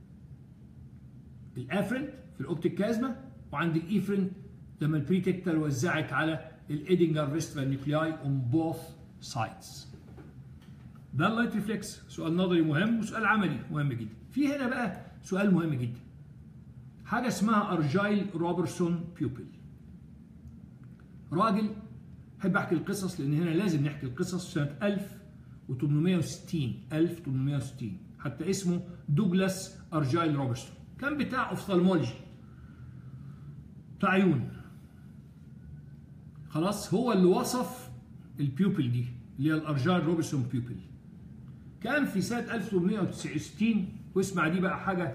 الافرنت في الاوبتيك كازما وعند الايفرنت لما البريتكتر وزعت على الايدنجر فيستيفال نيوكلياي اون بوث سايدز ده اللايت ريفلكس سؤال نظري مهم وسؤال عملي مهم جدا في هنا بقى سؤال مهم جدا حاجه اسمها ارجايل روبرتسون بيوبل راجل احب احكي القصص لان هنا لازم نحكي القصص سنه 1860 1860 حتى اسمه دوجلاس ارجايل روبرتسون كان بتاع اوفثالمولوجي بتاع عيون خلاص هو اللي وصف البيوبل دي اللي هي الارجايل روبرتسون بيوبل كان في سنه 1869 واسمع دي بقى حاجه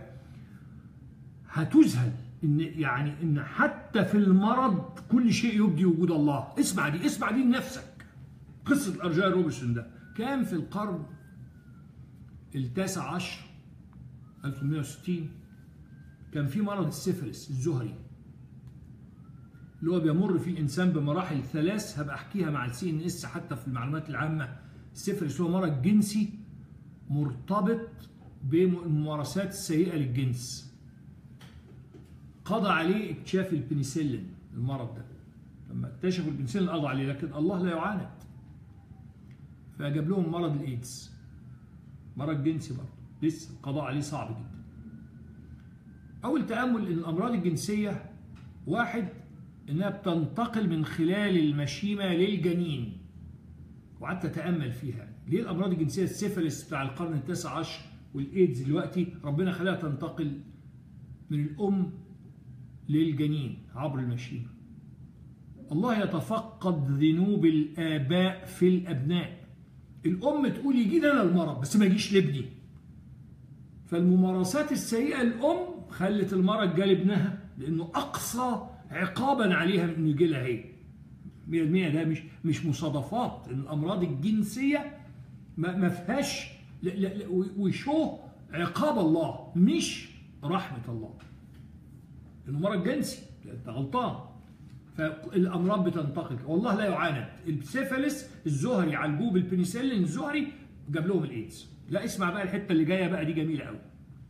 هتذهل ان يعني ان حتى في المرض كل شيء يبدي وجود الله اسمع دي اسمع دي لنفسك قصه الارجاء روبرتسون ده كان في القرن التاسع عشر 1860 كان في مرض السيفلس الزهري اللي هو بيمر فيه الانسان بمراحل ثلاث هبقى احكيها مع السي ان اس حتى في المعلومات العامه السيفلس هو مرض جنسي مرتبط بالممارسات السيئه للجنس قضى عليه اكتشاف البنسلين المرض ده لما اكتشفوا البنسلين قضى عليه لكن الله لا يعاند فجاب لهم مرض الايدز مرض جنسي برضه لسه القضاء عليه صعب جدا اول تامل ان الامراض الجنسيه واحد انها بتنتقل من خلال المشيمه للجنين وقعدت اتامل فيها ليه الامراض الجنسيه السيفلس بتاع القرن التاسع عشر والايدز دلوقتي ربنا خلاها تنتقل من الام للجنين عبر المشيمه الله يتفقد ذنوب الاباء في الابناء الام تقول يجي لنا المرض بس ما يجيش لابني فالممارسات السيئه الام خلت المرض جه لابنها لانه اقصى عقابا عليها من انه يجي لها هي 100% ده مش مش مصادفات الامراض الجنسيه ما, ما فيهاش وشو عقاب الله مش رحمه الله انه مرض جنسي انت غلطان فالامراض بتنتقل والله لا يعاند السيفلس الزهري عالجوه بالبنسلين الزهري جاب لهم الايدز لا اسمع بقى الحته اللي جايه بقى دي جميله قوي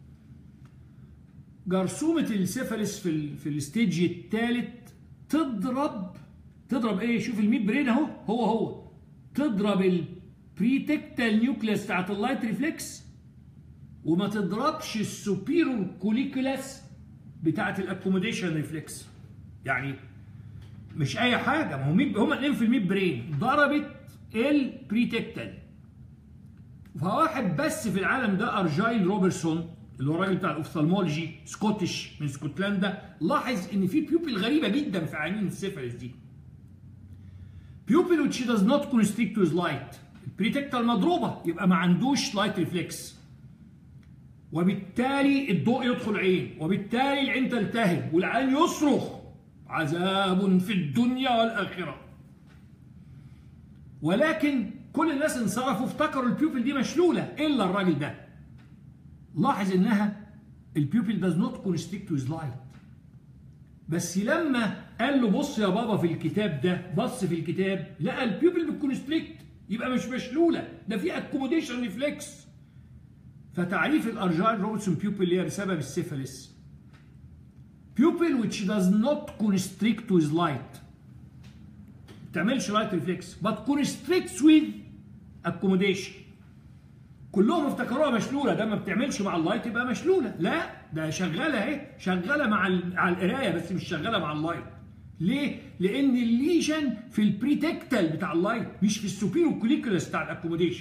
جرثومه السيفلس في ال في الستيج الثالث تضرب تضرب ايه شوف الميد برين اهو هو هو تضرب البريتكتال نيوكليس بتاعت اللايت ريفلكس وما تضربش السوبيرور كوليكولاس بتاعت الاكوموديشن ريفلكس يعني مش اي حاجه ما هو ميب هما الاثنين في الميد برين ضربت البريتكتال فواحد بس في العالم ده ارجايل روبرتسون اللي هو الراجل بتاع الاوفثالمولوجي سكوتش من اسكتلندا لاحظ ان في بيوبل غريبه جدا في عينين السيفلس دي بيوبل which does not constrict with light بريتكتال مضروبه يبقى ما عندوش لايت ريفلكس وبالتالي الضوء يدخل عين وبالتالي العين تلتهب والعين يصرخ عذاب في الدنيا والاخره ولكن كل الناس انصرفوا افتكروا البيوبل دي مشلوله الا الراجل ده لاحظ انها البيوبل does not constrict with light بس لما قال له بص يا بابا في الكتاب ده بص في الكتاب لقى البيوبل بتكونستريكت يبقى مش مشلوله ده في اكوموديشن ريفلكس فتعريف الارجاين روبرتسون بيوبل هي بسبب السيفاليس pupil which does not constrict with light تعملش لايت ريفلكس but constricts with accommodation كلهم افتكروها مشلوله ده ما بتعملش مع اللايت يبقى مشلوله لا ده شغاله اهي شغاله مع مع القرايه بس مش شغاله مع اللايت ليه؟ لان الليجن في البريتكتال بتاع اللايت مش في السوبيرو كوليكولس بتاع الاكوموديشن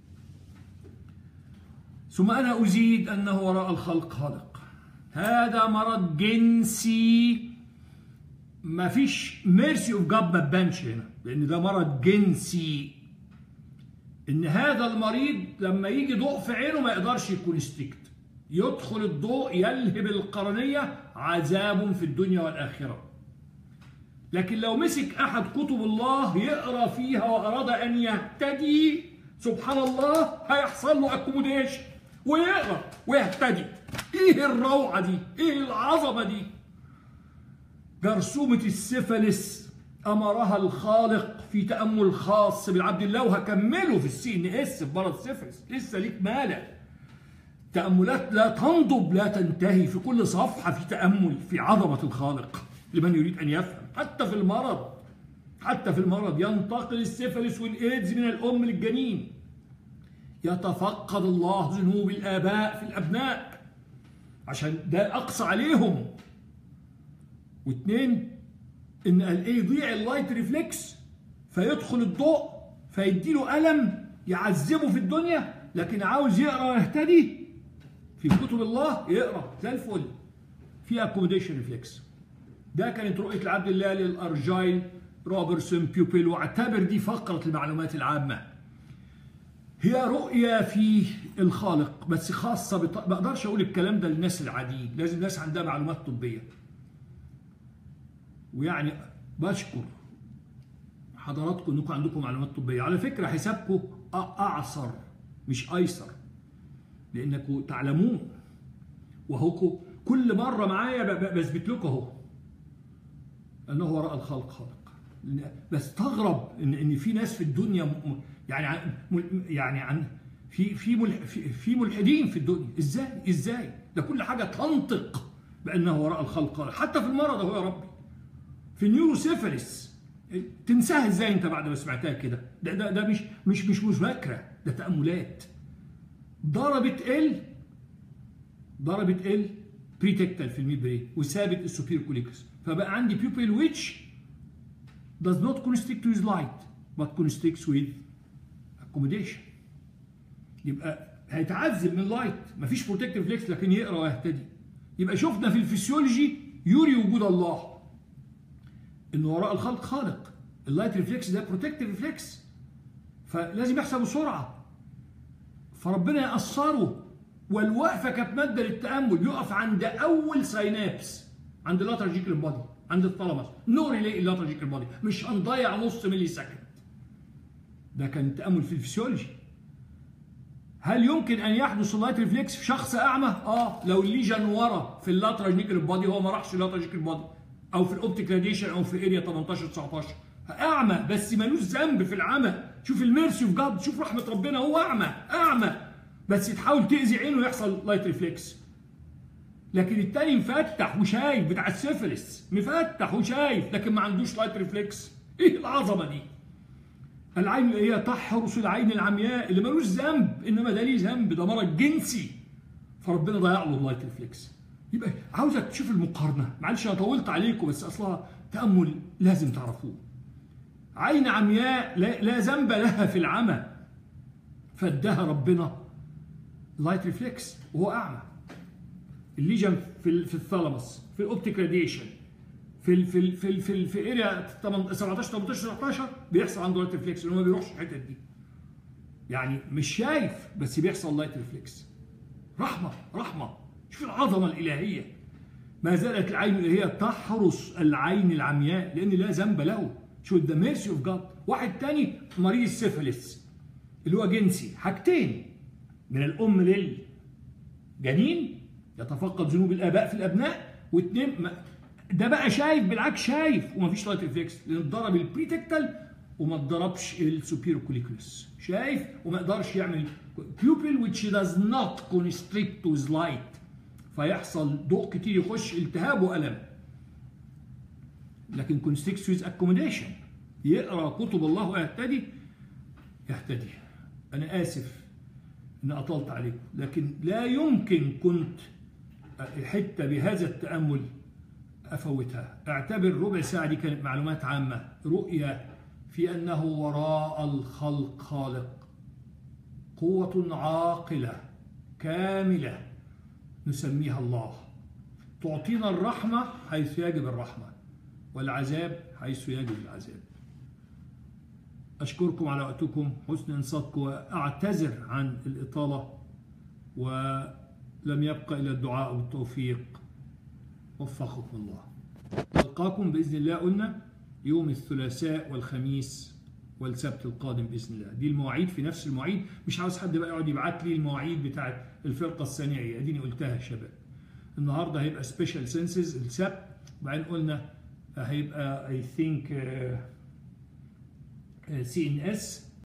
ثم انا ازيد انه وراء الخلق خالق هذا مرض جنسي ما فيش ميرسي اوف جاد ما تبانش هنا لان ده مرض جنسي ان هذا المريض لما يجي ضوء في عينه ما يقدرش يكون ستيكت يدخل الضوء يلهب القرنيه عذاب في الدنيا والاخره لكن لو مسك احد كتب الله يقرا فيها واراد ان يهتدي سبحان الله هيحصل له اكوموديشن ويقرا ويهتدي ايه الروعه دي ايه العظمه دي جرثومه السفلس امرها الخالق في تامل خاص بالعبد الله وهكمله في السي ان اس في مرض السفلس لسه ليك مالك تاملات لا تنضب لا تنتهي في كل صفحه في تامل في عظمه الخالق لمن يريد ان يفهم حتى في المرض حتى في المرض ينتقل السفلس والايدز من الام للجنين يتفقد الله ذنوب الاباء في الابناء عشان ده اقصى عليهم واثنين ان قال ايه يضيع اللايت ريفلكس فيدخل الضوء فيديله الم يعذبه في الدنيا لكن عاوز يقرا ويهتدي في كتب الله يقرا زي الفل في اكوموديشن ريفلكس ده كانت رؤيه العبد الله للارجايل روبرتسون بيوبيل واعتبر دي فقره المعلومات العامه هي رؤية في الخالق بس خاصة بط... ما اقدرش اقول الكلام ده للناس العاديين لازم ناس عندها معلومات طبية ويعني بشكر حضراتكم انكم عندكم معلومات طبية على فكرة حسابكم اعصر مش ايسر لانكم تعلمون وهو كل مرة معايا بثبت لكم اهو انه وراء الخلق خالق بستغرب ان ان في ناس في الدنيا م... يعني عن يعني عن في في في ملحدين في الدنيا ازاي ازاي ده كل حاجه تنطق بانه وراء الخلق حتى في المرض اهو يا ربي في النيوروسيفاليس تنساها ازاي انت بعد ما سمعتها كده ده ده ده مش مش مش مذاكره ده تاملات ضربت ال ضربت ال بريتكتال في الميد برين وسابت السوبير كوليكس فبقى عندي بيوبيل ويتش does not constrict with light but constricts with accommodation يبقى هيتعذب من لايت مفيش بروتكتيف ريفلكس لكن يقرا ويهتدي يبقى شفنا في الفسيولوجي يوري وجود الله ان وراء الخلق خالق اللايت ريفلكس ده بروتكتيف ريفلكس فلازم يحصل بسرعه فربنا يقصره والوقفه كانت ماده للتامل يقف عند اول ساينابس عند اللاترجيكال بادي عند الثالاموس نو ريلي اللاترجيكال بادي مش هنضيع نص ملي سكند ده كان تامل في الفسيولوجي هل يمكن ان يحدث اللايت ريفلكس في شخص اعمى؟ اه لو الليجن ورا في اللاترال نيكل بادي هو ما راحش اللاترال نيكل بادي او في الاوبتيك راديشن او في اريا 18 19 اعمى بس ملوش ذنب في العمى شوف الميرسي اوف جاد شوف رحمه ربنا هو اعمى اعمى بس تحاول تاذي عينه يحصل لايت ريفلكس لكن التاني مفتح وشايف بتاع السيفلس مفتح وشايف لكن ما عندوش لايت ريفلكس ايه العظمه دي العين اللي هي تحرس العين العمياء اللي ملوش ذنب انما ده ليه ذنب ده مرض جنسي فربنا ضيع له اللايت ريفلكس يبقى عاوزك تشوف المقارنه معلش انا طولت عليكم بس اصلها تامل لازم تعرفوه عين عمياء لا, لا ذنب لها في العمى فادها ربنا لايت ريفلكس وهو اعمى الليجن في في الثالاموس في الاوبتيك راديشن في ال في ال في ال في, ال في اريا 17 18 19 بيحصل عنده لايت ريفلكس ان هو ما بيروحش الحتت دي يعني مش شايف بس بيحصل لايت ريفلكس رحمه رحمه شوف العظمه الالهيه ما زالت العين الالهيه تحرس العين العمياء لان لا ذنب له شو ذا ميرسي اوف جاد واحد تاني مريض السيفلس اللي هو جنسي حاجتين من الام للجنين يتفقد ذنوب الاباء في الابناء واثنين ده بقى شايف بالعكس شايف ومفيش لايت ريفلكس لان اتضرب البريتكتال وما اتضربش السوبيرو كوليكولس شايف وما يقدرش يعمل pupil which does not constrict with light فيحصل ضوء كتير يخش التهاب والم لكن constricts with accommodation يقرا كتب الله ويهتدي يهتدي انا اسف ان اطلت عليكم لكن لا يمكن كنت حته بهذا التامل افوتها اعتبر ربع ساعه دي كانت معلومات عامه رؤيه في انه وراء الخلق خالق قوه عاقله كامله نسميها الله تعطينا الرحمه حيث يجب الرحمه والعذاب حيث يجب العذاب أشكركم على وقتكم حسن إنصاتكم وأعتذر عن الإطالة ولم يبقى إلا الدعاء والتوفيق وفقكم الله نلقاكم بإذن الله قلنا يوم الثلاثاء والخميس والسبت القادم بإذن الله دي المواعيد في نفس المواعيد مش عاوز حد بقى يقعد يبعت لي المواعيد بتاعت الفرقة الثانية اديني قلتها يا شباب النهارده هيبقى سبيشال سنسز السبت وبعدين قلنا هيبقى اي ثينك سي ان اس